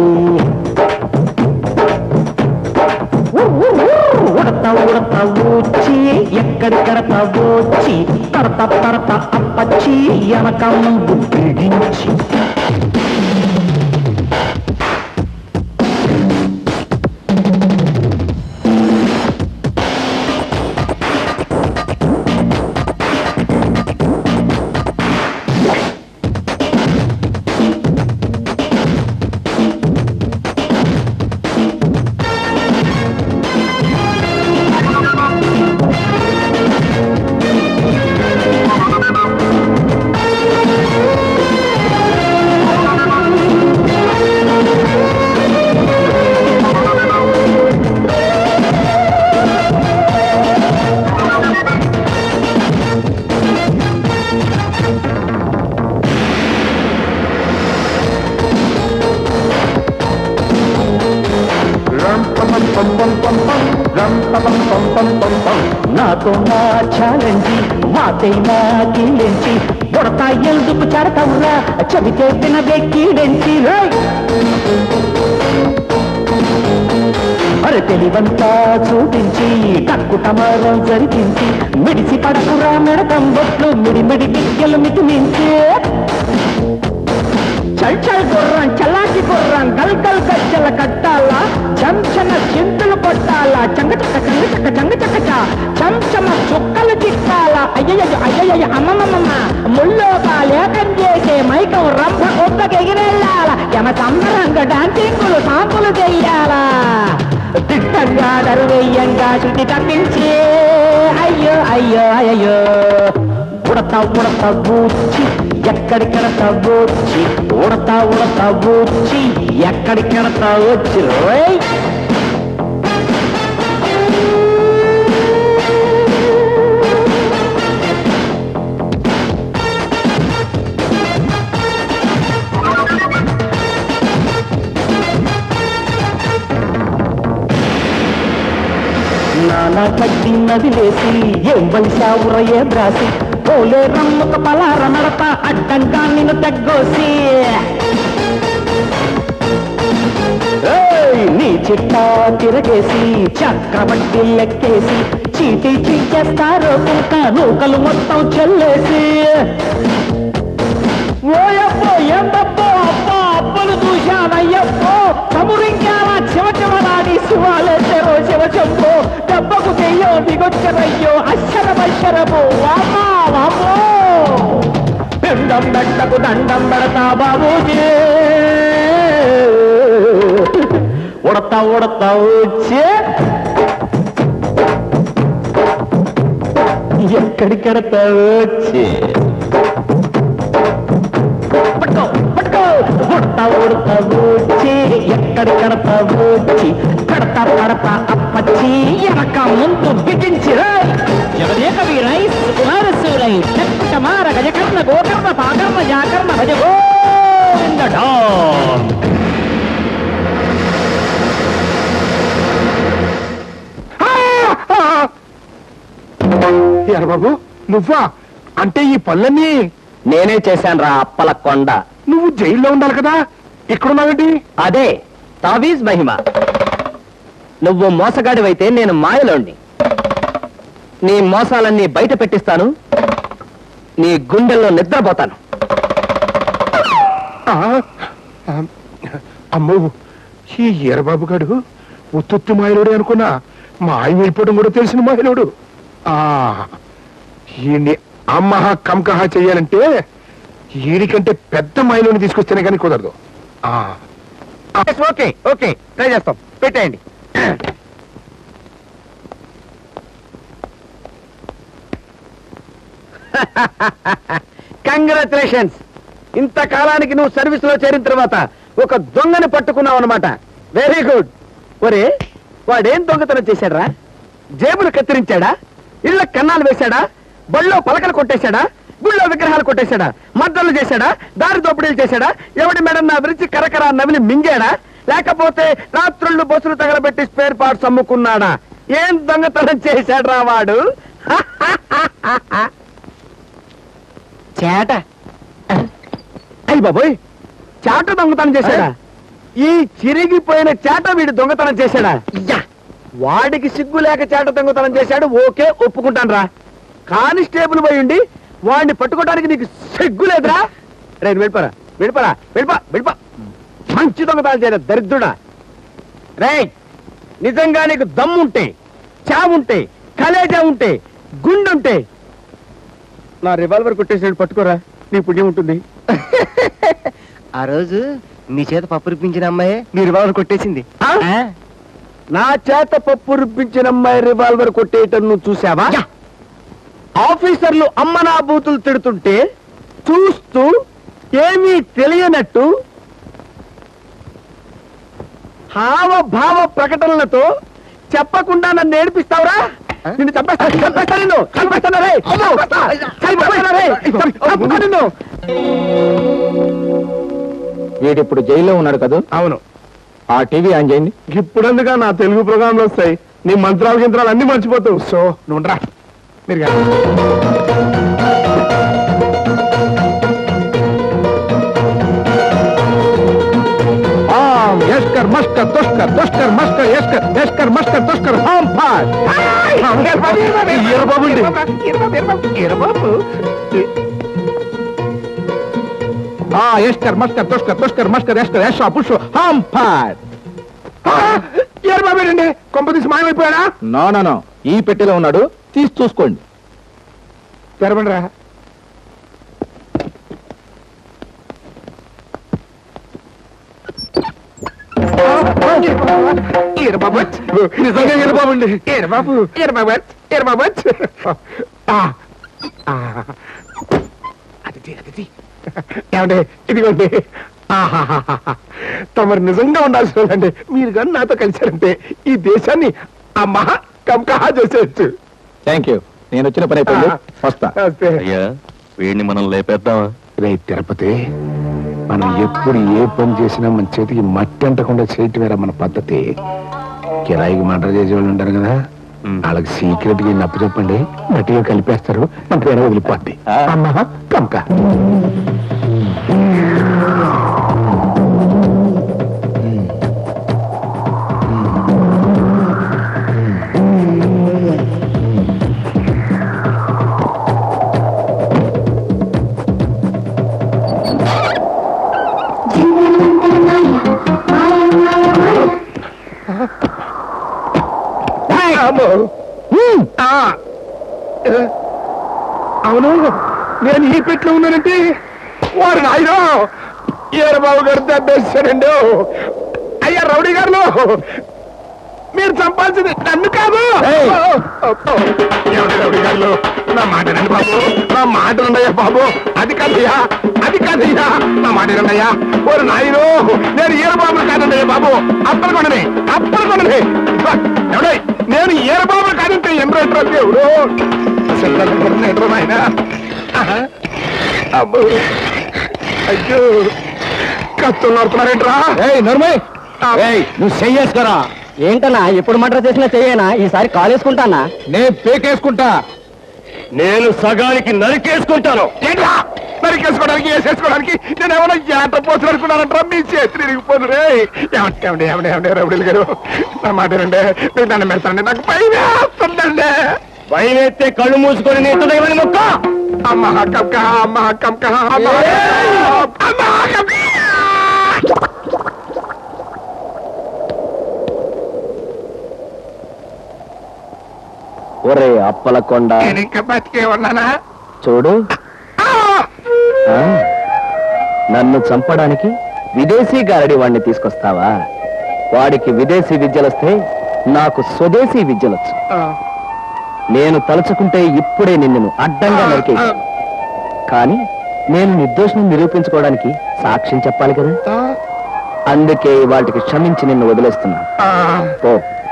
ఉడత ఉడత ఊచి ఎక్కడికడ తవ్వొచ్చి పడత పడత అప్పచ్చి వెనక ముందు పిడించి నాతో నా ఛాలెంజి మాతే నా కీలించి బుడతా ఎందుకు చెడతావురా చెబితే వినవే కీడెంచి అరే తెలివంతా చూపించి కక్కుటమారం జరిపించి మిడిసి పడకురా మెడతం బొట్లు మిడిమిడి బిగ్గలు మితిమించి చల్ చల్ గుర్రం చల్లాకి గుర్రం గల్ గల్ గజ్జల కట్టాలా చంచన చింతలు కొట్టాలా చంగ చక్క చంగ చక్క చంగ చక్క చ చంచమ చుక్కలు చిక్కాలా అయ్యయ్య అయ్యయ్య అమ్మమ్మమ్మ ముల్లోగా లేకం చేసే మైకం రంభ కొత్తకి ఎగిరెళ్ళాల యమ సంబరంగా డాన్సింగులు సాంపులు చెయ్యాలా దిట్టంగా దరువెయ్యంగా శృతి తప్పించి అయ్యో అయ్యో అయ్యో ఉడతా ఉడతా బూచి ఎక్కడికెడతా వచ్చి ఉడతా ఉడతా బూచి ఎక్కడికెడతా వచ్చి రోయ్ నాన్న కట్టి నదిలేసి ఏం వలిసావుర ఏ బ్రాసి పోలే రమ్మక పలార నడత అడ్డంగా నిన్ను తగ్గోసి ఏయ్, నీ చిట్టా తిరగేసి చక్రవడ్డీ లెక్కేసి చీటీ చీకేస్తారు కుక్క నూకలు మొత్తం చెల్లేసి ఓయప్పో ఎంతప్పో అబ్బా అప్పలు చూశానయ్యప్పో చమురింగాల చివ చివలాడి శివాలేశారో శివ చెంపో దెబ్బకు తెయ్యో దిగొచ్చరయ్యో అక్షరమక్షరము వామా వామో పిండం బెట్టకు దండం పెడతా బాబూజీ ఉడతా ఉడతా వచ్చే ఎక్కడికెడతా వచ్చే పట్టుకో పట్టుకో ఉడతా ఉడతా వచ్చి ఎక్కడ కడతా వచ్చి కడతా కడతా అప్పచ్చి వెనక ముందు బిగించి జగదేక వీరై కుమార సూరై చెక్కుట మార గజకర్ణ గోకర్ణ పాకర్ణ జాకర్ణ భజ గోవింద డామ్. ఎరా బాబు నువ్వా అంటే ఈ పనులన్నీ నేనే చేశాను రా అప్పల కొండ నువ్వు జైల్లో ఉండాలి కదా ఇక్కడున్నావేంటి అదే తావీజ్ మహిమ నువ్వు మోసగాడివైతే నేను మాయలోండి నీ మోసాలన్నీ బయట పెట్టిస్తాను నీ గుండెల్లో నిద్రపోతాను ఆ, ఆ, అమ్మో ఈ ఈరబాబు గాడు ఉత్తుత్తి మాయలోడే అనుకున్నా మాయ వెళ్ళిపోవడం కూడా తెలిసిన మాయలోడు ఆ ఈయన్ని అమ్మహ కంకహ చెయ్యాలంటే ఈడికంటే పెద్ద మాయలోని తీసుకొస్తేనే కానీ కుదరదు ఆ ఓకే ఓకే ట్రై చేస్తాం పెట్టేయండి కంగ్రాచులేషన్స్ ఇంతకాలానికి నువ్వు సర్వీస్ లో చేరిన తర్వాత ఒక దొంగని పట్టుకున్నావు అనమాట వెరీ గుడ్ ఒరే వాడేం దొంగతనం చేశాడరా జేబులు కత్తిరించాడా ఇళ్ళ కన్నాలు వేశాడా బళ్ళో పలకలు కొట్టేశాడా గుళ్ళో విగ్రహాలు కొట్టేశాడా మద్దలు చేశాడా దారి దోపిడీలు చేశాడా ఎవడి మేడం నా విరిచి కరకర నవిలి మింగాడా లేకపోతే రాత్రుళ్ళు బస్సులు తగలబెట్టి స్పేర్ పార్ట్స్ అమ్ముకున్నాడా ఏం దొంగతనం చేశాడ్రా వాడు చేట అయ్యి బాబోయ్ చాట దొంగతనం చేశాడా ఈ చిరిగిపోయిన చాట వీడు దొంగతనం చేశాడా యా! వాడికి సిగ్గు లేక చాట దొంగతనం చేశాడు ఓకే ఒప్పుకుంటాను రా కానిస్టేబుల్ పోయి ఉండి వాడిని పట్టుకోవడానికి నీకు సిగ్గు లేదురా రేపు వెళ్ళిపోరా వెళ్ళిపోరా వెళ్ళిపో వెళ్ళిపో మంచి దొంగతనం చేయరా దరిద్రుడా రే నిజంగా నీకు దమ్ముంటే చావుంటే కలేజా ఉంటే గుండుంటే నా రివాల్వర్ కొట్టేసినట్టు పట్టుకోరా నీ పుణ్యం ఉంటుంది ఆ రోజు మీ చేత పప్పు రుప్పించిన అమ్మాయి మీ రివాల్వర్ కొట్టేసింది ఆ? నా చేత పప్పు రుప్పించిన అమ్మాయి రివాల్వర్ కొట్టేయటం నువ్వు చూసావా ఆఫీసర్లు అమ్మనా బూతులు తిడుతుంటే చూస్తూ ఏమీ తెలియనట్టు హావభావ ప్రకటనలతో చెప్పకుండా నన్ను ఏడిపిస్తావురా నిన్ను చంపేస్తా చంపేస్తా నిన్ను చంపేస్తాను రే చంపేస్తా. చంపేస్తాను రే చంపుతా నిన్ను వీడిప్పుడు జైల్లో ఉన్నాడు కదా అవును ఆ టీవీ ఆన్ చేయండి ఇప్పుడందుగా నా తెలుగు ప్రోగ్రాంలు వస్తాయి నీ మంత్రాలు గింత్రాలు అన్ని మర్చిపోతావు సో నువ్వు రా మీరు కానీ. ఆమ్, యస్కర్ మస్కర్ దుష్కర్ దుష్కర్ మస్కర్ యస్కర్ యస్కర్ మస్కర్ దుష్కర్ హామ్ పాస్ ఈరబాబు ఈరబాబు ఆ యస్కర్ మస్కర్ దుష్కర్ దుష్కర్ మస్కర్ యస్కర్ యశా పుషు హామ్ పాస్ ఈరబాబేనండి కొంపదీసి మాయమైపోయాడా నో నో నో ఈ పెట్టెలో ఉన్నాడు తీసి చూసుకోండి తెరవండి రా ఈరబాబత్ నిజంగా ఈరబాబండి ఈరబాబు ఈరబాబత్ ఈరబాబత్ అది అది ఏమండి ఇదిగోండి ఆహాహాహా. తమరు నిజంగా ఉండాల్సిందండి మీరు కానీ నాతో కలిశారంటే ఈ దేశాన్ని ఆ మహా కంకహా చేసేయచ్చు థ్యాంక్ యూ నేను వచ్చిన పని అయిపోయింది వస్తా అంతే. అయ్యా వీడిని మనం లేపేద్దామా రే తిరుపతి మనం ఎప్పుడు ఏ పని చేసినా మన చేతికి మట్టి అంటకుండా చేయటం వేరా మన పద్ధతి కిరాయికి మంట చేసే వాళ్ళు ఉంటారు కదా వాళ్ళకి సీక్రెట్ గా నప్పు చెప్పండి గట్టిగా కలిపేస్తారు మన పేరు వదిలిపోద్ది అమ్మా కమక అమ్మో. ఆ. అవును నేను ఈ పెట్లో ఉన్నానంటే వారు నాయనో ఈరబాబు గారు దెబ్బేశారండి అయ్యా రౌడీ గారు మీరు చంపాల్సింది నన్ను కాదు ఏమండి రౌడీ గారు నా మాట రండి బాబు నా మాట రండయ్యా బాబు అది కాదయ్యా అది కాదయ్యా నా మాట రండయ్యా ఓరు నాయను నేను ఈరబాబు కాదండయ్యా బాబు అప్పలకొండని అప్పలకొండని ఎవడై నేను ఈరబాబు కాదంటే ఎండ్రైటర్ దేవుడు అసలు నాయన అబ్బో అయ్యో కత్తులు నడుతున్నారేంట్రా నర్మయ్ నువ్వు చెయ్యేసుకోరా ఏంటన్నా ఎప్పుడు మటర్ చేసినా చెయ్యేనా ఈసారి కాలేసుకుంటానా నేను పేకేసుకుంటా నేను సగానికి నరికేసుకుంటాను ఏంట్రా నరికేసుకోవడానికి వేసేసుకోవడానికి నేను ఏమైనా జాత పోతులు అనుకున్నానంటారా మీ చేతులు ఇరిగిపోదు రే ఏమంటే ఏమండి ఏమండి ఏమండి రౌడీలు గారు నా మాట రండి మీరు దండం పెడతానండి నాకు భయం వేస్తుందండి భయం ఎత్తే కళ్ళు మూసుకొని నేతుడేమని మొక్క అమ్మ కక్క అమ్మ కక్క అమ్మ అమ్మ కక్క ఒరే అప్పలకొండ నేను ఇంకా బతికే ఉన్నానా చూడు ఆ, నన్ను చంపడానికి విదేశీ గారడి వాడిని తీసుకొస్తావా వాడికి విదేశీ విద్యలొస్తే నాకు స్వదేశీ విద్యలొచ్చు నేను తలుచుకుంటే ఇప్పుడే నిన్ను అడ్డంగా నరికే కానీ నేను నిర్దోషిని నిరూపించుకోవడానికి సాక్ష్యం చెప్పాలి కదా అందుకే వాటికి క్షమించి నిన్ను వదిలేస్తున్నా ఓ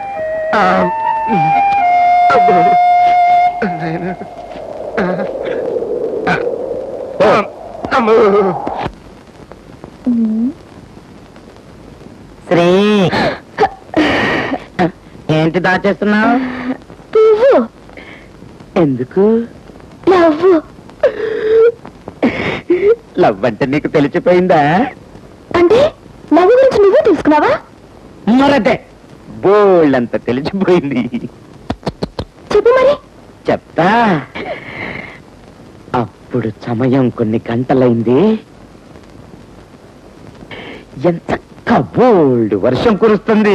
శ్రీ ఏంటి దాచేస్తున్నావు పువ్వు ఎందుకు నవ్వు లవ్ అంటే నీకు తెలిసిపోయిందా అంటే నవ్వు గురించి నువ్వు తెలుసుకున్నావా మరదే బోళ్ళంత తెలిసిపోయింది చెప్పు మరి చెప్తా అప్పుడు సమయం కొన్ని గంటలైంది ఎంత బోల్డ్ వర్షం కురుస్తుంది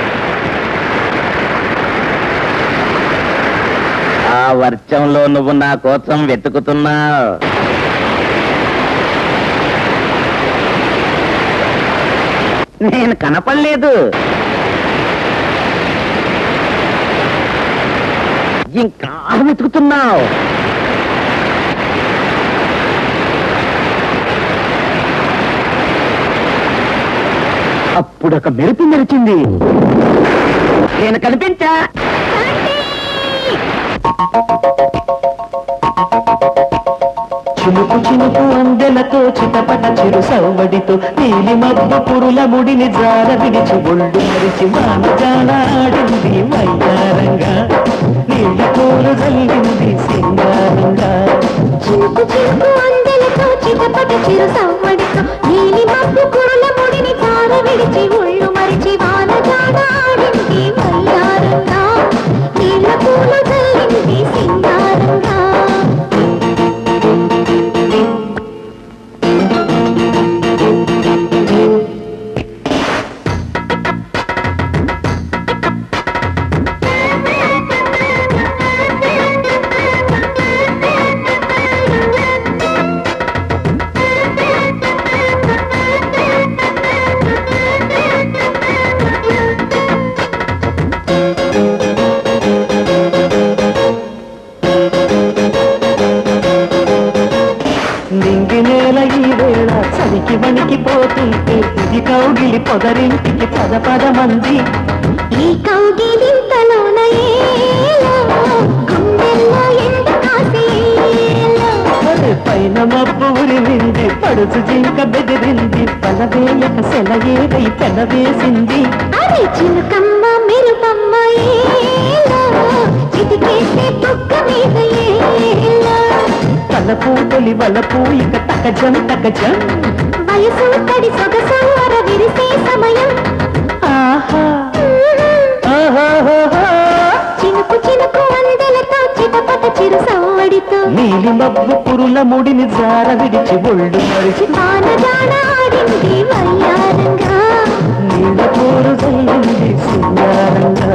ఆ వర్షంలో నువ్వు నా కోసం వెతుకుతున్నావు నేను కనపడలేదు ఇంకా వెతుకుతున్నావు అప్పుడు ఒక మెరుపు మెరిచింది నేను కనిపించా చినుకు చినుకు అందెలతో చిటపట చిరు సవ్వడితో నీలి మబ్బు పురుల ముడిని జార విడిచి ఒళ్ళు మరిచి వానజాలాడింది వయ్యారంగా నీళ్ళ పూలు జల్లింది సింగారంగా చినుకు చినుకు అందెలతో చిటపట చిరు సవ్వడితో నీలి మబ్బు కురుల ముడిని తార విడిచి ఒళ్ళు మరిచి వాన జాడ ఆడింది వయ్యారంగా నీళ్ళ పూలు జల్లింది సింగారంగా నింగి నేల ఈ వేళ చలికి వణికిపోతుంటే ఇది కౌగిలి పొదరింటికి పద పద మంది ఈ కౌగిలింతలోన ఏలో గుండెల్లో ఎండ కాసేలో మరి పైన మబ్బు ఉరిమింది పడుచు జింక బెదిరింది పలవేయక సెలయేదై పెనవేసింది అరే చిలుకమ్మ మెరుపమ్మ ఏలో మీద ఏలా తలపు తొలి వలపు ఇక తకజం తకజం వయసు తడి సొగసు అర విరిసే సమయం ఆహా ఆహాహాహా. చినుకు చినుకు అందెలతో చిటపట చిరు సవ్వడితో నీలి మబ్బు పురుల ముడిని జార విడిచి ఒళ్ళు మరిచి వానజాడ ఆడింది వయ్యారంగా నీళ్ళ పూరు చల్లింది సింగారంగా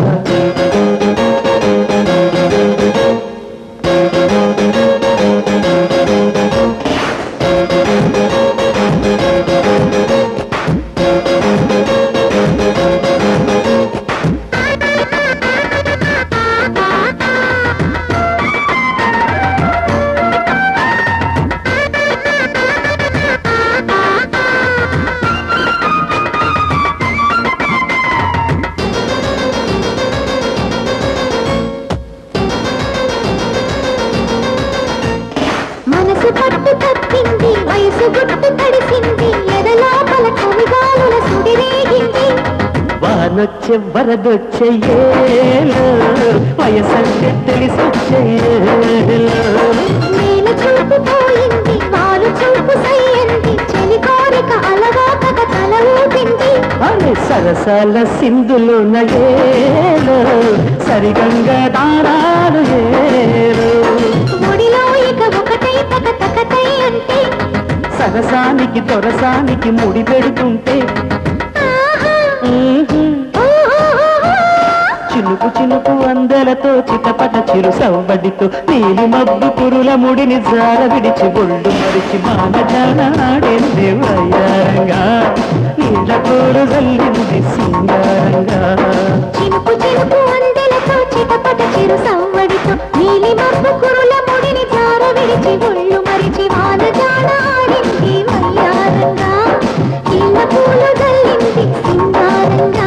మనసు పట్టు తప్పింది వయసు గుట్టు తడిసింది ఎదలోపల కవిగాలుల సుడిరేగింది వానొచ్చే వరదొచ్చే ఏలో వయసంటే తెలిసొచ్చే ఏలో నేను చూపు పోయింది వాలు చూపు సయ్యంది చెలి కోరిక అలవాకక తల ఊపింది అరే సరసాల సింధులు నయేలో సరిగంగా దారాలు ఏలో ముడిలో ఇక ఒకటై తక తకతై అంటే సరసానికి తొరసానికి ముడి పెడుతుంటే ఆహా, ఊహు, ఊహుహుహు. చినుకు చినుకు అందెలతో చిటపట చిరు సవ్వడితో నీలి మబ్బు పురుల ముడిని జార విడిచి ఒళ్ళు మరిచి మానజానాడింది వయ్యారంగా నీళ్ళ కూరు జల్లింది సింగారంగా చినుకు చినుకు అందెలతో చిటపట చిరు సవ్వడితో నీలి మబ్బు కురుల ముడిని జార విడిచి ఒళ్ళు మరిచి వానజాడ ఆడింది వయ్యారంగా ఇళ్ళ పూలు జల్లింది సింగారంగా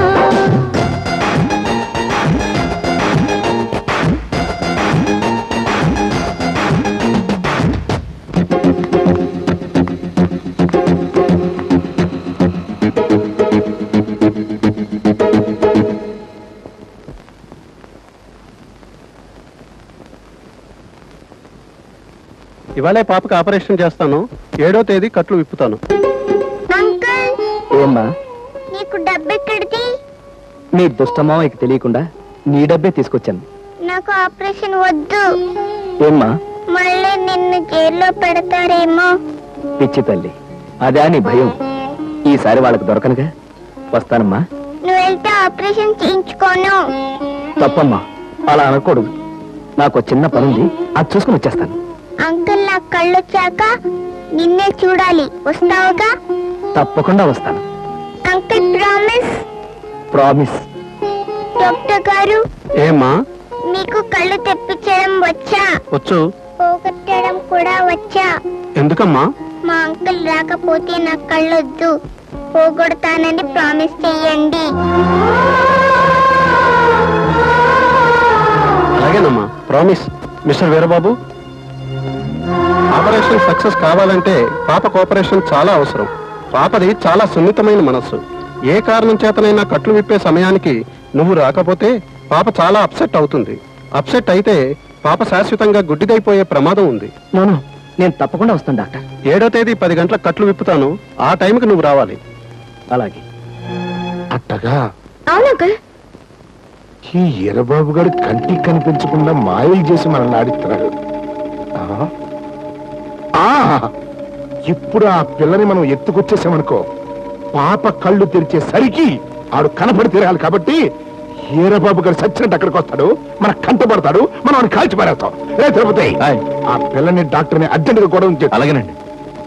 ఇవాళే పాపకి ఆపరేషన్ చేస్తాను ఏడో తేదీ కట్లు విప్పుతాను అంకుల్ ఏమ్మా నీకు డబ్బెక్కడిది నీ దుష్టమావయ్యకి తెలియకుండా నీ డబ్బే తీసుకొచ్చాను నాకు ఆపరేషన్ వద్దు ఏమ్మా మళ్ళీ నిన్ను జైల్లో పెడతారేమో పిచ్చి తల్లి అదే నీ భయం ఈసారి వాళ్ళకు దొరకనుగా వస్తానమ్మా నువ్వు వెళ్తే ఆపరేషన్ చేయించుకోను తప్పమ్మా అలా అనకూడదు నాకు ఒక చిన్న పనుంది అది చూసుకుని వచ్చేస్తాను అంకుల్ నా కళ్ళు వచ్చాక నిన్నే చూడాలి వస్తావుగా తప్పకుండా వస్తాను అంకుల్ ప్రామిస్ ప్రామిస్ డాక్టర్ గారు ఏమ్మా మీకు కళ్ళు తెప్పించడం వచ్చా వచ్చు పోగొట్టడం కూడా వచ్చా ఎందుకమ్మా మా అంకుల్ రాకపోతే నా కళ్ళొద్దు పోగొడతానని ప్రామిస్ చెయ్యండి అలాగేనమ్మా promise mister Veerababu operation success కావాలంటే పాప కోఆపరేషన్ చాలా అవసరం పాపది చాలా సున్నితమైన మనస్సు ఏ కారణం చేతనైనా కట్లు విప్పే సమయానికి నువ్వు రాకపోతే పాప చాలా అప్సెట్ అవుతుంది అప్సెట్ అయితే పాప శాశ్వతంగా గుడ్డిదైపోయే ప్రమాదం ఉంది నోను నేను తప్పకుండా వస్తాను డాక్టర్ ఏడో తేదీ పది గంటలకు కట్లు విప్పుతాను ఆ టైంకి నువ్వు రావాలి అలాగే అట్టగా అవును అంకుల్ ఈ ఎర్రబాబు గారు కంటికి కనిపించకుండా మాయలు చేసి మనల్ని ఆడిస్తున్నాడు ఆ? ఆ! ఇప్పుడు ఆ పిల్లని మనం ఎత్తుకొచ్చేసామనుకో పాప కళ్ళు తెరిచేసరికి ఆడు కనపడి తిరగాలి కాబట్టి ఈరబాబు గారు సచ్చినట్టు అక్కడికి వస్తాడు మన కంటపడతాడు మనం వాడిని కాల్చి పారేస్తాం రే తిరుపతి ఆయ్. ఆ పిల్లని డాక్టర్ని అర్జెంటుగా కూడా ఉంచే అలాగేనండి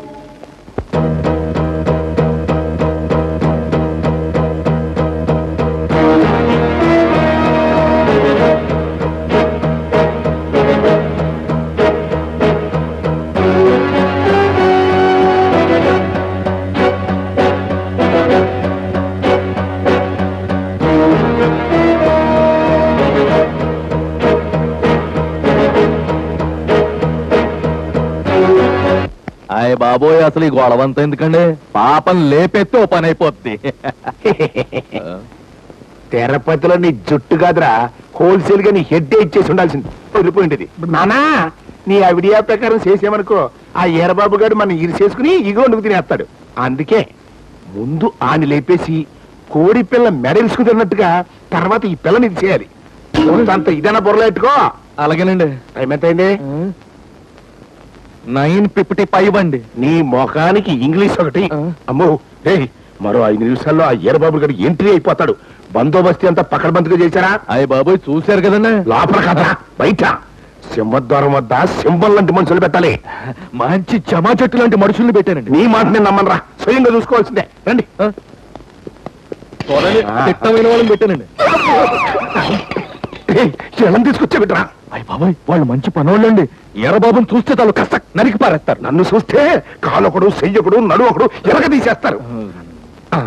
అయ్య బాబోయ్ అసలు ఈ గొడవంతా ఎందుకండి పాపం లేపెత్తే ఓ పని అయిపోద్ది తిరుపతిలో నీ జుట్టు కాదురా హోల్సేల్ గా నీ హెడ్ ఇచ్చేసి ఉండాల్సింది వదిలిపోయింది నానా నీ ఐడియా ప్రకారం చేసామనుకో ఆ ఈరబాబు గారు మనం ఇరిసేసుకుని ఇగో వండుకు తినేస్తాడు అందుకే ముందు ఆని లేపేసి కోడి పిల్ల మెడలుసుకు తిన్నట్టుగా తర్వాత ఈ పిల్లని ఇది చేయాలి అంత ఇదైనా బుర్రలెట్టుకో అలాగేనండి టైం ఎంత అయింది నైన్ ఫిఫ్టీ ఫైవ్ అండి నీ ముఖానికి ఇంగ్లీష్ ఒకటి ఆ. అమ్మో ఏయ్ మరో ఐదు నిమిషాల్లో ఆ ఈరబాబు గారు ఎంట్రీ అయిపోతాడు బందోబస్తీ అంతా పకడ్బందీగా చేశారా అయ్య బాబోయ్ చూశారు కదండి లోపల కదా బయట సింహద్వారం వద్ద సింహం లాంటి మనుషులు పెట్టాలి మంచి జమా చెట్టు లాంటి మనుషుల్ని పెట్టానండి నీ మాట నేను నమ్మనరా స్వయంగా చూసుకోవాల్సిందే రండి త్వరని తిట్టమైన వాళ్ళని పెట్టానండి ఏయ్, జనం తీసుకొచ్చే బిడ్డరా అయ్య బాబాయ్ వాళ్ళు మంచి పనోళ్ళండి ఎర్రబాబుని చూస్తే చాలు కష్ట నరికి పారేస్తారు నన్ను చూస్తే కాలొకడు చెయ్యొకడు నడు ఒకడు ఎరగ తీసేస్తారు ఆ?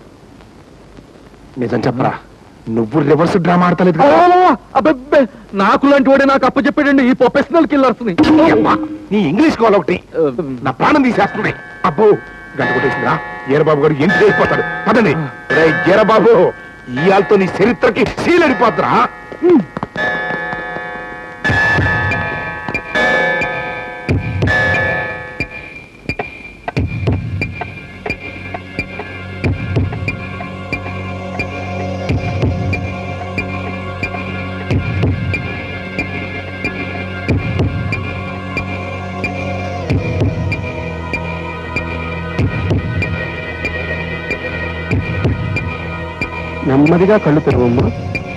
నిజం చెప్పరా నువ్వు రివర్స్ డ్రామా ఆడతలేదు కదా? అబ్బబ్బే నాకు లాంటి వాడే నాకు అప్పచెప్పాడండి ఈ ప్రొఫెషనల్ కిల్లర్స్ ని అమ్మా, నీ ఇంగ్లీష్ కాల్ ఒకటి నా ప్రాణం తీసేస్తుంది అబ్బో గంట కొట్టేసిందిరా ఈరబాబు గారు ఎంటి అయిపోతాడు పదండి రే ఈరబాబు ఇయాలతో నీ చరిత్రకి సీలడిపోతురా నెమ్మదిగా కళ్ళు తెరవమ్మా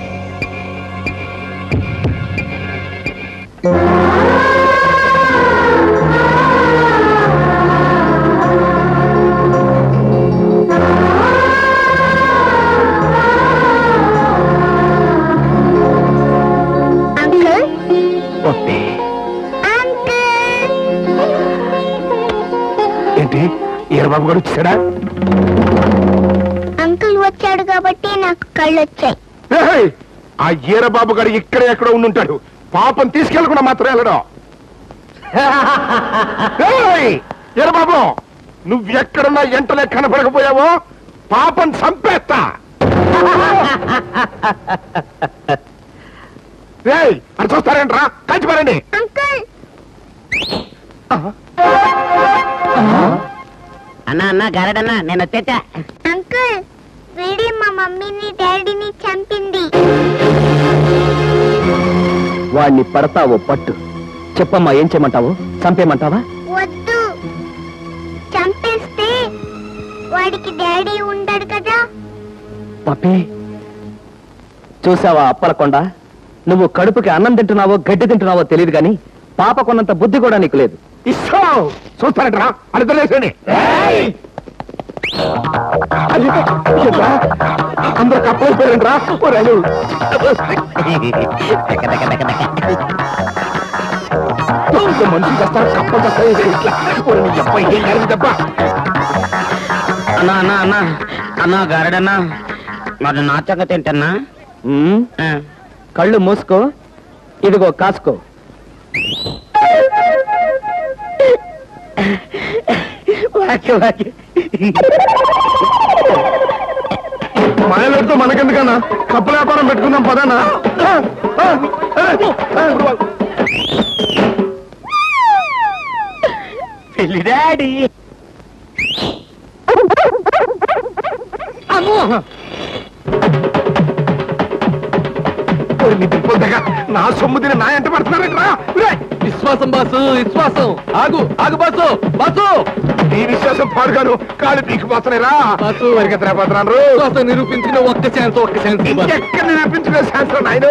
అంకుల్ ఓకే అంకుల్ ఏంటి ఈరబాబు గారు వచ్చాడా అంకుల్ వచ్చాడు కాబట్టి నాకు కళ్ళు వచ్చాయి ఏయ్! ఆ ఈరబాబు గారు ఇక్కడ ఎక్కడో ఉండుంటాడు పాపం తీసుకెళ్ళకుండా మాత్రం వెళ్ళడం ఏయ్! ఈరబాబు నువ్వు ఎక్కడున్నా ఎంటనే కనపడకపోయావో పాపం చంపేస్తా ఏయ్, అది చూస్తారేంట్రా కలిసి పారండి అంకుల్ అన్నా అన్నా గారడన్నా నేను వచ్చేటా అంకుల్ వీడి మా మమ్మీని డాడీని చంపింది వాడిని పడతావో పట్టు చెప్పమ్మా ఏం చేయమంటావు చంపేయమంటావా వద్దు చంపేస్తే వాడికి డాడీ ఉండడు కదా పప్పి చూసావా అప్పలకొండ నువ్వు కడుపుకి అన్నం తింటున్నావో గడ్డి తింటున్నావో తెలియదు కానీ పాప కొన్నంత బుద్ధి కూడా నీకు లేదు ఇష్టం చూస్తారంట్రా అది లేచండి అందరు కప్పైపోయారంట్రా రాజు మనిషి చేస్తారు కప్ప చేస్తారు ఇట్లా ఒరే, నీ అబ్బాయి ఏం కాదు దెబ్బ అన్నా అన్నా అన్నా అన్నా గారడన్నా మరి నా సంగతి ఏంటన్నా ఉమ్, ఆ, కళ్ళు మూసుకో ఇదిగో కాసుకో వాకి వాకి మాయలతో మనకెందుకన్నా కప్పల వ్యాపారం పెట్టుకుందాం పదన్నా పెళ్లి డాడీ నా సొమ్ము తిని నా ఎంట పడుతున్నారంట్రా ఒరేయ్, విశ్వాసం బాసు విశ్వాసం ఆగు ఆగు బాసు బాసు నీ విశ్వాసం పాడుగాను కాళ్ళు పీకిపోతున్నారా బాసు. పరిగెత్తలేకపోతున్నాను విశ్వాసం నిరూపించిన ఒక్క ఛాన్స్ ఒక్క ఛాన్స్ బాసు. ఎక్కడ నిరూపించుకునే శాస్త్రం నాయన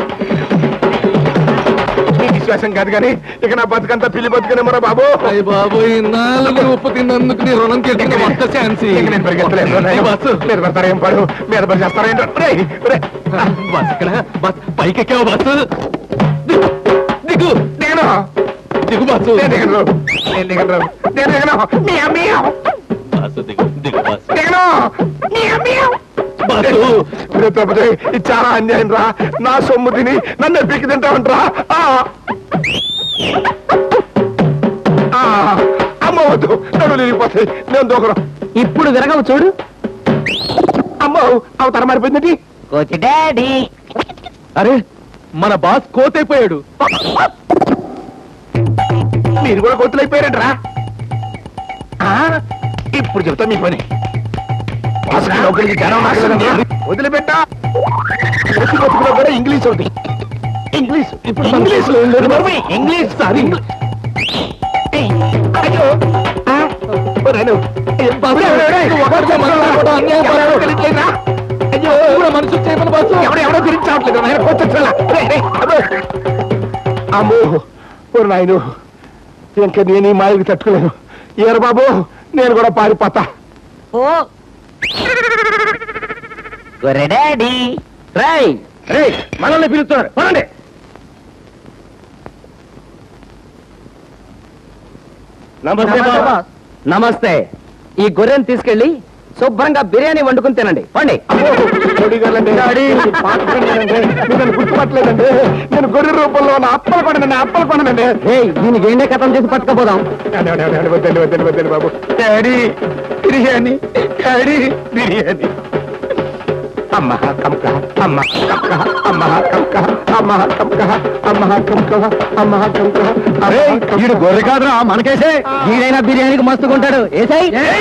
నీ విశ్వాసం కాదు కానీ ఇక నా బతుకంతా పిల్లి బతుకునేమరా బాబు అయ్య బాబోయ్ నాలుగు ఉప్పు తిన్నందుకు నీ రుణం తీర్చిన ఒక్క ఛాన్స్ ఇక నేను పరిగెత్తలేదు ఏ బాసు మీరు పడతారా ఏం పడు మీద పడి చేస్తారా ఏంటో రేయ్, రేయ్. బస్ ఇక్కడ బస్ పైకి ఎక్కావు బస్సు దిగు, దిగు దిగను దిగు బస్సు నేను దిగను నేను దిగను నేను దిగను మియా మియా బస్సు దిగు దిగు బస్సు దిగను మియా మియా బస్సు ఒరే ప్రభుత్వ ఇది చాలా అన్యాయం రా నా సొమ్ము తిని నన్ను పీకి తింటామంటరా అమ్మ వద్దు నన్ను నిలిగిపోతాయి నేను దూకను ఇప్పుడు విరగవు చూడు అమ్మో అవతారం మారిపోయిందండి కోచి డాడీ అరే మన బాస్ కోతైపోయాడు మీరు కూడా గొంతులైపోయారంటరా ఆ, ఇప్పుడు చెప్తా మీ పని వాసన లోపలికి జనం ఉన్నారు కదండి. వదిలిపెట్టా ప్రతి బతుకులో కూడా ఇంగ్లీష్ ఒకటి ఇంగ్లీష్ ఇప్పుడు ఇంగ్లీష్ లో ఏం లేదు మరి. ఇంగ్లీష్ సార్ ఇంగ్లీష్ అయ్యో ఆ, ఓ నాయనో. ఏం బాబు, నువ్వు ఒకరితో మనం లాగడం అన్యాయం పడడం తెలియట్లేదా? అయ్యో మనసు చేయమని బాసు ఎవడో ఎవడో తిరిగి చావట్లేదు నాయన కూర్చోట్లా. రేయ్, రేయ్, అబ్బో. అమ్మో ఓ నాయను ఇంకా నేను ఈ మాయకి తట్టుకోలేను ఏరు బాబు నేను కూడా పారిపోతా ఓ గొర్రె డాడీ రేయ్ రేయ్ మనల్ని పిలుస్తున్నారు పదండి నమస్తే బాస్. నమస్తే ఈ గొర్రెని తీసుకెళ్లి శుభ్రంగా బిర్యానీ వండుకుని తినండి పండి చౌడీగారులండి. ఈ పాత ఫ్రెండ్లండి. మీరు నన్ను గుర్తుపట్టలేదండి నేను గొర్రె రూపంలో ఉన్న అప్పల కొండనండి అప్పల కొండనండి దీనికి ఏండే కథం చేసి పట్టుకపోదాం అడే, అడే, అడే, వద్దండి వద్దండి వద్దండి బాబు డాడీ బిర్యానీ డాడీ బిర్యానీ అమ్మ కమక అమ్మ కమక అమ్మ కమక అమ్మ కమక అమ్మ కమక అమ్మ కమక అరే వీడు గొర్రె కాదురా మనకేసే వీడైనా బిర్యానీకి మస్తుకుంటాడు ఏసై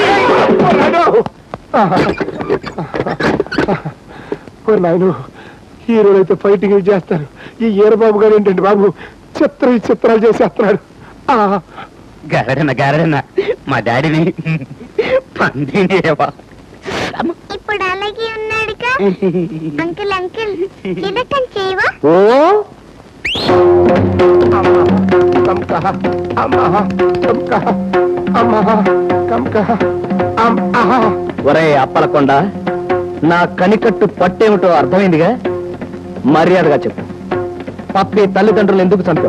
నాయను హీరోలు అయితే ఫైటింగ్ చేస్తారు ఈ ఈరబాబు గారు ఏంటండి బాబు చిత్ర చిత్రాలు చేసేస్తున్నాడు ఆ, గారడన్న గారడన్న మా డాడీని పందినేవా ఇప్పుడు అలాగే ఉన్నాడుగా అంకుల్ అంకుల్ చిలకం చేయవా ఓ కమక అమ్మ కమక అమ్మ కమక అమ్మ ఒరే అప్పలకొండ నా కనికట్టు పట్టేమిటో అర్థమైందిగా మర్యాదగా చెప్పు పప్పి తల్లిదండ్రులు ఎందుకు చంపావు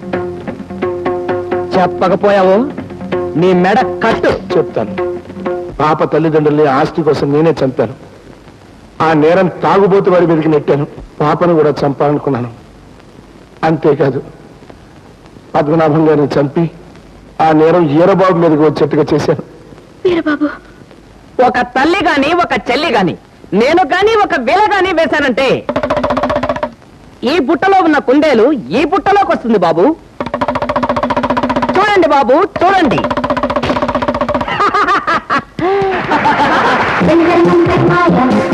చెప్పకపోయావు నీ మెడ కట్టు చెప్తాను పాప తల్లిదండ్రుల్ని ఆస్తి కోసం నేనే చంపాను ఆ నేరం తాగుబోతు వాడి మీదకి నెట్టాను పాపను కూడా చంపాలనుకున్నాను అంతేకాదు పద్మనాభం గారిని చంపి ఆ నేరం ఈరబాబు మీదకి వచ్చేట్టుగా చేశాను వీరబాబు ఒక తల్లి గాని ఒక చెల్లి గాని నేను గాని ఒక వేల గాని వేశానంటే ఈ బుట్టలో ఉన్న కుందేలు ఈ బుట్టలోకి వస్తుంది బాబు చూడండి బాబు చూడండి బంగారు బంగారు మాయ